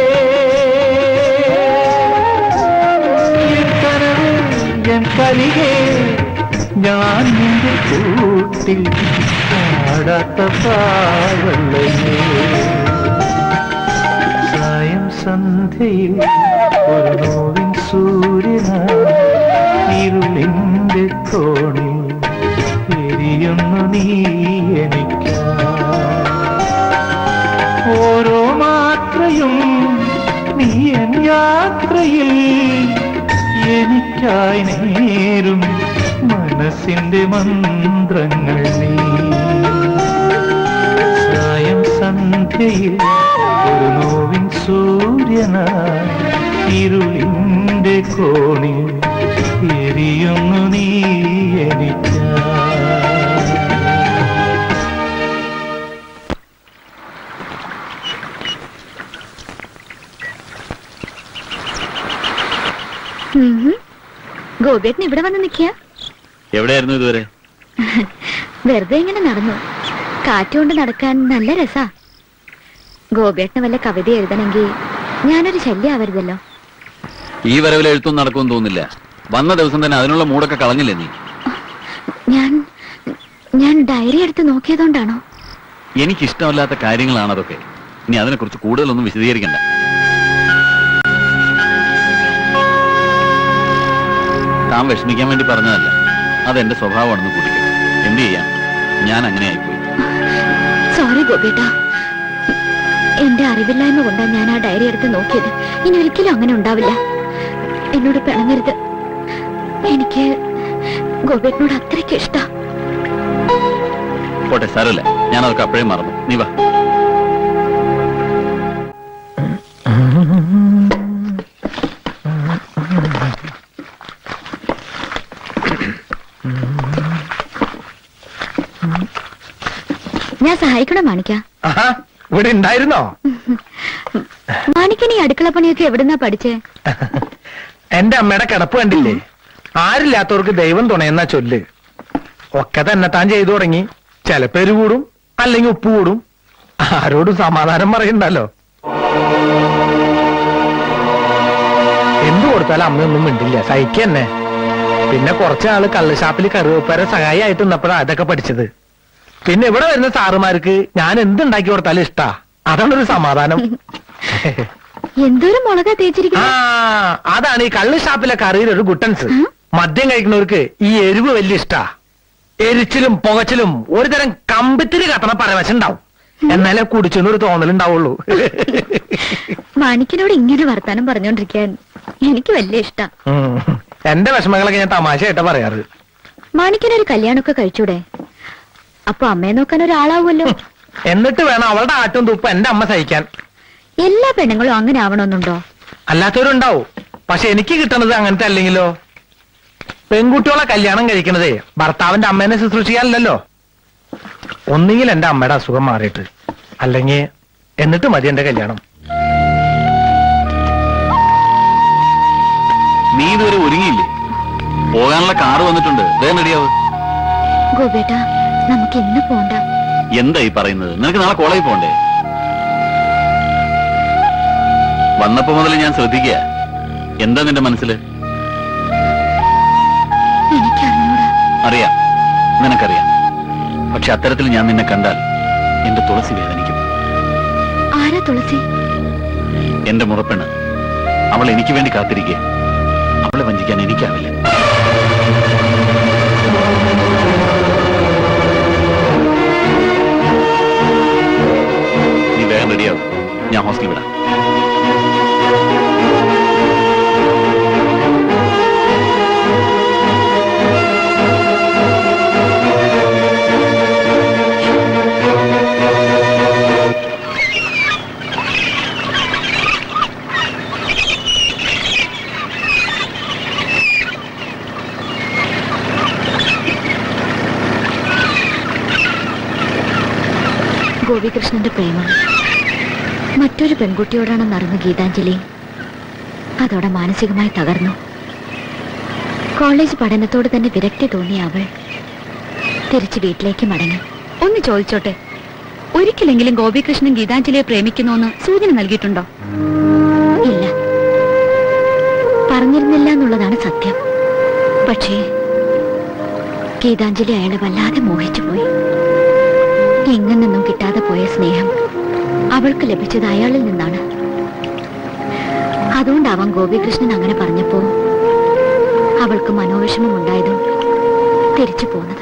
എൻ കനവേ എൻ കലിയേ ഞാൻ നിന്റെ കൂട്ടിൽ ആടാത്ത പാവല്ലേ സായം സന്ധ്യയിൽ ഒരു നോവിൻ സൂര്യന ഇരുളിന്റെ കോണിൽ എരിയുന്നു നീ എനിക്ക് ഓരോ മാത്രയും നീ എൻ യാത്രയിൽ എനിക്കായി നേരും മനസ്സിന്റെ മന്ത്രങ്ങൾ നീ സായം സന്ധ്യയിൽ ഒരു നോവിൻ സൂര്യനായി ഇരുളിന്റെ കോണിൽ എരിയുന്നു നീ എനിക്കായി ഉം. ഗോപിയേട്ടൻ ഇവിടെ വന്ന് നിൽക്കുക എവിടെയായിരുന്നു ഇതുവരെ വെറുതെ ഇങ്ങനെ നടന്നു കാറ്റുകൊണ്ട് നടക്കാൻ നല്ല രസാ ഗോപിയേട്ടന് വല്ല കവിത എഴുതണമെങ്കിൽ ഞാനൊരു ശല്യം ആവരുതല്ലോ ഈ വരവിൽ എഴുത്തൊന്നും നടക്കുമെന്ന് തോന്നില്ല വന്ന ദിവസം തന്നെ അതിനുള്ള മൂടൊക്കെ കളഞ്ഞില്ലേ നീ ഞാൻ ഞാൻ ഡയറി എടുത്ത് നോക്കിയതുകൊണ്ടാണോ എനിക്കിഷ്ടമല്ലാത്ത കാര്യങ്ങളാണ് അതൊക്കെ ഇനി അതിനെക്കുറിച്ച് കൂടുതലൊന്നും വിശദീകരിക്കണ്ട താൻ വിഷമിക്കാൻ വേണ്ടി പറഞ്ഞതല്ല അതെന്റെ സ്വഭാവമാണെന്ന് കൂട്ടിക്കും എന്ത് ചെയ്യാം ഞാൻ അങ്ങനെ ആയിപ്പോയി സോറി ഗോപിയേട്ടാ എന്റെ അറിവില്ലായ്മ കൊണ്ടാ ഞാൻ ആ ഡയറി എടുത്ത് നോക്കിയത് ഇനി ഒരിക്കലും അങ്ങനെ ഉണ്ടാവില്ല എന്നോട് പിണങ്ങരുത് എനിക്ക് ഗോപിയേട്ടനോട് അത്രയ്ക്ക് ഇഷ്ടാ പോട്ടെ സാരമില്ല ഞാൻ അതൊക്കെ അപ്പോഴേ മറന്നു നീ വാ ഞാൻ സഹായിക്കണം മാണിക്ക ആഹാ ഇവിടെ ഉണ്ടായിരുന്നോ മാണിക്കൻ ഈ അടുക്കള പണിയൊക്കെ എവിടുന്നാ പഠിച്ചേ എന്റെ അമ്മയുടെ കിടപ്പ് കണ്ടില്ലേ ആരില്ലാത്തവർക്ക് ദൈവം തുണയെന്നാ ചൊല്ല് ഒക്കെ തന്നെ താൻ ചെയ്തു തുടങ്ങി ചിലപ്പേര് കൂടും അല്ലെങ്കിൽ ഉപ്പ് കൂടും ആരോടും സമാധാനം പറയണ്ടല്ലോ എന്തു കൊടുത്താലും അമ്മയൊന്നും മിണ്ടില്ല സഹിക്കന്നെ പിന്നെ കുറച്ചാള് കള്ളുഷാപ്പിൽ കറിവേപ്പര സഹായിയായിട്ട് നിന്നപ്പോഴാ അതൊക്കെ പഠിച്ചത് പിന്നെ ഇവിടെ വരുന്ന സാറുമാർക്ക് ഞാൻ എന്തുണ്ടാക്കി കൊടുത്താലും ഇഷ്ടാ അതാണൊരു സമാധാനം എന്തോരം മുളകാ തേച്ചിരിക്കുന്നത് ആ അതാണ് ഈ കള്ള് ഷാപ്പിലെ കറിയിൽ ഒരു ഗുട്ടൻസ് മദ്യം കഴിക്കുന്നവർക്ക് ഈ എരിവ് വലിയ ഇഷ്ടാ എരിച്ചിലും പുകച്ചിലും ഒരു തരം കമ്പിത്തിരി കത്തണ പരവശം ഉണ്ടാവും എന്നാലേ കുടിച്ചെന്നൊരു തോന്നലുണ്ടാവുള്ളൂ മാണിക്കനോട് ഇങ്ങനെ വർത്താനം പറഞ്ഞോണ്ടിരിക്കാൻ എനിക്ക് വലിയ ഇഷ്ടാ ഉം. എന്റെ വിഷമങ്ങളൊക്കെ ഞാൻ തമാശയായിട്ടാ പറയാറ് മാണിക്കനൊരു കല്യാണമൊക്കെ കഴിച്ചൂടെ അപ്പൊ അമ്മയെ നോക്കാൻ ഒരാളാവുമല്ലോ എന്നിട്ട് വേണം അവളുടെ ആട്ടും തുപ്പ എന്റെ അമ്മ സഹിക്കാൻ എല്ലാ പെണ്ണുങ്ങളും അങ്ങനെ ആവണമെന്നുണ്ടോ അല്ലാത്തവരുണ്ടാവും പക്ഷെ എനിക്ക് കിട്ടണത് അങ്ങനത്തെ അല്ലെങ്കിലോ പെൺകുട്ടികളെ കല്യാണം കഴിക്കണതേ ഭർത്താവിന്റെ അമ്മേനെ ശുശ്രൂഷിക്കാനല്ലോ ഒന്നുകിൽ എന്റെ അമ്മയുടെ അസുഖം മാറിയിട്ട് അല്ലെങ്കിൽ എന്നിട്ട് മതി എന്റെ കല്യാണം നീ ഇതുവരെ ഒരുങ്ങിയില്ലേ പോകാനുള്ള കാറ് വന്നിട്ടുണ്ട് വേഗം റെഡിയാവ് ഗോപേട്ടാ നമുക്ക് ഇന്ന് പോണ്ട എന്താ ഈ പറയുന്നത് നിനക്ക് നാളെ കോളേജിൽ പോണ്ടേ വന്നപ്പോ മുതൽ ഞാൻ ശ്രദ്ധിക്കുക എന്താ നിന്റെ മനസ്സിൽ എനിക്കറിഞ്ഞൂടാ അറിയാം നിനക്കറിയാം പക്ഷെ അത്തരത്തിൽ ഞാൻ നിന്നെ കണ്ടാൽ എന്റെ തുളസി വേദനിക്കും ആരാ തുളസി എന്റെ മുറപ്പെണ്ണ് അവൾ എനിക്ക് വേണ്ടി കാത്തിരിക്കുക അവളെ വഞ്ചിക്കാൻ എനിക്കാവില്ല നീ വേഗം റെഡിയാവും ഞാൻ ഹോസ്റ്റലിൽ വിടാം ഗോപികൃഷ്ണന്റെ പ്രേമം മറ്റൊരു പെൺകുട്ടിയോടാണ് നടന്ന ഗീതാഞ്ജലി അതോടെ മാനസികമായി തകർന്നു കോളേജ് പഠനത്തോട് തന്നെ വിരക്തി തോന്നിയ അവൾ തിരിച്ച് വീട്ടിലേക്ക് മടങ്ങി ഒന്ന് ചോദിച്ചോട്ടെ ഒരിക്കലെങ്കിലും ഗോപികൃഷ്ണൻ ഗീതാഞ്ജലിയെ പ്രേമിക്കുന്നുവെന്ന് സൂചന നൽകിയിട്ടുണ്ടോ ഇല്ല പറഞ്ഞിരുന്നില്ല എന്നുള്ളതാണ് സത്യം പക്ഷേ ഗീതാഞ്ജലി അയാളെ വല്ലാതെ മോഹിച്ചു പോയി എങ്ങും നിന്നും കിട്ടാതെ പോയ സ്നേഹം അവൾക്ക് ലഭിച്ചത് അയാളിൽ നിന്നാണ് അതുകൊണ്ടാവാം ഗോപികൃഷ്ണൻ അങ്ങനെ പറഞ്ഞപ്പോ അവൾക്ക് മനോവിഷമം ഉണ്ടായതും തിരിച്ചു പോന്നതും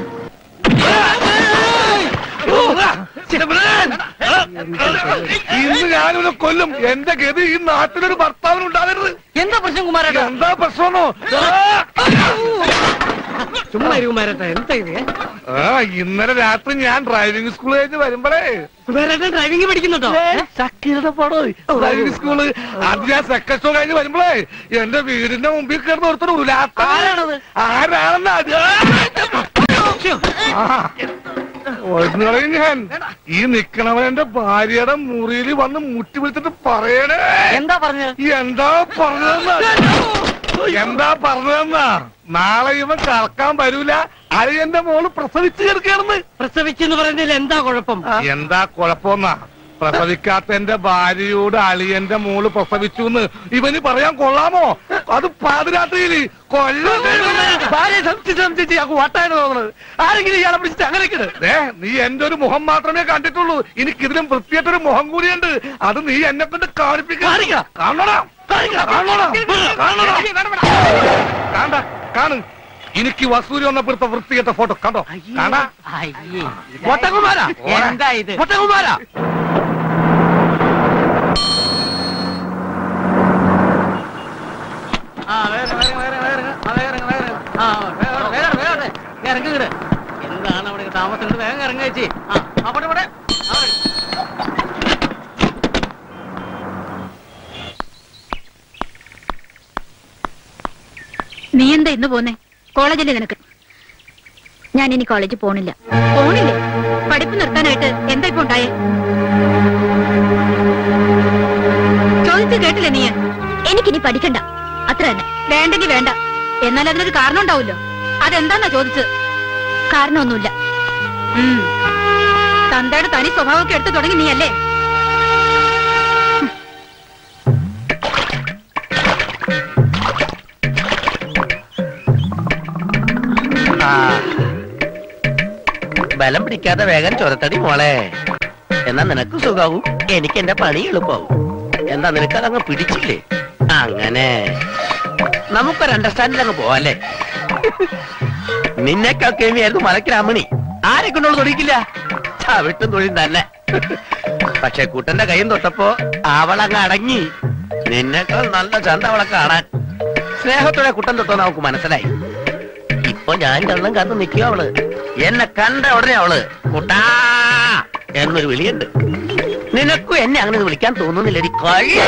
ഇന്ന് ഞാനിവിടെ കൊല്ലും എന്റെ ഗതി ഈ നാട്ടിലൊരു ഭർത്താവിന് ഉണ്ടാകരുത് എന്താ പ്രശ്നം കുമാരേട്ടാ എന്താ പ്രശ്നമോ ചുമ്മാ ഇരു കുമാരേട്ടാ എന്താ ഇത് ആ ഇന്നലെ രാത്രി ഞാൻ ഡ്രൈവിംഗ് സ്കൂൾ കഴിഞ്ഞ് വരുമ്പോഴേ കുമാരേട്ടൻ ഡ്രൈവിംഗ് പഠിക്കുന്നുണ്ടോ ചക്കീരുടെ പടോ ഡ്രൈവിംഗ് സ്കൂള് അത് ഞാൻ സെക്കൻഡ് ഷോ കഴിഞ്ഞ് വരുമ്പോഴേ എന്റെ വീടിന്റെ മുമ്പിൽ കിടന്ന് ഒരുത്തർ ഉലാത്ത ആരാണെന്ന് അത് ആ. ഒന്ന് കളയും ഞാൻ ഈ നിക്കണവൻ എന്റെ ഭാര്യയുടെ മുറിയിൽ വന്ന് മുട്ടി വിളിച്ചിട്ട് പറയണേ എന്താ പറഞ്ഞത് എന്താ പറഞ്ഞതെന്നാ എന്താ പറഞ്ഞതെന്നാ നാളെ ഇവൻ കറക്കാൻ വരൂല അത് എന്റെ മോള് പ്രസവിച്ചു കിടക്കുകയാണെന്ന് പ്രസവിച്ചെന്ന് പറയുന്നതിൽ എന്താ കുഴപ്പം എന്താ കുഴപ്പമെന്നാ പ്രസവിക്കാത്ത എന്റെ ഭാര്യയോട് അളിയന്റെ മോള് പ്രസവിച്ചു എന്ന് ഇവന് പറയാൻ കൊള്ളാമോ അത് പാതിരാത്രിയിൽ കൊല്ലം ഭാര്യ സംശയിച്ച് സംശയിച്ച് ഞങ്ങൾക്ക് വട്ടാണ് തോന്നുന്നത് ആരെങ്കിലും ഇയാളെ പിടിച്ചിട്ട് അങ്ങനെ ദേ, നീ എന്റെ ഒരു മുഖം മാത്രമേ കണ്ടിട്ടുള്ളൂ എനിക്ക് ഇതിലും വൃത്തിയായിട്ടൊരു മുഖം കൂടിയുണ്ട് അത് നീ എന്നെ കൊണ്ട് കാണിപ്പിക്കാൻ കാണണം കാണണം കാണണം കാണ്ട കാണും എനിക്ക് വസൂരി വന്നപ്പോഴത്തെ വൃത്തികെട്ട ഫോട്ടോ കണ്ടോ കാണാ ഒട്ടകുമാരാ എന്താ ഇത് ഒട്ടകുമാരാ ഇറങ്ങിട് എന്താണ് അവിടെ താമസം വേഗം ഇറങ്ങി ആ അവിടെ ഇവിടെ അവിടെ. നീ എന്താ ഇന്ന് പോന്നേ കോളേജിലെ നിനക്ക് ഞാൻ ഇനി കോളേജിൽ പോണില്ല പോണില്ലേ പഠിപ്പ് നിർത്താനായിട്ട് എന്താ ഇപ്പൊ ഉണ്ടായേ ചോദിച്ചു കേട്ടില്ലേ നീ എനിക്കിനി പഠിക്കണ്ട അത്ര തന്നെ വേണ്ടെങ്കി വേണ്ട എന്നാൽ അതിനൊരു കാരണം ഉണ്ടാവുമല്ലോ അതെന്താന്നാ ചോദിച്ചത് കാരണമൊന്നുമില്ല ഉം. തന്തയുടെ തനി സ്വഭാവമൊക്കെ എടുത്തു തുടങ്ങി നീ അല്ലേ ബലം പിടിക്കാതെ വേഗം ചൊരത്തടി മോളെ എന്നാ നിനക്ക് സുഖാവും എനിക്ക് എന്റെ പണി എളുപ്പമാവും എന്താ നിനക്കതങ്ങ് പിടിച്ചില്ലേ അങ്ങനെ നമുക്കൊരു അണ്ടർസ്റ്റാൻഡിൽ അങ്ങ് പോവാല്ലേ നിന്നെക്കാൾ കേമിയായിരുന്നു മലക്കിരാമണി ആരെ കൊണ്ടുള്ള തൊടിക്കില്ല ചവിട്ടും തൊഴിൽ തന്നെ പക്ഷെ കുട്ടന്റെ കൈയും തൊട്ടപ്പോ അവളങ്ങ് അടങ്ങി നിന്നെക്കാൾ നല്ല ചന്ത അവളെ കാണാൻ സ്നേഹത്തോടെ കുട്ടൻ തൊട്ടോന്ന് അവൾക്ക് മനസ്സിലായി ഇപ്പൊ ഞാൻ കള്ളം കാത്തു നിൽക്കുക അവള് എന്നെ കണ്ട ഉടനെ അവള് കുട്ടാ എന്നൊരു വിളിയുണ്ട് നിനക്കും എന്നെ അങ്ങനെ വിളിക്കാൻ തോന്നുന്നില്ലടി കഴി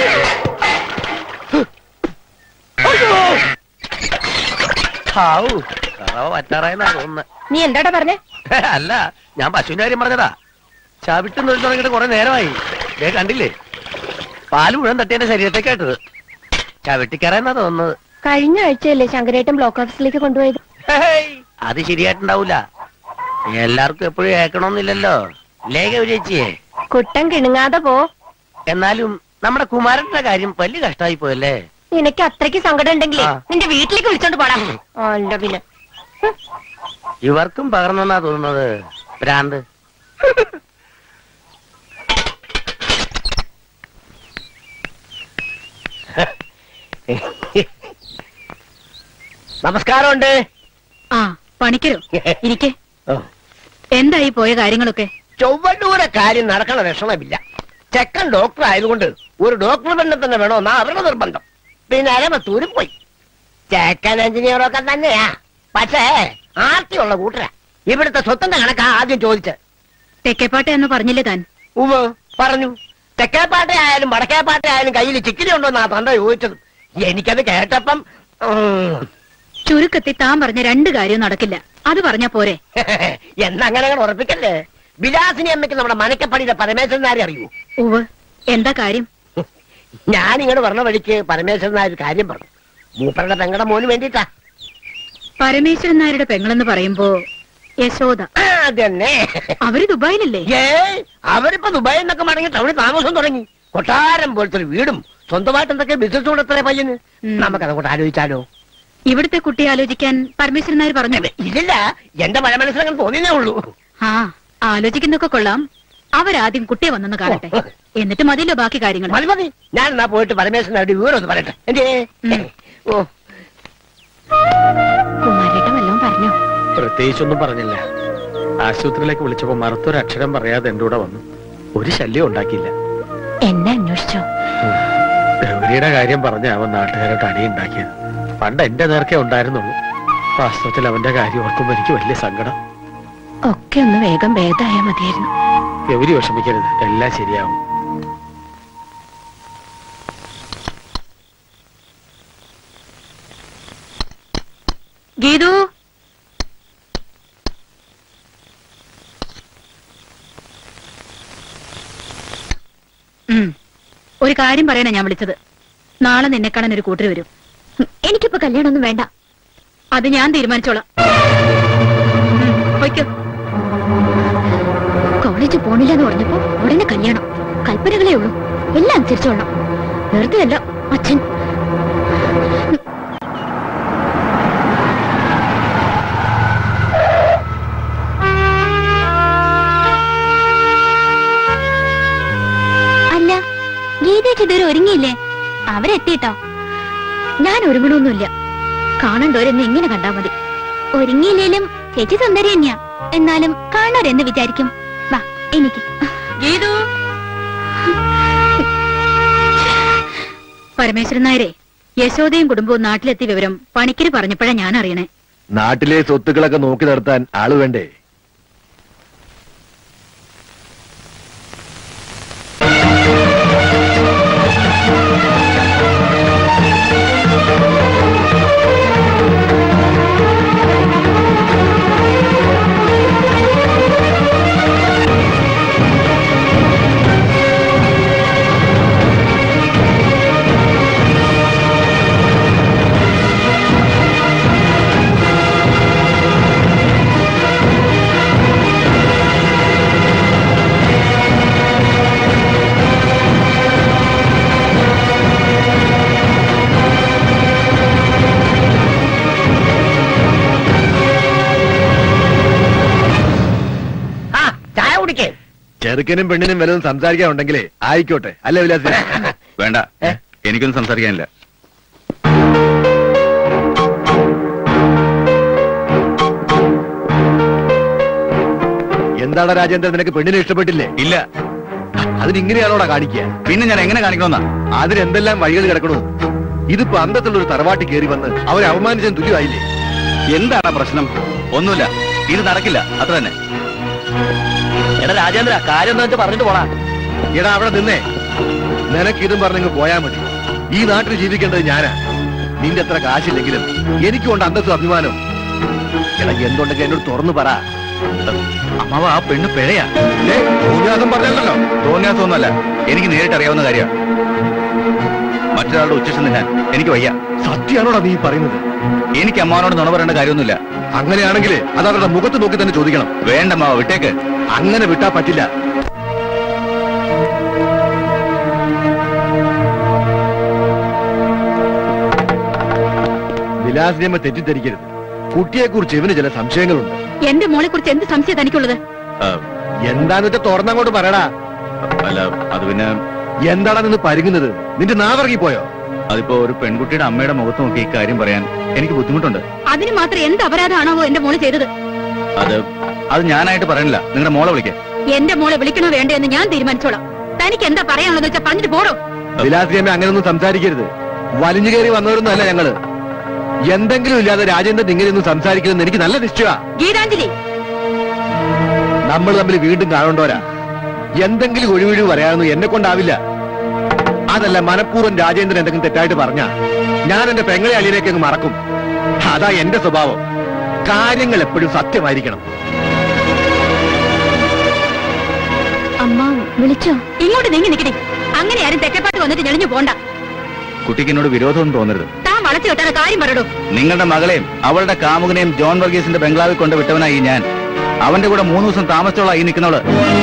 ഹാവൂ കറവ പറ്റാറായെന്നാ തോന്നുന്നത് നീ എന്താടാ പറഞ്ഞേ അല്ല ഞാൻ പശുവിന്റെ കാര്യം പറഞ്ഞതാ ചവിട്ടും തൊഴിൽ തുടങ്ങിയിട്ട് കുറെ നേരമായി ദേ കണ്ടില്ലേ പാല് മുഴുവൻ തട്ടി എന്റെ ശരീരത്തേക്കായിട്ടത് ചവിട്ടിക്കറയെന്നാ തോന്നുന്നത് കഴിഞ്ഞ ആഴ്ചയല്ലേ ശങ്കരേട്ടൻ ബ്ലോക്ക് ഓഫീസിലേക്ക് കൊണ്ടുപോയത് ഹേയ്, അത് ശരിയായിട്ടുണ്ടാവൂല എല്ലാവർക്കും എപ്പോഴും ഏക്കണമെന്നില്ലല്ലോ ലേഖ ചേച്ചിയെ കുട്ടൻ കിണുങ്ങാതെ പോ എന്നാലും നമ്മുടെ കുമാരന്റെ കാര്യം വലിയ കഷ്ടമായി പോയല്ലേ നിനക്ക് അത്രയ്ക്ക് സങ്കടം ഉണ്ടെങ്കിലേ ആ. നിന്റെ വീട്ടിലേക്ക് വിളിച്ചോണ്ട് പോടാ അല്ല പിന്നെ ഇവർക്കും പകർന്നെന്നാ തോന്നുന്നത് ഭ്രാന്ത് നമസ്കാരമുണ്ട് ആ പണിക്കരോ ഇരിക്കെ എന്തായി പോയ കാര്യങ്ങളൊക്കെ ചൊവ്വന്നൂരെ കാര്യം നടക്കണ ലക്ഷണമില്ല ചെക്കൻ ഡോക്ടർ ആയതുകൊണ്ട് ഒരു ഡോക്ടർ തന്നെ തന്നെ വേണമെന്നാ അവരുടെ നിർബന്ധം പിന്നെ അരമത്തൂരും പോയി ചെക്കൻ എഞ്ചിനീയറൊക്കെ തന്നെയാ പക്ഷേ ആർത്തിയുള്ള കൂട്ടരാ ഇവിടുത്തെ സ്വത്തിന്റെ കണക്കാ ആദ്യം ചോദിച്ചത് തെക്കേപ്പാട്ടെ എന്ന് പറഞ്ഞില്ലേ താൻ ഉവ് പറഞ്ഞു തെക്കേപ്പാട്ട ആയാലും വടക്കേപ്പാട്ട ആയാലും കയ്യിൽ ചിക്കിരി ഉണ്ടോന്നാ തന്റെ ചോദിച്ചത് എനിക്കത് കേട്ടപ്പം ഉം, ചുരുക്കത്തിൽ താൻ പറഞ്ഞ രണ്ട് കാര്യവും നടക്കില്ല അത് പറഞ്ഞാ പോരെ എന്നങ്ങനെ അങ്ങട് ഉറപ്പിക്കല്ലേ വിലാസിനി അമ്മയ്ക്ക് നമ്മുടെ മനക്കപ്പടിയുടെ പരമേശ്വരനാരെ അറിയൂ ഉവ് എന്താ കാര്യം ഞാൻ ഇങ്ങോട്ട് പറഞ്ഞ വഴിക്ക് പരമേശ്വരൻ നായർ ഒരു കാര്യം പറഞ്ഞു മൂപ്പരുടെ പെങ്ങളുടെ മോന് വേണ്ടിട്ടാ പരമേശ്വരൻ നായരുടെ പെങ്ങളെന്ന് പറയുമ്പോ യശോദ അതന്നെ അവര് ദുബായിലല്ലേ ഏ അവരിപ്പോ ദുബായിൽ നിന്നൊക്കെ മടങ്ങി ടൗണിൽ താമസം തുടങ്ങി കൊട്ടാരം പോലത്തെ ഒരു വീടും സ്വന്തമായിട്ട് എന്തൊക്കെ ബിസിനസ് കൊടുത്തേ പയ്യന് നമുക്കതങ്ങോട്ട് ആലോചിച്ചാലോ ഇവിടുത്തെ കുട്ടിയെ ആലോചിക്കാൻ പരമേശ്വരൻ നായർ പറഞ്ഞു ഇല്ല എന്റെ മഴ മനസ്സിലങ്ങനെ തോന്നിയേ ഉള്ളൂ ആ ആലോചിക്കുന്നൊക്കെ കൊള്ളാം അവരാദ്യം കുട്ടിയെ വന്നെന്ന് കാണട്ടെ എന്നിട്ട് മതിയല്ലോ ബാക്കി കാര്യങ്ങൾ മതി മതി ഞാൻ എന്നാ പോയിട്ട് പരമേശ്വരൻ നായരുടെ വിവരം ഒന്ന് പറയട്ടെ എന്തേ ഓ കുമാരേട്ടൻ വല്ലതും പറഞ്ഞോ പ്രത്യേകിച്ചൊന്നും പറഞ്ഞില്ല ആശുപത്രിയിലേക്ക് വിളിച്ചപ്പോ മറുത്തൊരു അക്ഷരം പറയാതെ എന്റെ കൂടെ വന്നു ഒരു ശല്യം ഉണ്ടാക്കിയില്ല എന്നെ അന്വേഷിച്ചോ ഗൗരിയുടെ കാര്യം പറഞ്ഞ അവൻ നാട്ടുകാരോട്ട് അടിയുണ്ടാക്കിയത് പണ്ട് എന്റെ നേർക്കേ ഉണ്ടായിരുന്നുള്ളൂ വാസ്തവത്തിൽ അവന്റെ കാര്യം ഓർക്കുമ്പോ എനിക്ക് വലിയ സങ്കടം ഒക്കെ ഒന്ന് വേഗം ഭേദായാ മതിയായിരുന്നു ഗൗരി വിഷമിക്കരുത് എല്ലാം ശരിയാവും ഗീതു ഉം. ഒരു കാര്യം പറയാനാ ഞാൻ വിളിച്ചത് നാളെ നിന്നെ കാണാൻ ഒരു കൂട്ടർ വരും എനിക്കിപ്പോ കല്യാണമൊന്നും വേണ്ട അത് ഞാൻ തീരുമാനിച്ചോളാം ഉം, പൊയ്ക്കോ കോളേജ് പോണില്ല എന്ന് പറഞ്ഞപ്പോ ഉടനെ കല്യാണം കൽപ്പനകളേ ഉള്ളൂ എല്ലാം അനുസരിച്ചോളണം വെറുതെ അല്ല അച്ഛൻ അല്ല ഗീതയ്ക്ക് ഇതുവരെ ഒരുങ്ങിയില്ലേ അവരെത്തിട്ടോ ഞാൻ ഒരുങ്ങണമൊന്നുമില്ല കാണണ്ടോരെന്ന് ഇങ്ങനെ കണ്ടാ മതി ഒരുങ്ങിയില്ലേലും ചേച്ചി സുന്ദരി തന്നെയാ എന്നാലും കാണാരെന്ന് വിചാരിക്കും വാ എനിക്ക് ഗീതു പരമേശ്വരൻ നായരെ യശോദയും കുടുംബവും നാട്ടിലെത്തിയ വിവരം പണിക്കര് പറഞ്ഞപ്പോഴാ ഞാൻ അറിയണേ നാട്ടിലെ സ്വത്തുക്കളൊക്കെ നോക്കി നടത്താൻ ആള് വേണ്ടേ ആ ചായ കുടിക്കേ ചെറുക്കനും പെണ്ണിനും വല്ലതും സംസാരിക്കാൻ ഉണ്ടെങ്കിലേ ആയിക്കോട്ടെ അല്ലേ വിലാസി വേണ്ട എനിക്കൊന്നും സംസാരിക്കാനില്ല എന്താടാ രാജേന്ദ്രൻ നിനക്ക് പെണ്ണിനെ ഇഷ്ടപ്പെട്ടില്ലേ ഇല്ല അതിനിങ്ങനെയാണോടാ കാണിക്കുക പിന്നെ ഞാൻ എങ്ങനെ കാണിക്കണമെന്നാ അതിനെന്തെല്ലാം വഴികൾ കിടക്കണു ഇതിപ്പോ അന്തത്തുള്ള ഒരു തറവാട്ടി കയറി വന്ന് അവരെ അവമാനിച്ചതിന് തുല്യമായില്ലേ എന്താണ് പ്രശ്നം ഒന്നുമില്ല ഇത് നടക്കില്ല അത്ര തന്നെ എടാ രാജേന്ദ്ര കാര്യം എന്താ വെച്ചാൽ പറഞ്ഞിട്ട് പോടാ എടാ അവിടെ നിന്നേ നിനക്ക് ഇതും പറഞ്ഞങ്ങ് പോയാ മതി ഈ നാട്ടിൽ ജീവിക്കേണ്ടത് ഞാനാ നിന്റെ അത്ര കാശില്ലെങ്കിലും എനിക്കുണ്ട് അന്തസ്സും അഭിമാനം എടാ എന്തുണ്ടെങ്കിൽ എന്നോട് തുറന്നു പറ അമ്മാവ ആ പെണ്ണ് പിഴയാ തോന്നിയാസം പറഞ്ഞല്ലോ തോന്നിയാസമൊന്നുമല്ല എനിക്ക് നേരിട്ട് അറിയാവുന്ന കാര്യമാണ് മറ്റൊരാളുടെ ഉച്ചശം തിന്നാൻ എനിക്ക് വയ്യ സത്യാണോടാ നീ പറയുന്നത് എനിക്ക് അമ്മാവനോട് നുണ പറയേണ്ട കാര്യമൊന്നുമില്ല അങ്ങനെയാണെങ്കിൽ അത് അവരുടെ മുഖത്ത് നോക്കി തന്നെ ചോദിക്കണം വേണ്ട അമ്മാവ വിട്ടേക്ക് അങ്ങനെ വിട്ടാ പറ്റില്ല വിലാസിനിയമ്മ തെറ്റിദ്ധരിക്കരുത് കുട്ടിയെ കുറിച്ച് ഇവന് ചില സംശയങ്ങളുണ്ട് എന്റെ മോളെ കുറിച്ച് എന്ത് സംശയം തനിക്കുള്ളത് എന്താന്ന് വെച്ചാൽ തുറന്നങ്ങോട്ട് പറയടാ അല്ല അത് പിന്നെ എന്താടാ നിന്ന് പരുങ്ങുന്നത് നിന്റെ നാവിറങ്ങി പോയോ അതിപ്പോ ഒരു പെൺകുട്ടിയുടെ അമ്മയുടെ മുഖത്ത് നോക്കി ഈ കാര്യം പറയാൻ എനിക്ക് ബുദ്ധിമുട്ടുണ്ട് അതിന് മാത്രം എന്ത് അപരാധമാണോ എന്റെ മോള് ചെയ്തത് അത് അത് ഞാനായിട്ട് പറയണില്ല നിങ്ങളുടെ മോളെ വിളിക്കാം എന്റെ മോളെ വിളിക്കണോ വേണ്ടോ എന്ന് ഞാൻ തീരുമാനിച്ചോളാം തനിക്ക് എന്താ പറയാനുള്ളത് വെച്ചാൽ പറഞ്ഞിട്ട് പോടോ വിലാസിയമ്മ അങ്ങനെയൊന്നും സംസാരിക്കരുത് വലിഞ്ഞു കയറി വന്നവരൊന്നും അല്ല ഞങ്ങള് എന്തെങ്കിലും ഇല്ലാതെ രാജേന്ദ്രൻ ഇങ്ങനെയൊന്നും സംസാരിക്കരുതെന്ന് എനിക്ക് നല്ല നിശ്ചയമാ ഗീതാഞ്ജലി നമ്മൾ തമ്മിൽ വീണ്ടും കാണണ്ടോരാ എന്തെങ്കിലും ഒഴിവൊഴിവ് പറയാനൊന്നും എന്നെ കൊണ്ടാവില്ല അതല്ല മനഃപൂർവ്വം രാജേന്ദ്രൻ എന്തെങ്കിലും തെറ്റായിട്ട് പറഞ്ഞ ഞാൻ എന്റെ പെങ്ങളെ അളിയനേക്ക് അങ്ങ് മറക്കും അതാ എന്റെ സ്വഭാവം കാര്യങ്ങൾ എപ്പോഴും സത്യമായിരിക്കണം അമ്മ വിളിച്ചോ ഇങ്ങോട്ട് നീങ്ങി നിൽക്കണേ അങ്ങനെ ആരും തെക്കേപ്പാട്ട് വന്നിട്ട് ഞെളിഞ്ഞു പോണ്ട കുട്ടിക്ക് എന്നോട് വിരോധമൊന്നും തോന്നരുത് താൻ വളച്ചു കെട്ടാൻ കാര്യം പറയടോ നിങ്ങളുടെ മകളെയും അവളുടെ കാമുകനെയും ജോൺ വർഗീസിന്റെ ബംഗ്ലാവിൽ കൊണ്ട് വിട്ടവനായി ഞാൻ അവന്റെ കൂടെ മൂന്ന് ദിവസം താമസിച്ചോളാ ഈ നിൽക്കുന്നവള്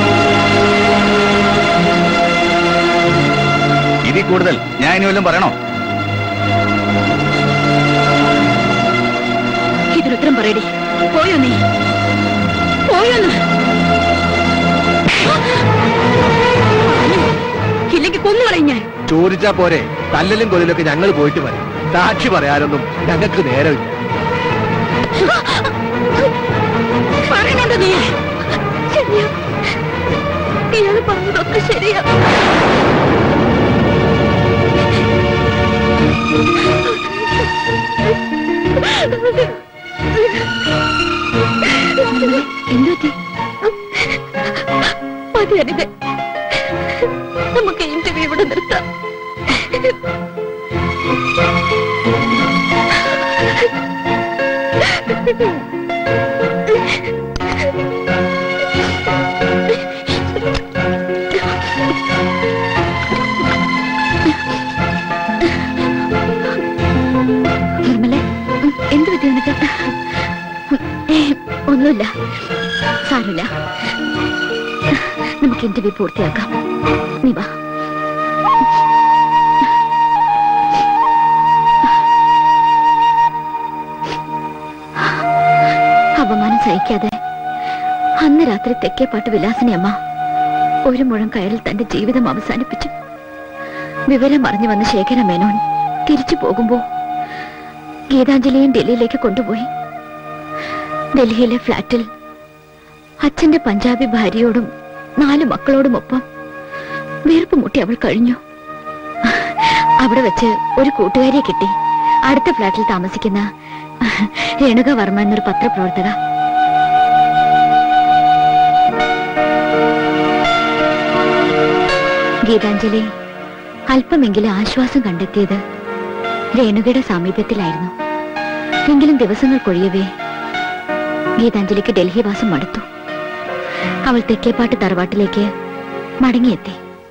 ഇതിൽ കൂടുതൽ ഞാൻ ഇനി വല്ലതും പറയണോ ഇതിനുത്തരം പറയടി പോയോ നീ പോയോന്ന് ഇല്ലെങ്കിൽ കൊന്നുകളയും ഞാൻ ചോദിച്ചാ പോരെ തല്ലലും കൊല്ലിലൊക്കെ ഞങ്ങൾ പോയിട്ട് മതി സാക്ഷി പറയാനൊന്നും ഞങ്ങൾക്ക് നേരമില്ല പറയുന്നുണ്ട് നീ ശരിയാ ഇയാള് പറഞ്ഞതൊക്കെ ശരിയാ എന്തുപറ്റി മതി അനിത നമുക്ക് ഇന്റർവ്യൂ ഇവിടെ നിർത്താം നിർമ്മല എന്ത് പറ്റി നിനക്ക് ഏ, ഒന്നുമില്ല സാരമില്ല നമുക്ക് ഇന്റർവ്യൂ പൂർത്തിയാക്കാം നീ വാ അപമാനം സഹിക്കാതെ അന്ന് രാത്രി തെക്കേപ്പാട്ട് വിലാസിനി അമ്മ ഒരു മുഴം കയറിൽ തന്റെ ജീവിതം അവസാനിപ്പിച്ചു വിവരം അറിഞ്ഞു വന്ന ശേഖര മേനോൻ തിരിച്ചു പോകുമ്പോ ഗീതാഞ്ജലിയും ഡൽഹിയിലേക്ക് കൊണ്ടുപോയി ഡൽഹിയിലെ ഫ്ലാറ്റിൽ അച്ഛന്റെ പഞ്ചാബി ഭാര്യയോടും നാല് മക്കളോടുമൊപ്പം വീർപ്പ് മുട്ടി അവൾ കഴിഞ്ഞു അവിടെ വെച്ച് ഒരു കൂട്ടുകാരിയെ കിട്ടി അടുത്ത ഫ്ലാറ്റിൽ താമസിക്കുന്ന രേണുക വർമ്മ എന്നൊരു പത്രപ്രവർത്തക ഗീതാഞ്ജലി അല്പമെങ്കിലും ആശ്വാസം കണ്ടെത്തിയത് രേണുകയുടെ സാമീപ്യത്തിലായിരുന്നു എങ്കിലും ദിവസങ്ങൾ കൊഴിയവേ ഗീതാഞ്ജലിക്ക് ഡൽഹി വാസം മടുത്തു അവൾ തെക്കേപ്പാട്ട് തറവാട്ടിലേക്ക് മടങ്ങിയെത്തി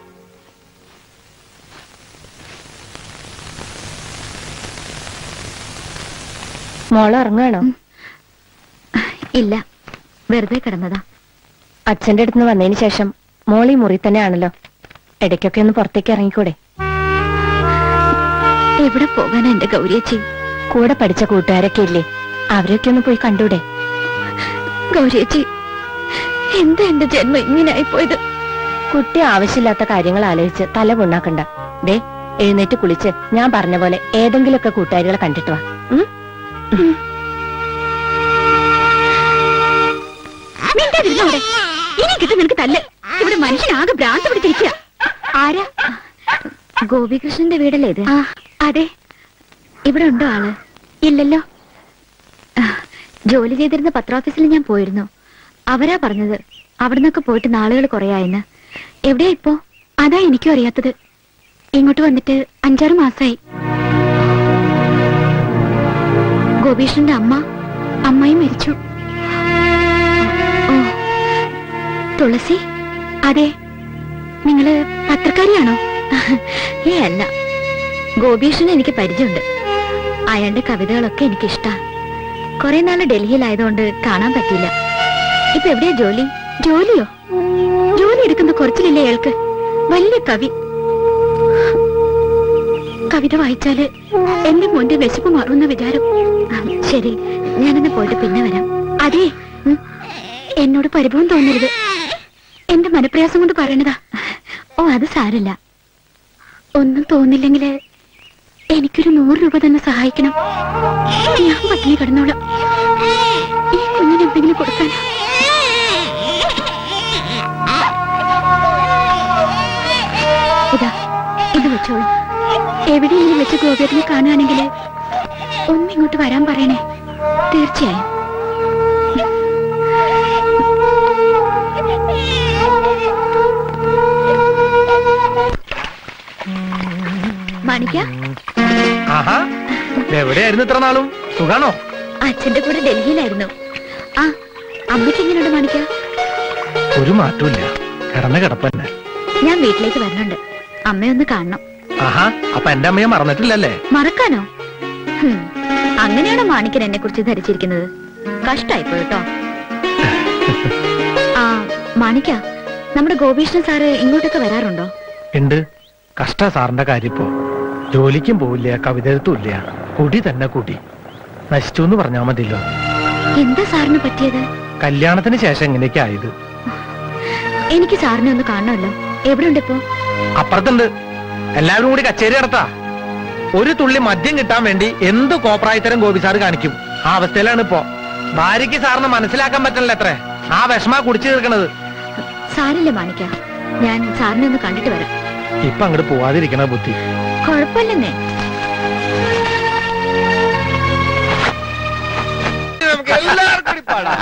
മോള് ഉറങ്ങാണോ ഇല്ല വെറുതെ കിടന്നതാ അച്ഛന്റെ അടുത്ത് വന്നതിന് ശേഷം മോളി മുറി തന്നെയാണല്ലോ ഇടയ്ക്കൊക്കെ ഒന്ന് പുറത്തേക്ക് ഇറങ്ങിക്കൂടെ എവിടെ പോകാനാ എന്റെ ഗൗരിയച്ചി കൂടെ പഠിച്ച കൂട്ടുകാരൊക്കെ ഇല്ലേ അവരൊക്കെ ഒന്ന് പോയി കണ്ടൂടെ ഗൗരിയച്ചി എന്താ എന്റെ ജന്മം ഇങ്ങനെ ആയിപ്പോയത് കുട്ടി ആവശ്യമില്ലാത്ത കാര്യങ്ങൾ ആലോചിച്ച് തല പുണ്ണാക്കണ്ട ദേ എഴുന്നേറ്റ് കുളിച്ച് ഞാൻ പറഞ്ഞ പോലെ ഏതെങ്കിലുമൊക്കെ കൂട്ടുകാരികളെ കണ്ടിട്ട് വാ ഉം? മിണ്ടാതിരുന്നോ അവിടെ ഇനി കിട്ടും നിനക്ക് തല്ല് ഇവിടെ മനുഷ്യനാകെ ഭ്രാന്ത് പിടിച്ചിരിക്കുക ആരാ ഗോപികൃഷ്ണന്റെ വീടല്ലേ ഇത് ആ അതെ ഇവിടെ ഉണ്ടോ ആള് ഇല്ലല്ലോ ആ, ജോലി ചെയ്തിരുന്ന പത്രോഫീസിൽ ഞാൻ പോയിരുന്നു അവരാ പറഞ്ഞത് അവിടുന്നൊക്കെ പോയിട്ട് നാളുകൾ കുറയായെന്ന് എവിടെയാ ഇപ്പോ അതാ എനിക്കും അറിയാത്തത് ഇങ്ങോട്ട് വന്നിട്ട് അഞ്ചാറ് മാസായി ഗോപീഷ്ണന്റെ അമ്മ അമ്മായി മരിച്ചു ഓ തുളസി അതെ നിങ്ങള് പത്രക്കാരിയാണോ ഏ അല്ല ഗോപീഷ്ണൻ എനിക്ക് പരിചയമുണ്ട് അയാളുടെ കവിതകളൊക്കെ എനിക്കിഷ്ടാ കുറെ നാള് ഡൽഹിയിലായതുകൊണ്ട് കാണാൻ പറ്റില്ല ഇപ്പൊ എവിടെയാ ജോലി ജോലിയോ ജോലി എടുക്കുന്ന കുറച്ചിലില്ലേ അയാൾക്ക് വലിയ കവി കവിത വായിച്ചാല് എന്റെ മോന്റെ വിശപ്പ് മാറുന്ന വിചാരം ആ, ശരി ഞാനെന്ന് പോയിട്ട് പിന്നെ വരാം അതെ ഉം. എന്നോട് പരിഭവം തോന്നരുത് എന്റെ മനപ്രയാസം കൊണ്ട് പറയണതാ ഓ അത് സാരില്ല ഒന്നും തോന്നില്ലെങ്കില് എനിക്കൊരു നൂറ് രൂപ തന്നെ സഹായിക്കണം ഞാൻ പട്ടിണി കിടന്നോളാം ഈ കുഞ്ഞിന് എന്തെങ്കിലും കൊടുക്കാൻ ഇതാ ഇത് വെച്ചോളൂ എവിടെയെങ്കിലും വെച്ച് ഗോപിയേട്ടനെ കാണുകയാണെങ്കിൽ ഒന്നിങ്ങോട്ട് വരാൻ പറയണേ തീർച്ചയായും മാണിക്ക ആഹാ എവിടെയായിരുന്നു ഇത്ര നാളും സുഖാണോ അച്ഛന്റെ കൂടെ ഡൽഹിയിലായിരുന്നു ആ അമ്മയ്ക്ക് എങ്ങനെയുണ്ട് മാണിക്ക ഒരു മാറ്റമില്ല കിടന്ന കിടപ്പന്നെ ഞാൻ വീട്ടിലേക്ക് വരുന്നുണ്ട് അമ്മയൊന്ന് കാണണം ആഹാ അപ്പൊ എന്റെ അമ്മയെ മറന്നിട്ടില്ലല്ലേ മറക്കാനോ ഹും, അങ്ങനെയാണോ മാണിക്കൻ എന്നെ കുറിച്ച് ധരിച്ചിരിക്കുന്നത് കഷ്ടായിപ്പോ കേട്ടോ ആ മാണിക്ക നമ്മുടെ ഗോപീഷ്ണൻ സാറ് ഇങ്ങോട്ടൊക്കെ വരാറുണ്ടോ ഉണ്ട് കഷ്ട സാറിന്റെ കാര്യം ഇപ്പോ ജോലിക്കും പോവില്ല കവിത എഴുത്തുമില്ല കുടി തന്നെ കുടി നശിച്ചു എന്ന് പറഞ്ഞാ മതിയല്ലോ എന്താ സാറിന് പറ്റിയത് കല്യാണത്തിന് ശേഷം എങ്ങനെയൊക്കെ ആയത് എനിക്ക് സാറിനെ ഒന്ന് കാണണമല്ലോ എവിടെ ഉണ്ട് ഇപ്പോ അപ്പുറത്തുണ്ട് എല്ലാവരും കൂടി കച്ചേരി നടത്താ ഒരു തുള്ളി മദ്യം കിട്ടാൻ വേണ്ടി എന്ത് കോപ്രായത്തരം ഗോപി സാറ് കാണിക്കും ആ അവസ്ഥയിലാണ് ഇപ്പോ ഭാര്യയ്ക്ക് സാറിന് മനസ്സിലാക്കാൻ പറ്റണല്ലോ എത്ര ആ വിഷമ കുടിച്ചു തീർക്കണത് സാരില്ല മാണിക്ക ഞാൻ സാറിനെ ഒന്ന് കണ്ടിട്ട് വരാം ഇപ്പൊ അങ്ങോട്ട് പോവാതിരിക്കണ ബുദ്ധി കുഴപ്പമില്ലെന്നേ എല്ലാവർക്കും കൂടി പാടാം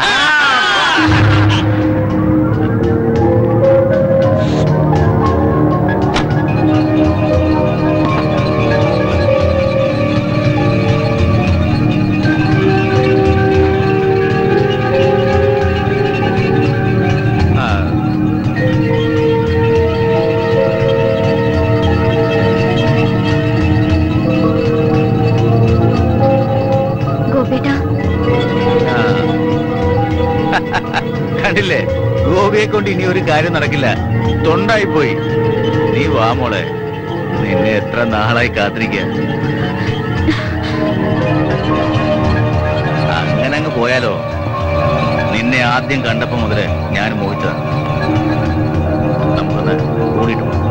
ഗോപേട്ടാ കണ്ടില്ലേ ഗോപിയെ കൊണ്ട് ഇനി ഒരു കാര്യം നടക്കില്ല തൊണ്ടായി പോയി നീ വാ മോളെ നിന്നെ എത്ര നാളായി കാത്തിരിക്ക അങ്ങനെ അങ്ങ് പോയാലോ നിന്നെ ആദ്യം കണ്ടപ്പോ മുതല് ഞാൻ മോഹിച്ചതാ നമുക്കൊന്ന് കൂടിയിട്ട് പോകാം.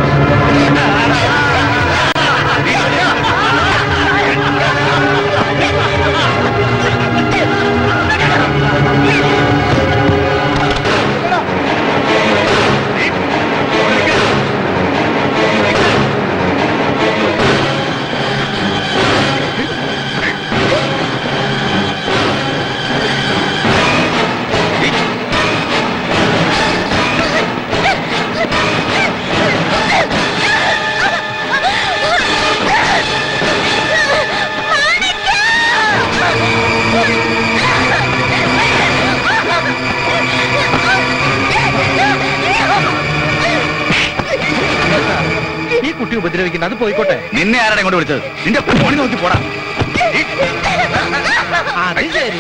ഈ കുട്ടി ഉപദ്രവിക്കുന്നത് അത് പോയിക്കോട്ടെ നിന്നെ ആരാണ് ഇങ്ങോട്ട് വിളിച്ചത് നിന്റെ ഫോണി നോക്കി പോടാ അത് ശരി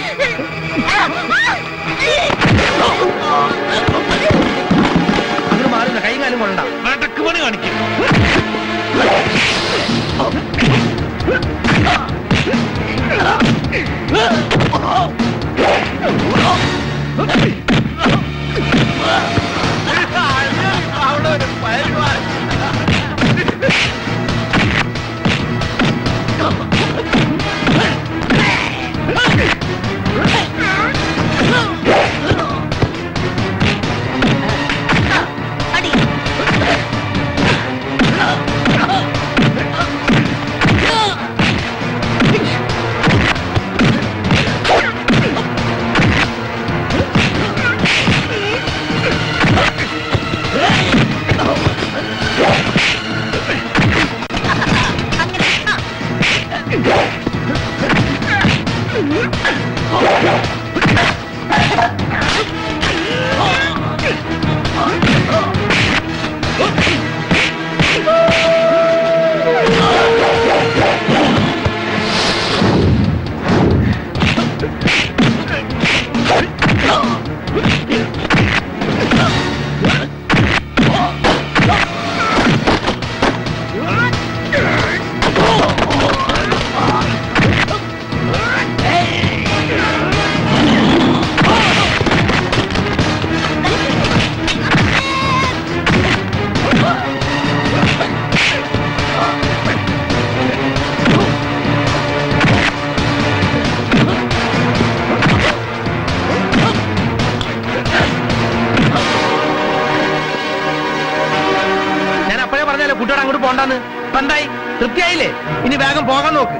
അങ്ങനെ മാറുന്ന കൈ കാലും കൊണ്ട നടക്കുമണി കാണിക്കും ഞാൻ അപ്പോഴേ പറഞ്ഞാലോ കുട്ടിയോട് അങ്ങോട്ട് പോണ്ടാന്ന് ഇപ്പൊ എന്തായി തൃപ്തിയായില്ലേ ഇനി വേഗം പോകാൻ നോക്ക്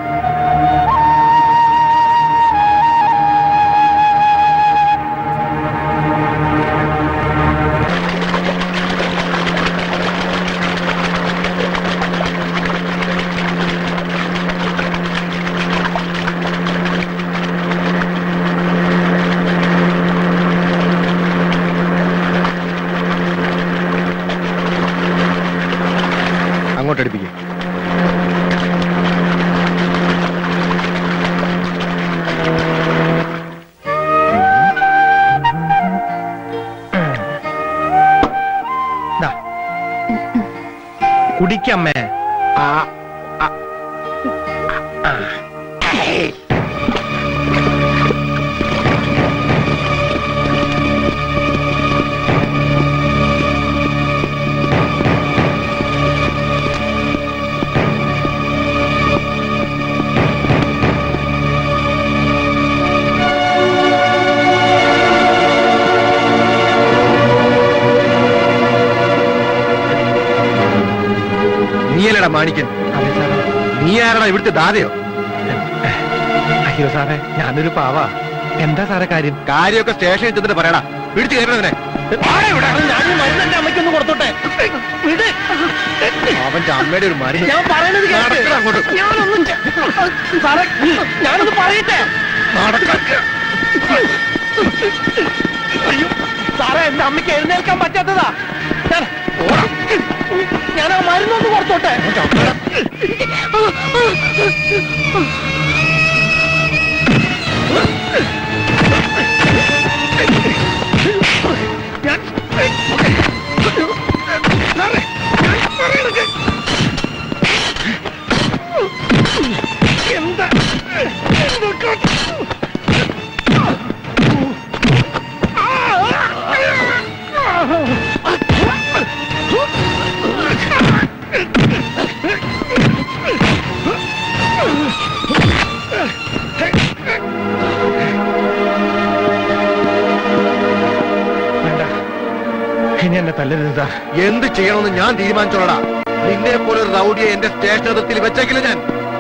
അങ്ങോട്ട് അടുപ്പിക്കും ദാ. കുടിക്കമ്മേ ആ ആ. ആ. നീയല്ലടാ മാണിക്കൻ നീ ആരടാ ഇവിടുത്തെ ദാതയോ അയ്യോ സാറേ ഞാനൊരു പാവാ എന്താ സാറേ കാര്യം കാര്യമൊക്കെ സ്റ്റേഷനിൽ ചെന്നിട്ട് പറയടാ പിടിച്ചു കയറണവനെ എന്റെ അമ്മയ്ക്കൊന്ന് കൊടുത്തോട്ടെ വിട്. അവന്റെ അമ്മയുടെ ഒരു മരുന്ന് ഞാൻ പറയുന്നത് കേൾക്ക്. നടക്കടാ അങ്ങോട്ട്. ഞാനൊന്നും ചെ- സാറേ ഞാനൊന്ന് പറയട്ടെ അയ്യോ സാറേ എന്റെ അമ്മയ്ക്ക് എഴുന്നേൽക്കാൻ പറ്റാത്തതാ ഞാൻ- ഞാൻ ആ മരുന്നൊന്ന് കൊടുത്തോട്ടെ എന്താ ഇനി എന്നെ തല്ലരുതാ എന്ത് ചെയ്യണമെന്ന് ഞാൻ തീരുമാനിച്ചോളടാ നിന്നെ പോലെ ഒരു റൗഡിയെ എന്റെ സ്റ്റേഷൻ അതിർത്തിയിൽ വെച്ചേക്കില്ല ഞാൻ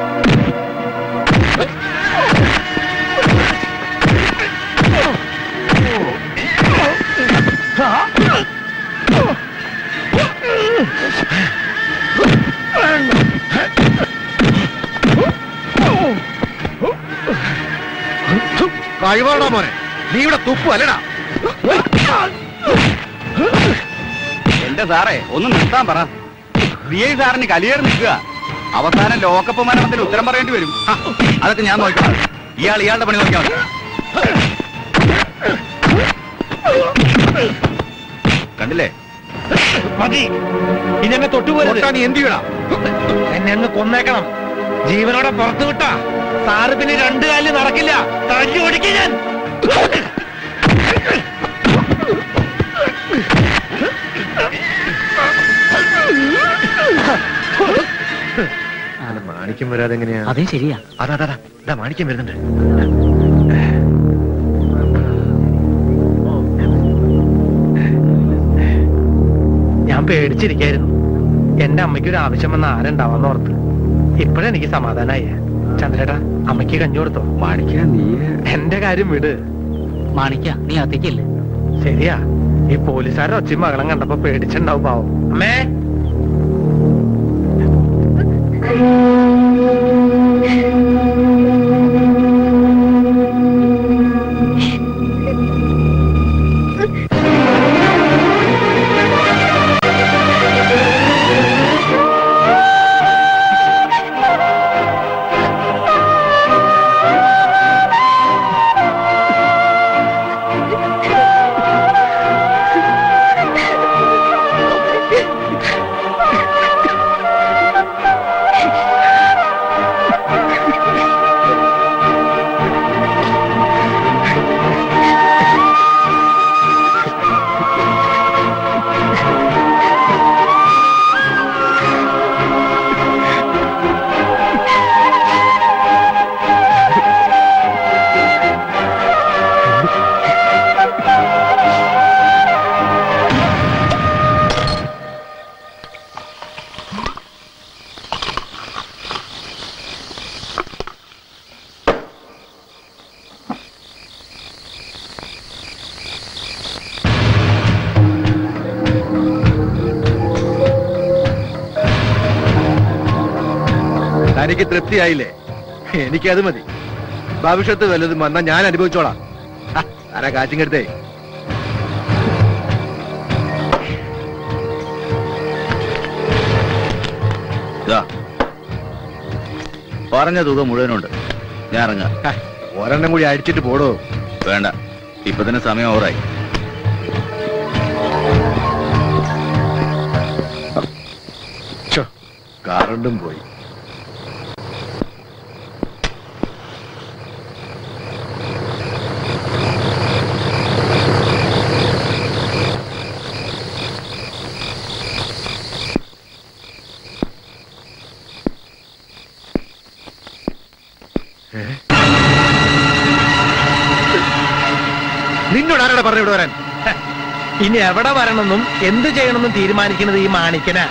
കഴിവാടാ മോനെ നീ ഇവിടെ തുപ്പു അല്ലടാ എന്റെ സാറേ ഒന്ന് നിർത്താൻ പറ വി ഐ സാറിന് കലിയേറി നിൽക്കുക അവസാനം ലോക്കപ്പ് മരണത്തിന് ഉത്തരം പറയേണ്ടി വരും ഹ, അതൊക്കെ ഞാൻ നോക്കാം ഇയാൾ ഇയാളുടെ പണി നോക്കിയാൽ മതി കണ്ടില്ലേ മതി ഇനി എന്നെ തൊട്ടുപോയത് നീ എന്ത് ചെയ്യണം എന്നെ അങ്ങ് കൊന്നേക്കണം ജീവനോടെ പുറത്തു വിട്ടാ സാറ് പിന്നെ രണ്ടു കാലിൽ നടക്കില്ല തല്ലി ഓടിക്കും ഞാൻ അല്ല, മാണിക്യം വരാതെ എങ്ങനെയാ അതേ ശരിയാ അതാ അതാ ഇതാ മാണിക്യം വരുന്നുണ്ട് ഞാൻ പേടിച്ചിരിക്കായിരുന്നു എന്റെ അമ്മയ്ക്ക് ഒരു ആവശ്യം വന്ന ആരുണ്ടാവാന്ന് ഓർത്ത് ഇപ്പഴെനിക്ക് സമാധാനായി ചന്ദ്രേട്ടാ അമ്മയ്ക്ക് കഞ്ഞി കൊടുത്തോ മാണിക്ക നീ എന്റെ കാര്യം വിട് മാണിക്ക നീ അകത്തേക്കല്ലേ ശരിയാ ഈ പോലീസുകാരുടെ ഒച്ചയും മകളും കണ്ടപ്പോ പേടിച്ചിണ്ടാവും പാവം അമ്മേ തനിക്ക് തൃപ്തിയായില്ലേ എനിക്കത് മതി ഭവിഷ്യത്ത് വല്ലതും വന്നാ ഞാൻ അനുഭവിച്ചോളാം ആ, ആരാ കാറ്റിങ്ങെടുത്തേ ഇതാ പറഞ്ഞ തുക മുഴുവനുണ്ട് ഞാൻ ഇറങ്ങാം ഒരെണ്ണം കൂടി അടിച്ചിട്ട് പോടോ വേണ്ട ഇപ്പൊ തന്നെ സമയം ഓവറായി കറണ്ടും പോയി നിന്നോട് ആരാണ് പറഞ്ഞു ഇവിടെ വരാൻ ഹ, ഇനി എവിടെ വരണമെന്നും എന്ത് ചെയ്യണമെന്നും തീരുമാനിക്കുന്നത് ഈ മാണിക്കനാ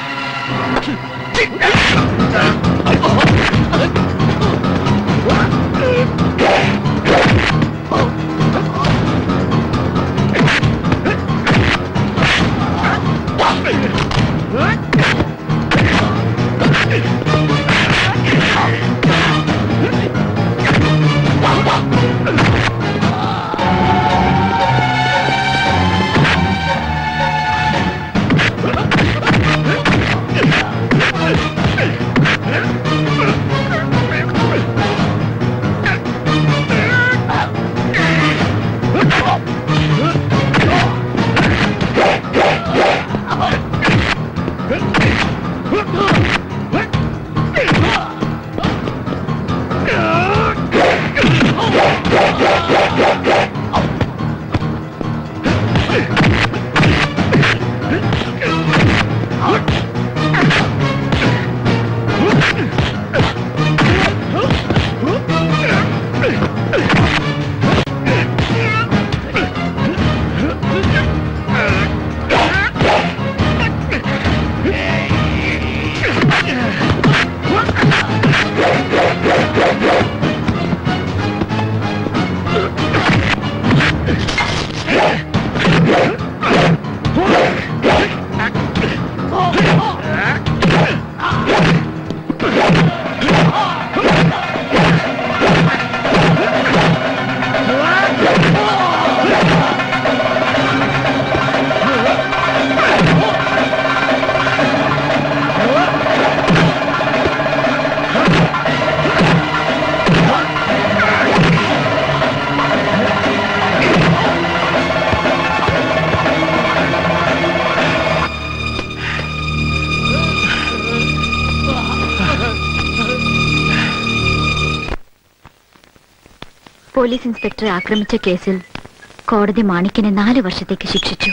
പോലീസ് ഇൻസ്പെക്ടറെ ആക്രമിച്ച കേസിൽ കോടതി മാണിക്കനെ നാല് വർഷത്തേക്ക് ശിക്ഷിച്ചു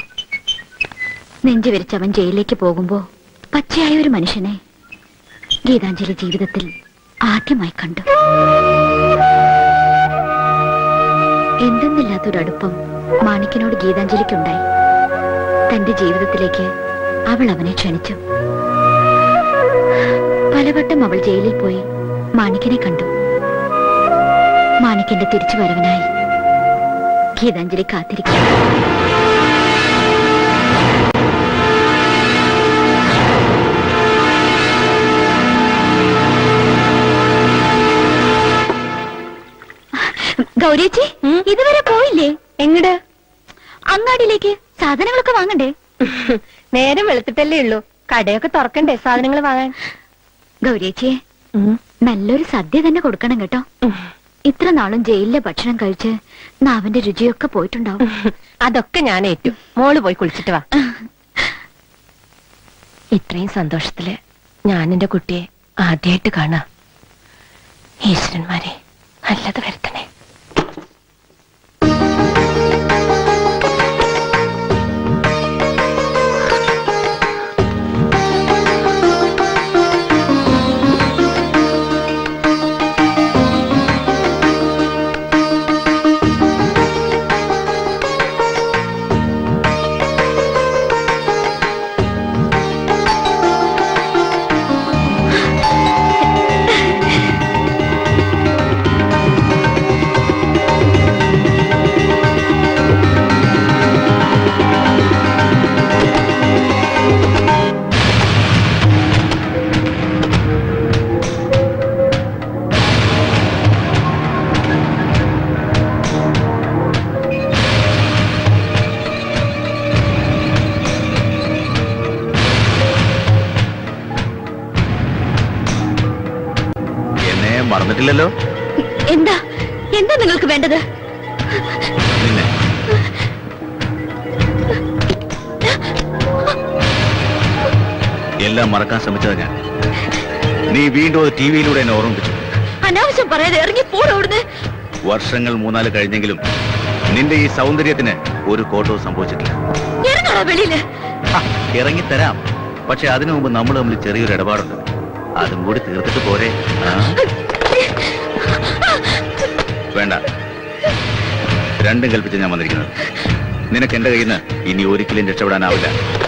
നെഞ്ചു വിരിച്ചവൻ ജയിലിലേക്ക് പോകുമ്പോ പച്ചയായ ഒരു മനുഷ്യനെ ഗീതാഞ്ജലി ജീവിതത്തിൽ ആദ്യമായി കണ്ടു എന്തെന്നില്ലാത്തൊരടുപ്പം മാണിക്കനോട് ഗീതാഞ്ജലിക്കുണ്ടായി തന്റെ ജീവിതത്തിലേക്ക് അവൾ അവനെ ക്ഷണിച്ചു പലവട്ടം അവൾ ജയിലിൽ പോയി മാണിക്കനെ കണ്ടു മാണിക്കന്റെ തിരിച്ചു വരവിനായി ഗീതാഞ്ജലി കാത്തിരിക്കും ഗൗരിയച്ചി ഇതുവരെ പോയില്ലേ എങ്ങട് അങ്ങാടിയിലേക്ക് സാധനങ്ങളൊക്കെ വാങ്ങണ്ടേ നേരം വെളുത്തിട്ടല്ലേ ഉള്ളൂ കടയൊക്കെ തുറക്കണ്ടേ സാധനങ്ങൾ വാങ്ങാൻ ഗൗരിയച്ചിയെ നല്ലൊരു സദ്യ തന്നെ കൊടുക്കണം കേട്ടോ ഇത്ര നാളും ജയിലിലെ ഭക്ഷണം കഴിച്ച് നാവിന്റെ രുചിയൊക്കെ പോയിട്ടുണ്ടാവും അതൊക്കെ ഞാൻ ഏറ്റു മോള് പോയി കുളിച്ചിട്ട് വാ ഇത്രയും സന്തോഷത്തില് ഞാൻ എന്റെ കുട്ടിയെ ആദ്യമായിട്ട് കാണാ ഈശ്വരന്മാരെ നല്ലത് വരുത്തണേ ആ മറന്നിട്ടില്ലല്ലോ എന്താ എന്താ നിങ്ങൾക്ക് വേണ്ടത് നിന്നെ എല്ലാം മറക്കാൻ ശ്രമിച്ചതാ ഞാൻ നീ വീണ്ടും അത് ടി വിയിലൂടെ എന്നെ ഓർമ്മിപ്പിച്ചു അനാവശ്യം പറയാതെ ഇറങ്ങി പോടോടുന്ന് വർഷങ്ങൾ മൂന്നാല് കഴിഞ്ഞെങ്കിലും നിന്റെ ഈ സൗന്ദര്യത്തിന് ഒരു കോട്ടവും സംഭവിച്ചിട്ടില്ല ഇറങ്ങടാ വെളിയില് ഹ, ഇറങ്ങിത്തരാം പക്ഷെ അതിനു മുമ്പ് നമ്മൾ തമ്മിൽ ചെറിയൊരു ഇടപാടുണ്ട് അതും കൂടി തീർത്തിട്ട് പോരെ ആ? വേണ്ട രണ്ടും കൽപ്പിച്ച് ഞാൻ വന്നിരിക്കുന്നത് നിനക്ക് എന്റെ കയ്യിൽ നിന്ന് ഇനി ഒരിക്കലും രക്ഷപ്പെടാനാവില്ല